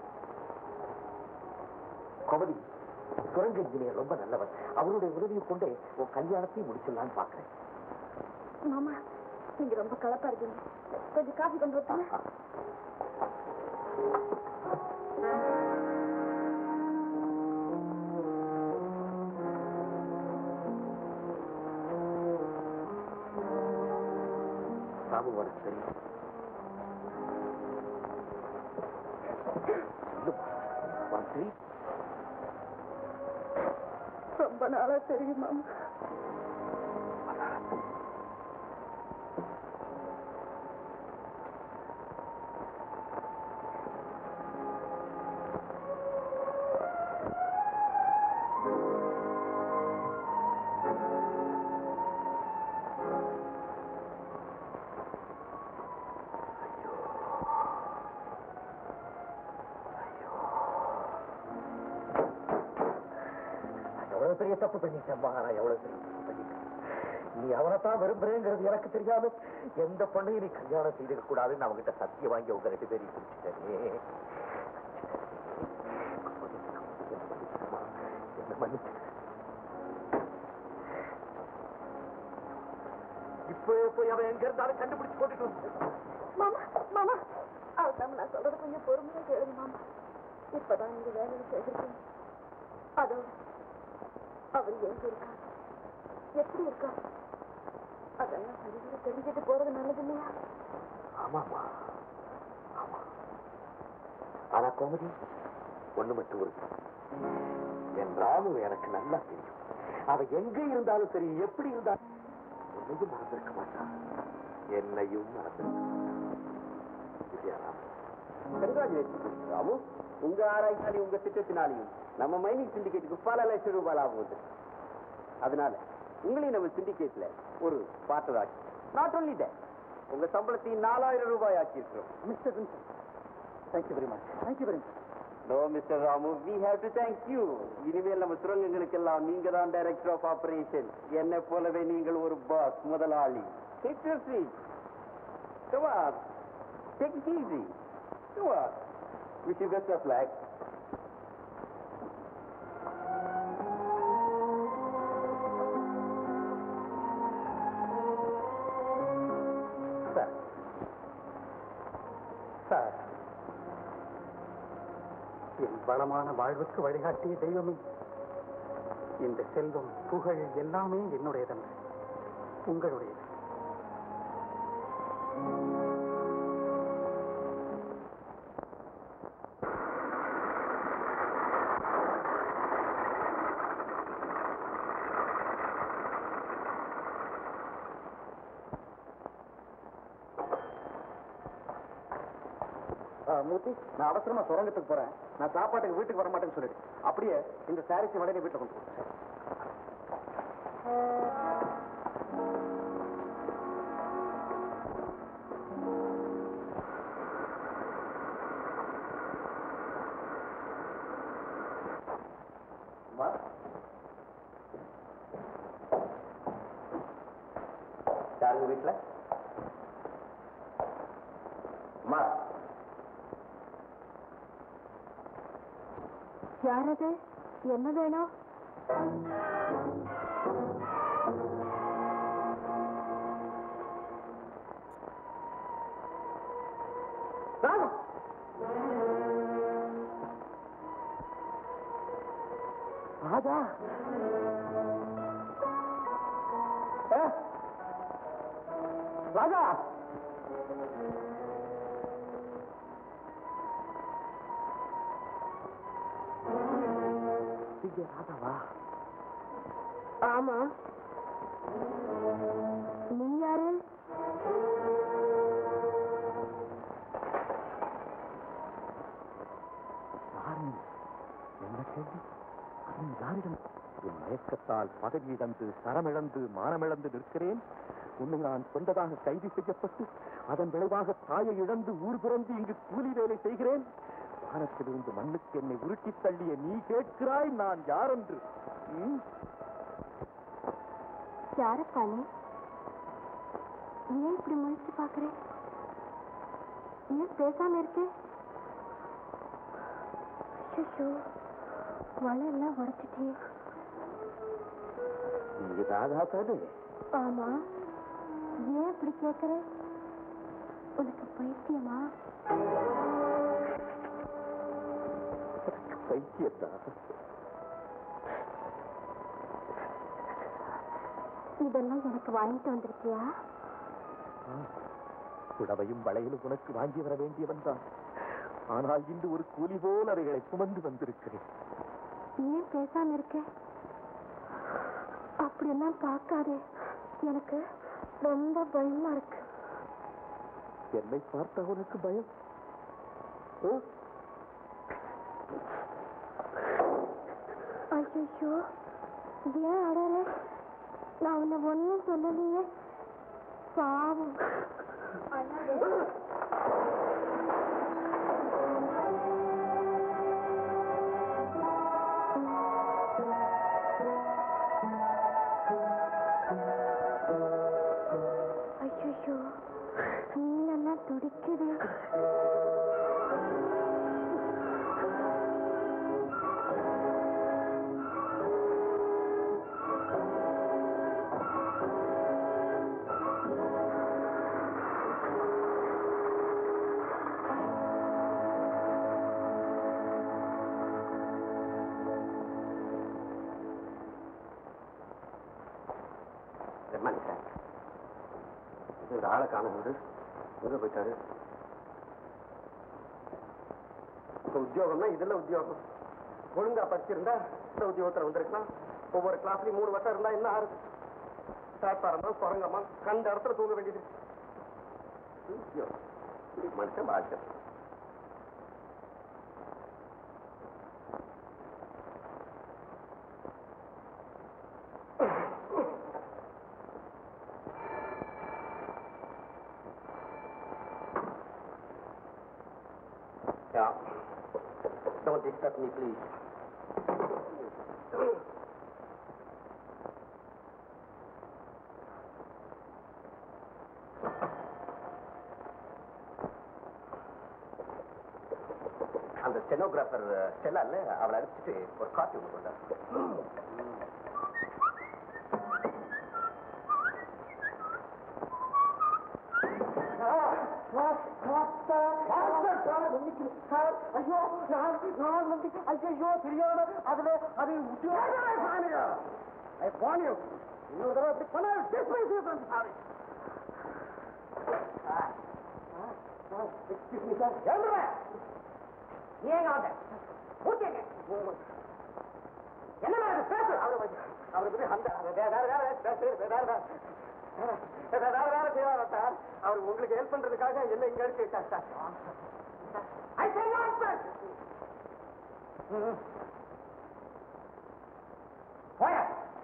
கோமதி சுரங்க இன்ஜினியர் ரொம்ப நல்லவர் அவருடைய உதவியை கொண்டே உன் கல்யாணத்தையும் முடிச்சிடலான்னு பாக்குறேன் மாமா நீங்க ரொம்ப கலப்பா இருக்கீங்க கொஞ்சம் காஃபி கொண்டு வரட்டுமா சாமு வர தெரியும் சொல்லுமா மந்திரி ரொம்ப நாளா தெரியும் மாமா நான் எவ்வளவு பெரிய தப்பு பண்ணிட்டேன் நான் எவ்வளவு பெரிய தப்பு பண்ணிட்டேன் நீ அவனைத்தான் விரும்புறேங்கிறது எனக்கு தெரியாம எந்த பொண்ணையும் நீ கல்யாணம் செய்திருக்க கூடாதுன்னு அவங்கிட்ட சத்தியம் வாங்கி உங்க ரெண்டு பேரையும் குடிச்சிட்டேனே என்ன மன்னிச்சு இப்பவே போய் அவன் எங்க இருந்தாலும் கண்டுபிடிச்சு போட்டுட்டு வந்து மாமா மாமா அவர்தான் நான் சொல்றது கொஞ்சம் பொறுமையா கேளுங்க மாமா இப்பதான் நீங்க வேலையில சேர்ந்துருக்கீங்க அதோட அவர் எங்க இருக்கார் எப்படி இருக்கார் அதெல்லாம் சரிவர தெரிஞ்சுட்டு போறது நல்லது இல்லையா ஆமாமா ஆமா ஆனா கோமதி ஒண்ணு மட்டும் இருக்கு என் ராமு எனக்கு நல்லா தெரியும் அவ எங்க இருந்தாலும் சரி எப்படி இருந்தாலும் உன்னையும் மறந்திருக்க மாட்டான் என்னையும் மறந்திருக்க மாட்டான் இல்லையா ராமு கங்க்ராச்சுலேஷன் ராமு உங்க ஆராய்ச்சியாலையும் உங்க திட்டத்தினாலையும் நம்ம மைனிங் சிண்டிகேட்டுக்கு பல லட்சம் ரூபாய் லாபம் வந்து அதனால உங்களையும் நம்ம சிண்டிகேட்ல ஒரு பார்ட்டர் ஆக்கி நாட் ஒன்லி தட் உங்க சம்பளத்தையும் நாலாயிரம் ரூபாய் ஆக்கி இருக்கிறோம் mister Vinson thank you very much thank you very much no mister Ramu we have to thank you இனிமேல் நம்ம சுரங்கங்களுக்கெல்லாம் நீங்க தான் டைரக்டர் ஆஃப் ஆபரேஷன் என்னை போலவே நீங்கள் ஒரு பாஸ் முதலாளி take your seat Come on. Take it easy. Come on. Wish you best of luck. Sir sir என் வளமான வாழ்வுக்கு வழிகாட்டிய தெய்வமே இந்த செல்வம் புகழ் எல்லாமே என்னுடையதல்ல உங்களுடையது மூர்த்தி நான் அவசரமா சுரங்கத்துக்கு போறேன் நான் சாப்பாட்டுக்கு வீட்டுக்கு வர மாட்டேன்னு சொல்லிடு அப்படியே இந்த சாரிஸ் உடனே வீட்டுல கொண்டு போ. அம்மா. யாருங்க வீட்டுல அம்மா யாரது என்ன வேணும் ராஜா ராஜா ஏ? ராஜா நீங்க ராஜாவா ஆமா நீ யாரு யாரு என்ன கேள்வி வெட்கத்தால் பதவி இழந்து சரமிழந்து மானமிழந்து நிற்கிறேன் உன்னை நான் சொந்ததாக கைது செய்யப்பட்டு அதன் விளைவாக தாயை இழந்து ஊர் பிறந்து இங்கு கூலி வேலை செய்கிறேன் வானத்திலிருந்து மண்ணுக்கு என்னை உருட்டித் தள்ளிய நீ கேட்கிறாய் நான் யாரென்று ம்? யாரப்பா நீ ஏன் இப்படி முழிச்சு பாக்குற ஏன் பேசாம இருக்கே ஐயோ வலையெல்லாம் உடைச்சிட்டே நீ ராதா தானே ஆமா ஏன் இப்படி கேக்குற உனக்கு பைத்தியமா பைத்தியத்தா இதெல்லாம் எனக்கு வாங்கிட்டு வந்திருக்கியா புடவையும் வளையலும் உனக்கு வாங்கி வர வேண்டியவன் தான் ஆனால் இன்று ஒரு கூலி போல் அவைகளை சுமந்து வந்திருக்கிறேன் ஏன் பேசாம இருக்க அப்படியெல்லாம் பார்க்காதே எனக்கு ரொம்ப பயமா இருக்கு என்னை பார்த்தா உனக்கு பயம் ஓ, ஐயோ ஏன் அடற நான் உன்னை ஒன்றும் சொல்லலையே பாவம் ஐயோ நீங்கெல்லாம் துடிக்குது மனுஷன் ஒரு ஆளை காணும்போது எங்க போயிட்டாரு இப்ப உத்தியோகம்னா இதுல உத்தியோகம் ஒழுங்கா படிச்சிருந்தா இந்த உத்தியோகத்துல வந்திருக்கலாம் ஒவ்வொரு கிளாஸ்லயும் மூணு வருஷம் இருந்தா என்ன ஆறுது பிளாட்பாரமா சுரங்கமா கண்ட இடத்துல தூங்க வேண்டியது உத்தியோகம். மனுஷன் வாழ்க்கை Yeah. Don't disturb me, please. அந்த ஸ்டெனோகிராஃபர் ஸ்டெல்லால அவளை அனுப்பிச்சிட்டு ஒரு காப்பி ஒன்று கொண்டாரு ஐயோ நான் நான் வந்து ஐயோ தெரியாம அதுல அது உத்தியோகம் இன்னொரு தடவை அப்படி பண்ண டிஸ்மிஸ் செய்யணும் சாரி எக்ஸ்கியூஸ் மீ சார் எழுதுறேன் ஏங்க வந்த ஊட்டிங்க என்ன இது பேசு அவரு வந்து அவரு வந்து அந்த வேற வேற வேற வேற வேற வேற வேற வேற வேற செய்வாரா சார் அவர் உங்களுக்கு ஹெல்ப் பண்றதுக்காக என்ன இங்க இருக்கு sir sir I say not sir போயா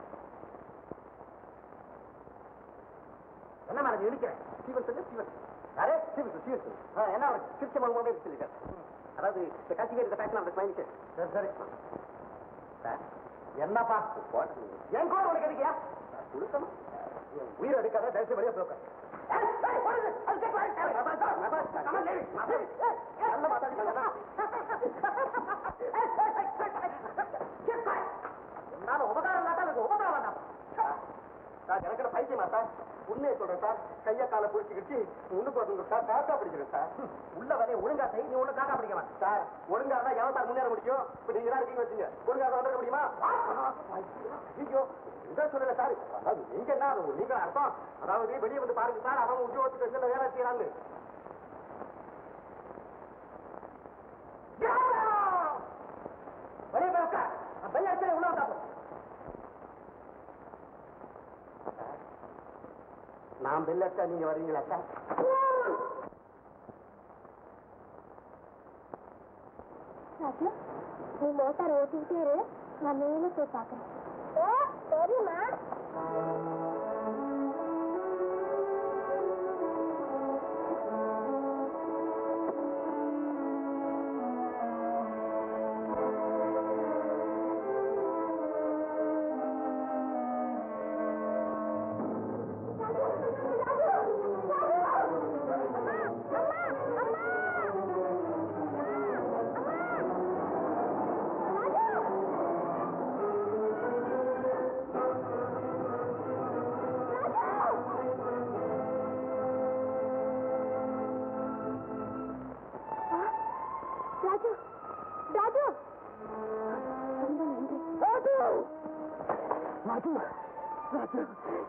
என்ன மேடம் இடிக்கிறேன் ஸ்டீவன் சொல்லு ஸ்டீவன் அரே ஸ்டீவன் ஸ்டீவன் சொல்லு என்ன அவருக்கு சிரிச்ச மகமாவே சொல்லிட்டார் அதாவது இந்த கல்டிவேட் இந்த பேஷன் அந்த ஸ்மைலிக்கு சரி சரி சார் என்னப்பா என் கூட உனக்கு எதுக்கியா கொடுக்கணும் என் உயிர் எடுக்காத தயவுசெய்து வெளியே போக்க என்னால உபகாரம் இல்லாட்டா எனக்கு உபகாரம் வேண்டாம் சார் எனக்கு பைத்தியமா சார் உண்மையை சொல்றேன் சார் கைய காலை பிடிச்சிக்கிட்டு முன்னுக்கு வந்து சார் காக்கா பிடிக்கிறேன் சார் உள்ள வரைய ஒழுங்கா செய் நீ ஒண்ணு காக்கா பிடிக்க வேண்டாம் சார் ஒழுங்கா இருந்தா எவன் சார் முன்னேற முடியும் இப்ப நீங்க தான் இருக்கீங்க வச்சுங்க ஒழுங்கா இருந்தா வந்துட முடியுமா ஐயோ இதை சொல்லல சார் அதாவது நீங்க என்ன அது நீங்க அர்த்தம் அதாவது வெளியே வந்து பாருங்க சார் அவன் உத்தியோகத்துக்கு வந்து வேலை செய்யறாங்க வெளியே போய் உட்கார் நான் பெல் அடிச்சா உள்ள வந்தா போதும். நான் பெல் அடிச்சா நீங்க வருவீங்களா சார் ராஜு நீ மோட்டார் ஓட்டிக்கிட்டே இரு நான் மேலே போய் பார்க்குறேன் தெரியுமா ராஜு ராஜு ரொம்ப நன்றி ராஜு ராஜு ராஜு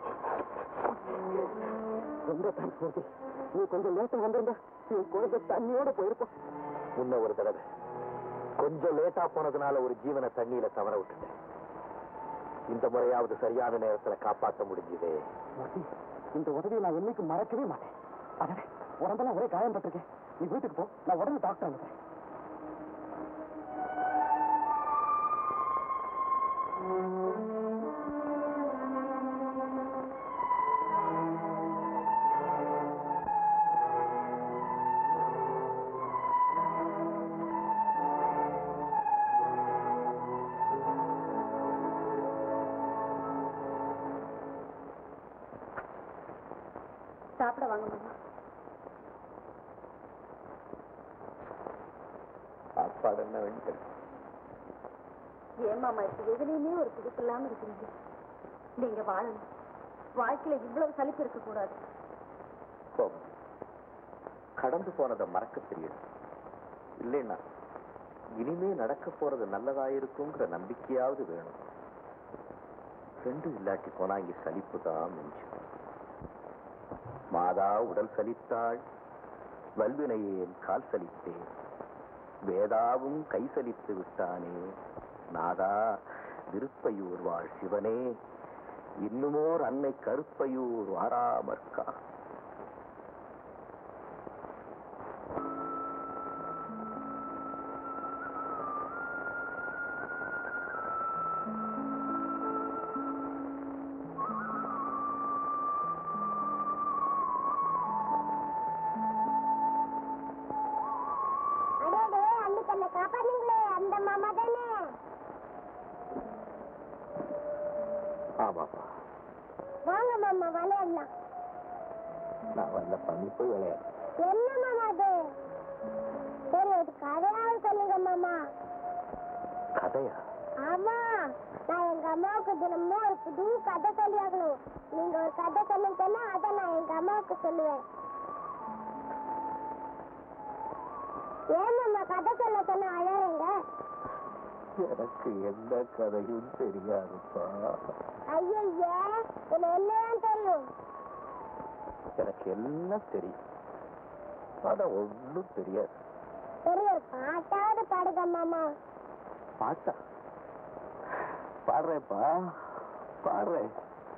ரொம்ப தேங்க்ஸ் மூர்த்தி நீ கொஞ்சம் லேட்டா வந்திருந்தா நீ குழந்தை தண்ணியோட போயிருப்போம் முன்ன ஒரு தடவை கொஞ்சம் லேட்டா போனதுனால ஒரு ஜீவனை தண்ணியில தவற விட்டுட்டேன் இந்த முறையாவது சரியான நேரத்துல காப்பாற்ற முடிஞ்சதே மூர்த்தி இந்த உதவியை நான் என்னைக்கு மறக்கவே மாட்டேன் அடடே உடம்பெல்லாம் ஒரே காயம் பட்டிருக்கேன் நீ வீட்டுக்கு போ நான் உடனே டாக்டர் அனுப்புறேன் சாப்பிட வாங்க மாமா சாப்பாடு என்ன வேண்டிய ஏன் மாமா இப்ப எதுலையுமே ஒரு பிடிப்பு இல்லாம இருக்கிறீங்க நீங்க வாழணும் வாழ்க்கையில இவ்வளவு சலிப்பு இருக்க கூடாது கோபம் கடந்து போனதை மறக்க தெரியும் இல்லைன்னா இனிமே நடக்க போறது நல்லதாயிருக்குங்கிற நம்பிக்கையாவது வேணும் ரெண்டும் இல்லாட்டி போனா இங்க சலிப்பு தான் மிஞ்சும் மாதா உடல் சலித்தாள் வல்வினையேன் கால் சலித்தேன் வேதாவும் கை சலித்து விட்டானே நாதா விருப்பையூர் வாழ் சிவனே இன்னுமோர் அன்னை கருப்பையூர் வாராமற்கா அடே அன்னைக்கு என்ன காப்பாத்தீங்களே அந்த மாமா தானே ஆமாப்பா வாங்க மாமா விளையாடலாம் நான் வந்த பண்ணி போய் விளையாடு என்ன மாமா அது சரி ஒரு கதையாவது சொல்லுங்க மாமா கதையா ஆமா நான் எங்க அம்மாவுக்கு தினமும் ஒரு புது கதை சொல்லியாகணும் நீங்க ஒரு கதை சொல்லுங்கன்னா அதை நான் எங்க அம்மாவுக்கு சொல்லுவேன் ஏன் மாமா கதை சொல்ல சொன்ன அழறீங்க எனக்கு எந்த கதையும் தெரியாதுப்பா ஐயய்யே என்ன என்னதான் தெரியும் எனக்கு எல்லாம் தெரியும் ஆனா ஒண்ணும் தெரியாது சரி ஒரு பாட்டாவது பாடுங்க மாமா பாட்டா பாடுறேன்ப்பா பாடுறேன்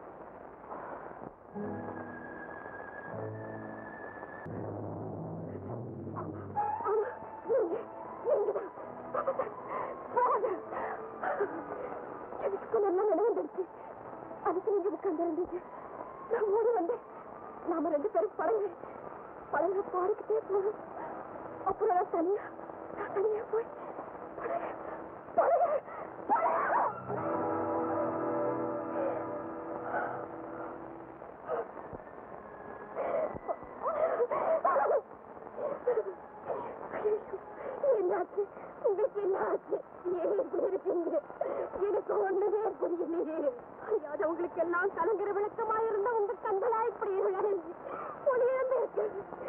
எனக்கு நல்லா நடந்துருச்சு அதுக்கு நீங்க உட்கார்ந்து இருந்தீங்க நான் ஓடி வந்தேன் நாம ரெண்டு பேரும் பழங்க பழங்க பாடிக்கிட்டே போகணும் அப்புறம் நான் தனியா நான் தனியா போய் பழக பழக பழக என்னாச்சு உங்களுக்கு என்ன ஆச்சு ஏன் இப்படி இருக்கீங்க எனக்கு ஒண்ணுமே புரியலையே அறியாத உங்களுக்கு எல்லாம் கலங்குற விளக்கமா இருந்த உங்க கண்களா இப்படி விளையாடுச்சு ஒளியிழந்து இருக்கு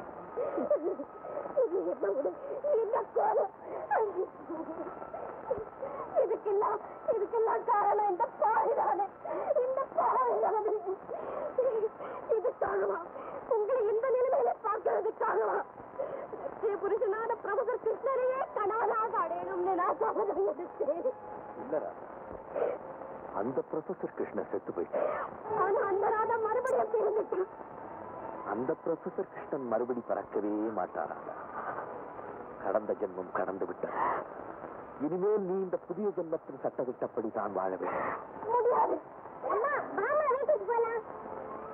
இது என்ன ஒரு என்ன கோலம் ஐயோ. இதுக்கெல்லாம் இதுக்கெல்லாம் காரணம் இந்த பாவிதானே இந்த பாவிதானே இதுக்காகவா உங்களை இந்த நிலைமையில பார்க்கறதுக்காகவா லட்சிய புருஷனான பிரபுகர் கிருஷ்ணரையே கணவனாக அடையணும்னு நான் சபதம் எடுத்தேன் இல்லடா அந்த ப்ரொஃபசர் கிருஷ்ணன் செத்து போயிட்டான் ஆனா அந்த ராதா மறுபடியும் பிறந்துட்டான் அந்த ப்ரொஃபசர் கிருஷ்ணன் மறுபடி பறக்கவே மாட்டாராங்க கடந்த ஜென்மம் கடந்து விட்டது இனிமேல் நீ இந்த புதிய ஜென்மத்தின் சட்டத்திட்டப்படி தான் வாழ வேண்டும் முடியாது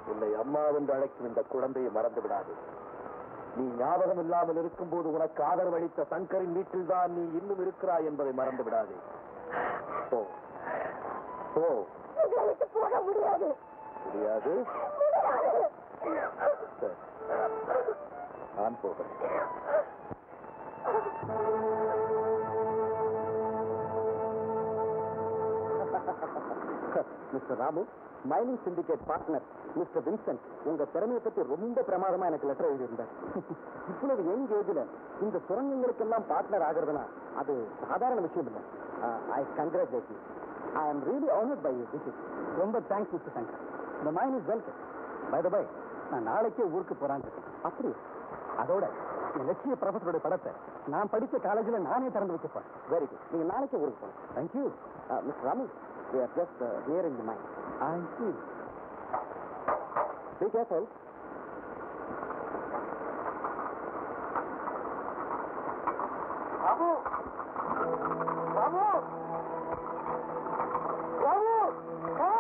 உன்னை அம்மா என்று அழைக்கும் இந்த குழந்தையை மறந்து விடாது நீ ஞாபகம் இல்லாமல் இருக்கும்போது உனக்கு ஆதரவு அளித்த சங்கரின் வீட்டில் தான் நீ இன்னும் இருக்கிறாய் என்பதை மறந்து விடாதே போ போ உங்களை விட்டு போக முடியாது முடியாது முடியாது சரி. நான் போகிறேன் mister Ramu mining syndicate partner mister Vincent உங்க திறமையை பத்தி ரொம்ப பிரமாதமா எனக்கு லெட்டர் எழுதியிருந்தார் இவ்வளவு யங் ஏஜ்ல இந்த சுரங்கங்களுக்கெல்லாம் பார்ட்னர் ஆகிறதுனா அது சாதாரண விஷயம் இல்லை I congratulate you I am really honoured by visit ரொம்ப தேங்க்ஸ் மிஸ்டர் சங்கர் இந்த mine is welcome by the by நான் நாளைக்கே ஊருக்கு போறான்னு இருக்கேன். அப்படி அதோட என் லட்சிய ப்ரொஃபஸருடைய படத்தை நான் படிச்ச காலேஜில் நானே திறந்து வைக்க போறேன் வெரி குட் நீங்க நாளைக்கே ஊருக்கு போகலாம் thank you mister Ramu we are just uh, here in the mind I see be careful Ramu Ramu Ramu ஆ!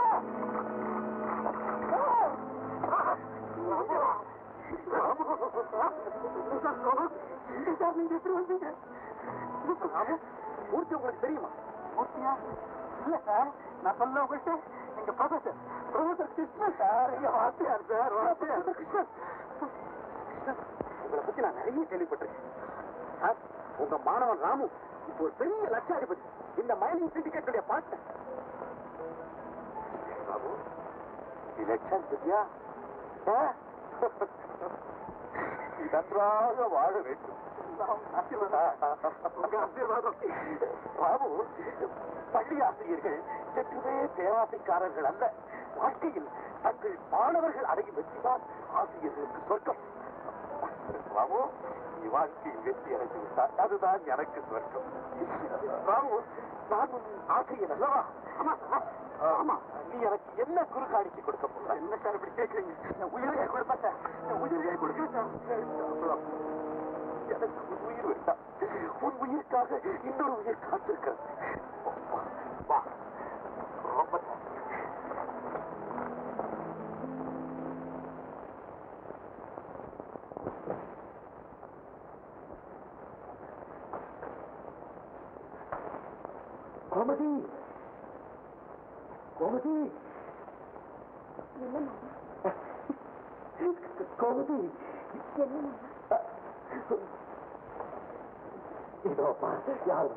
ஆ! ராமு! ராமு! எங்க சார் நீங்க எப்படி வந்தீங்க? ராமு, மூர்த்தி உங்களுக்கு தெரியுமா மூர்த்தியா இல்ல சார் நான் சொல்ல உங்கள்கிட்ட எங்க ப்ரொஃபசர் ப்ரொஃபசர் கிருஷ்ணன் சார் எங்க வாத்தியார் சார் வாத்தியார் கிருஷ்ணன் கிருஷ்ணன், உங்களை பத்தி நான் நிறைய கேள்விப்பட்டிருக்கேன் சார் உங்க மாணவன் ராமு இப்போ ஒரு பெரிய லட்சாதிபதி இந்த மைனிங் சிண்டிகேட்டுடைய பார்ட்னர் ராமு நீ லட்சாதிபதியா ஆ? நீ நன்றாக வாழ வேண்டும் உங்க ஆசீர்வாதம் ராமு பள்ளி ஆசிரியர்கள் சற்றுமே பேராசைக்காரர்கள் அல்ல வாழ்க்கையில் தங்கள் மாணவர்கள் அடையும் வெற்றிதான் ஆசிரியர்களுக்கு சொர்க்கம் ராமு நீ வாழ்க்கையில் வெற்றி அடைந்து விட்டார் அதுதான் எனக்கு சொர்க்கம் ராமு நான் உன் ஆசிரியர் அல்லவா ஆமா ஆமா. ஆமா நீ எனக்கு என்ன குரு காணிக்கை கொடுக்க போற என்ன சார் இப்படி கேட்கறீங்க நான் உயிரையே கொடுப்பேன் சார் நான் உயிரையே கொடுக்கிறேன் சார் எனக்கு உன் உயிர் வேண்டாம் உன் உயிருக்காக இன்னொரு உயிர் காத்திருக்கிறது வா, வா ரொம்ப thanks. கோமதி கோமதி கோமதி இதோ பாரு யார்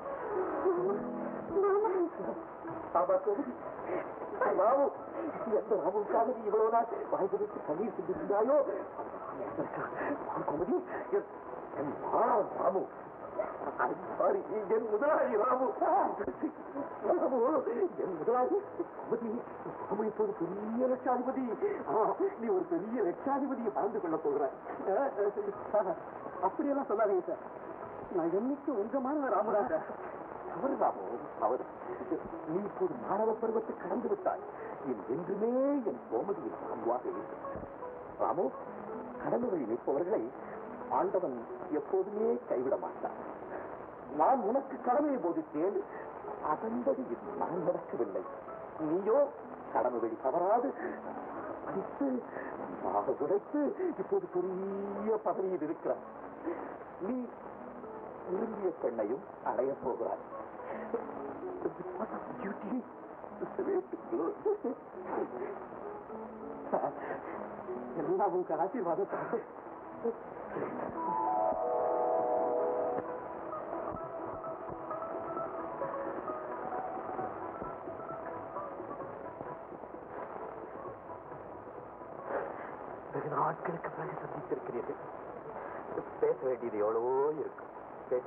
ஆமா கோமதி ராமு எந்த ராமுக்காக நீ இவ்வளவு நாள் வாய்ப்பு வச்சு கண்ணீர் செஞ்சிருந்தாயோ கோமதி என் என் மாணவன் ராமு I'm sorry, என் முதலாளி ராமு ராமு என் முதலாளி கோமதி ராமு இப்போது பெரிய லட்சாதிபதி ஆ, நீ ஒரு பெரிய லட்சாதிபதியை வாழ்ந்து கொள்ள போகிறாய் அப்படியெல்லாம் சொல்லாதீங்க சார் நான் என்னைக்கு உங்க மாணவ ராமராஜா அவர் ராமு அவர் நீ இப்போது மாணவ பருவத்தை கடந்து விட்டாய் என் என்றுமே என் கோமதியின் ராமுவாக இருக்கும் ராமு கடமை வழி நிற்பவர்களை ஆண்டவன் எப்போதுமே கைவிட மாட்டான் நான் உனக்கு கடமையை போதித்தேன் அதன்படி நான் நடக்கவில்லை நீயோ கடமை வழி தவறாது படித்து மாக உடைத்து இப்போது பெரிய பதவியில் இருக்கிறார் நீ விரும்பிய பெண்ணையும் அடையப் போகிறாய் Because of duty, the way to go. எல்லாம் உங்க ஆசீர்வாதம் வெகு நாட்களுக்கு பிறகு சந்தித்திருக்கிறீர்கள் பேச வேண்டியது எவ்வளவோ இருக்கு பேச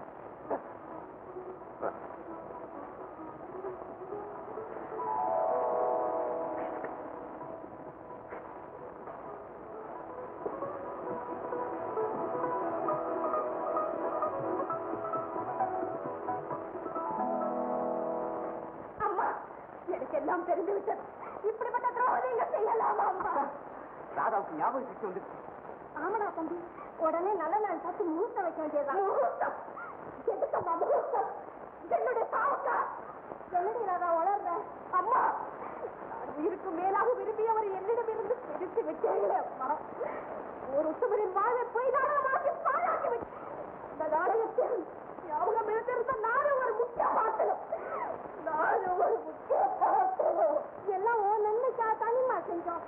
அம்மா எனக்கு எல்லாம் தெரிந்து விட்டது இப்படிப்பட்ட துரோகம் நீங்க செய்யலாமா அம்மா ராதாவுக்கு ஞாபகம் சக்தி வந்துருச்சு ஆமாடா தம்பி உடனே நல்ல நாள் பார்த்து முகூர்த்தம் வைக்க வேண்டியதுதான் முகூர்த்தம் எதுக்கம்மா முகூர்த்தம் என்னுடைய சாவுக்கா என்னடி ராதா வளர்ற அம்மா உயிருக்கு மேலாக விரும்பியவர் என்னிடமிருந்து பிரித்து விட்டீர்களே அம்மா ஒரு உத்தமரின் வாழ்வை போய் நாடகமாக்கி பாழாக்கி விட்டு இந்த நாடகத்தில் ஞாபகம் எழுந்திருந்த நானும் ஒரு முக்கிய பாத்திரம் நானும் ஒரு முக்கிய பாத்திரம் எல்லாம் ஓ நன்மைக்காக தனிமா செஞ்சோம்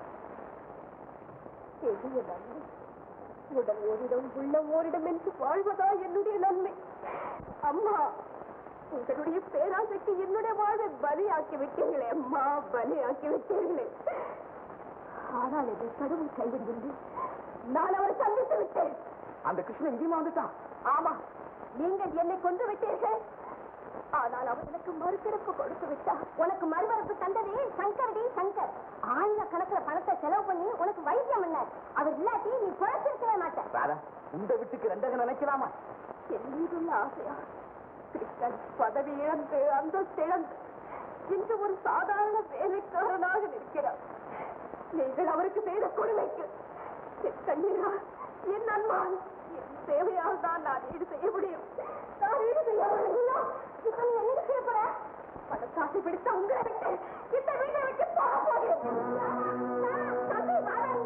பெரிய நன்மை உடல் ஓரிடம் உள்ள ஓரிடம் என்று வாழ்வதா என்னுடைய நன்மை அம்மா உங்களுடைய பேராசைக்கு என்னுடைய வாழ்வை பலியாக்கி விட்டீர்களே அம்மா பலியாக்கி விட்டீர்களே ஆனால் இதை கடவுள் கைவிடவில்லை நான் அவரை சந்தித்து விட்டேன் அந்த கிருஷ்ணன் இங்கேயுமா வந்துட்டான் ஆமா நீங்கள் என்னை கொன்று விட்டீர்கள் ஆனால் அவர் எனக்கு மறுபிறப்பு கொடுத்து விட்டார் உனக்கு மறுபிறப்பு தந்ததே சங்கரடி சங்கர் ஆயிர கணக்குல பணத்தை செலவு பண்ணி உனக்கு வைத்தியம் என்ன அவர் இல்லாட்டி நீ குழப்பிருக்கவே மாட்ட ராதா இந்த வீட்டுக்கு ரெண்டக நினைக்கலாமா என் மீதுள்ள ஆசையா கிருஷ்ணன் பதவி இழந்து அந்தஸ்து இழந்து இன்று ஒரு சாதாரண வேலைக்காரனாக நிற்கிறார் நீங்கள் அவருக்கு செய்த கொடுமைக்கு என் கண்ணீரா என் அன்பால் என் சேவையால் தான் நான் ஈடு செய்ய முடியும் நான் ஈடு செய்ய முடியும் இப்ப நீ என்ன செய்ய போற பணத்தாசை பிடித்த உங்களை விட்டு இந்த வீட்டை விட்டு போக போகிறேன் தம்பி வாங்க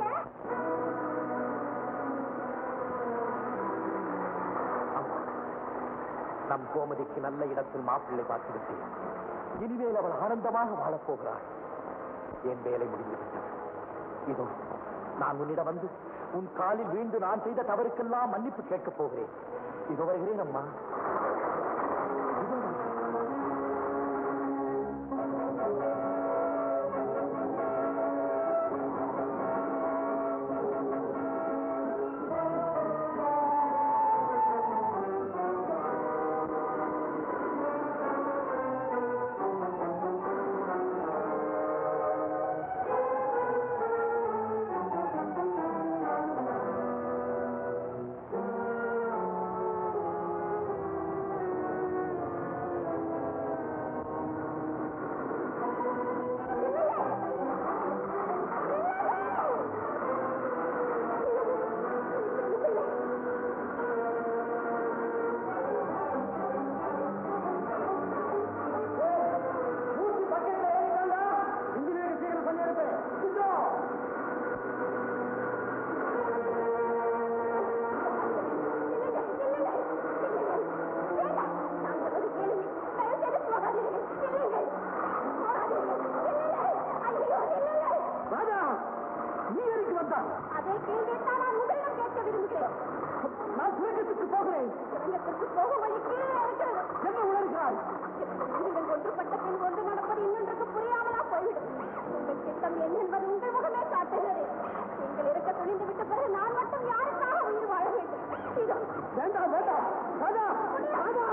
நம் கோமதிக்கு நல்ல இடத்தில் மாப்பிள்ளை பார்த்து விட்டேன் இனிமேல் அவள் ஆனந்தமாக வாழப் போகிறாள் என் வேலை முடிந்துவிட்டது இதோ நான் உன்னிடம் வந்து உன் காலில் வீழ்ந்து நான் செய்த தவறுக்கெல்லாம் மன்னிப்பு கேட்கப் போகிறேன் இதோ வருகிறேன் அம்மா இதோ வருகிறேன். ராஜா நீ எதுக்கு வந்தாய் அதே கேள்வியை தான் நான் உங்களிடம் கேட்க விரும்புகிறேன் நான் சுரங்கத்துக்கு போகிறேன் சுரங்கத்திற்கு போகும் வழி கீழே இருக்கிறது என்ன உணர்கிறாய் நீங்கள் ஒன்றுபட்ட பின் ஒன்று நடப்பது இன்னொன்றுக்கு புரியாமலா போய்விடும் உங்கள் திட்டம் என்ன என்பது உங்கள் முகமே காட்டுகிறது நீங்கள் இருக்க துணிந்து விட்ட பிறகு நான் மட்டும் யாருக்காக உயிர் வாழ வேண்டும் இதோ வேண்டாம் வேண்டாம் ராஜா ராஜா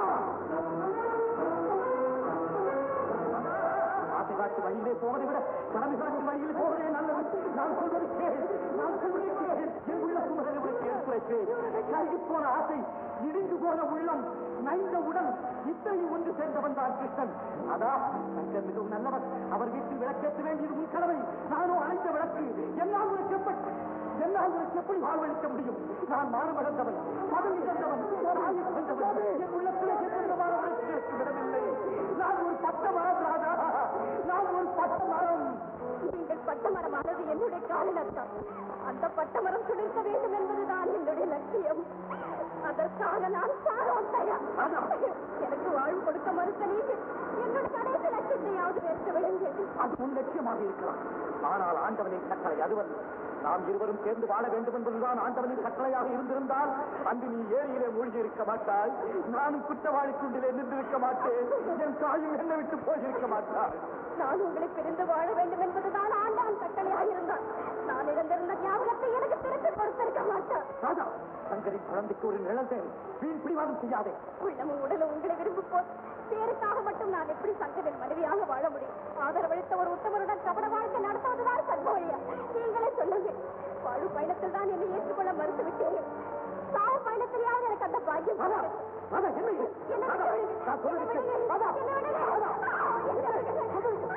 ஆசை காட்டு வழியிலே போவதை விட கடமை காட்டு வழியில் போவதே நல்லது நான் சொல்வது கேள் நான் சொல்வது கேள் என் உள்ள குமரனை உனக்கு எடுத்துரைப்பேன் கருகி போன ஆசை இடிந்து போன உள்ளம் நைந்த உடல் இத்தனை ஒன்று சேர்ந்தவன் தான் கிருஷ்ணன் அதா சங்கர் மிகவும் நல்லவர் அவர் வீட்டில் விளக்கேற்ற வேண்டியது உன் கடமை நானும் அணைந்த விளக்கு எல்லாம் உனக்கு எப்படி என்னால் உனக்கு எப்படி வாழ்வளிக்க முடியும் நான் மானமடைந்தவன் பதவி இழந்தவன் தாயை கொண்டவன் என் உள்ளத்தில் எந்த மாணவனுக்கு விடவில்லை நான் ஒரு பட்ட மரம் ராஜா நான் ஒரு பட்ட மரம் நீங்கள் பட்டமரமானது என்னுடைய காலினத்தான் அந்த பட்டமரம் துளிர்க்க வேண்டும் என்பதுதான் என்னுடைய லட்சியம் அதற்காக நான் சாகவும் தயார் எனக்கு வாழ்வு கொடுக்க மறுத்த நீங்கள் என்னுடைய கடைசி லட்சியத்தையாவது வெற்ற விடுங்கள் அது உன் லட்சியமாக இருக்கலாம் ஆனால் ஆண்டவனின் கட்டளை அதுவல்ல நாம் இருவரும் சேர்ந்து வாழ வேண்டும் என்பதுதான் ஆண்டவனின் கட்டளையாக இருந்திருந்தால் அன்று நீ ஏரியிலே மூழ்கி இருக்க மாட்டாய் நானும் குற்றவாளி குண்டிலே நின்றிருக்க மாட்டேன் என் தாயும் என்னை விட்டு போயிருக்க மாட்டாள் நான் உங்களை பிரிந்து வாழ வேண்டும் என்பதுதான் ஆண்டவன் கட்டளையாக இருந்தான் நான் இழந்திருந்த ஞாபகத்தை எனக்கு திருப்பி கொடுத்திருக்க மாட்டான் ராஜா சங்கரின் குழந்தைக்கு ஒரு நிழல் தேவை வீண் பிடிவாதம் செய்யாதே உள்ளமும் உடலும் உங்களை விரும்பும் போது பேருக்காக மட்டும் நான் எப்படி சங்கரின் மனைவியாக வாழ முடியும் ஆதரவளித்த ஒரு உத்தமருடன் கபட வாழ்க்கை நடத்துவதுதான் சத்வழியா நீங்களே சொல்லுங்க வாழு பயணத்தில் தான் என்னை ஏற்றுக்கொள்ள மறுத்து விட்டீர்கள் சாவு பயணத்திலேயாவது எனக்கு அந்த பாக்கியம் ராதா கிடைக்கும். ராதா என்ன இது? என்னை ராதா, விடுங்க. நான் சொல்றது என்னை கேள். விடுங்க. ராதா, என்னை விடுங்க. ராதா. என்னை விடுங்க.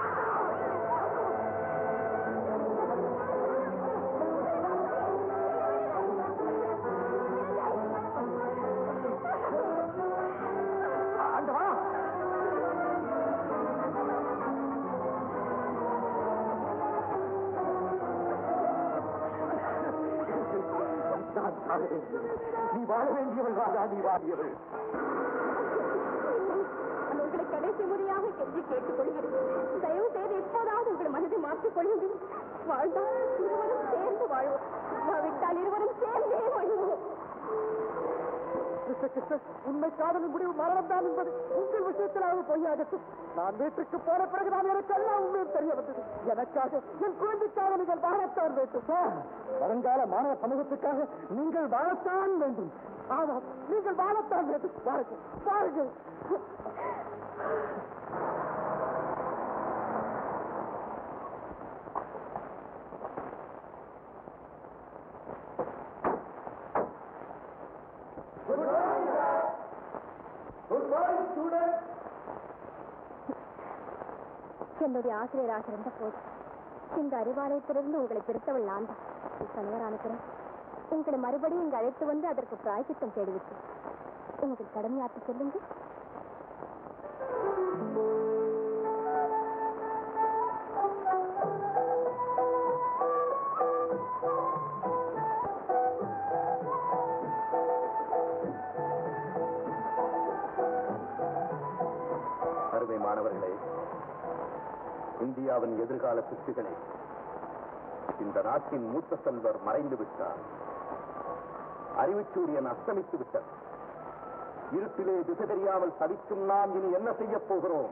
ஆண்டவா வாழ வேண்டியவள் நீ வாழ வேண்டியவள் ராதா நீ வாழியவள் நான் உங்களை கடைசி முறையாக கெஞ்சி கேட்டுக்கொள்கிறேன் தயவு செய்து எப்போதாவது உங்கள் மனதை மாற்றிக் கொள்ளுங்கள் வாழ்ந்தால் இருவரும் சேர்ந்து வாழ்வோம் விட்டால் இருவரும் சேர்ந்தே வாழ்வோம் கிருஷ்ண கிருஷ்ண உண்மை காதலின் முடிவு மரணம் தான் என்பது உங்கள் விஷயத்திலாவது பொய்யாகட்டும் நான் வீட்டுக்கு போன பிறகு நான் எனக்கு எல்லாம் உண்மையும் தெரிய வந்தது எனக்காக என் குழந்தைக்காக நீங்கள் வாழத்தான் வேண்டும் வருங்கால மாணவ சமூகத்துக்காக நீங்கள் வாழத்தான் வேண்டும் ஆமாம் நீங்கள் வாழத்தான் வேண்டும் பாருங்கள் பாருங்கள் என்னுடைய ஆசிரியராக இருந்த போது இந்த அறிவாலயத்திலிருந்து உங்களை பிரித்தவள் நான் தான் கணவர் அனுப்புகிறேன் உங்களை மறுபடியும் இங்கு அழைத்து வந்து அதற்கு பிராய்ச்சித்தம் தேடிவிட்டேன் உங்கள் கடமையாற்றி சொல்லுங்கள் அருமை மாணவர்களே இந்தியாவின் எதிர்கால சிற்பிகளே இந்த நாட்டின் மூத்த செல்வர் மறைந்து விட்டார் அறிவுச்சூரியன் அஸ்தமித்து விட்டது இருட்டிலே திசை தெரியாமல் தவிக்கும் நாம் இனி என்ன செய்யப் போகிறோம்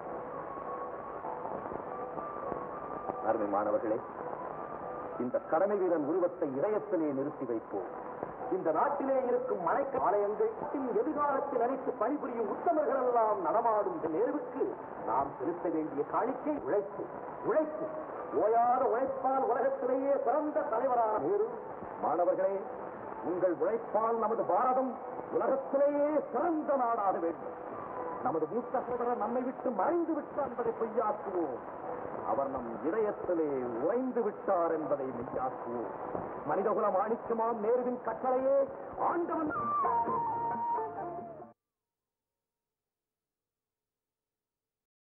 அருமை மாணவர்களே இந்த கடமை வீரன் உருவத்தை இதயத்திலே நிறுத்தி வைப்போம் இந்த நாட்டிலே இருக்கும் மலைக்க ஆலயங்கள் எதிர்காலத்தில் அனைத்து பணிபுரியும் உத்தமர்கள் எல்லாம் நடமாடும் இந்த நேர்வுக்கு நாம் செலுத்த வேண்டிய காணிக்கை உழைப்பு உழைப்பு ஓயாத உழைப்பால் உலகத்திலேயே சிறந்த தலைவரான நேரு மாணவர்களே உங்கள் உழைப்பால் நமது பாரதம் உலகத்திலேயே சிறந்த நாடாக வேண்டும் நமது மூத்த சோதரர் நம்மை விட்டு மறைந்து விட்டார் என்பதை பொய்யாக்குவோம் அவர் நம் இதயத்திலே உறைந்து விட்டார் என்பதை மெய்யாக்குவோம் மனிதகுல மாணிக்கமாம் நேருவின் கட்டளையே ஆண்டவன்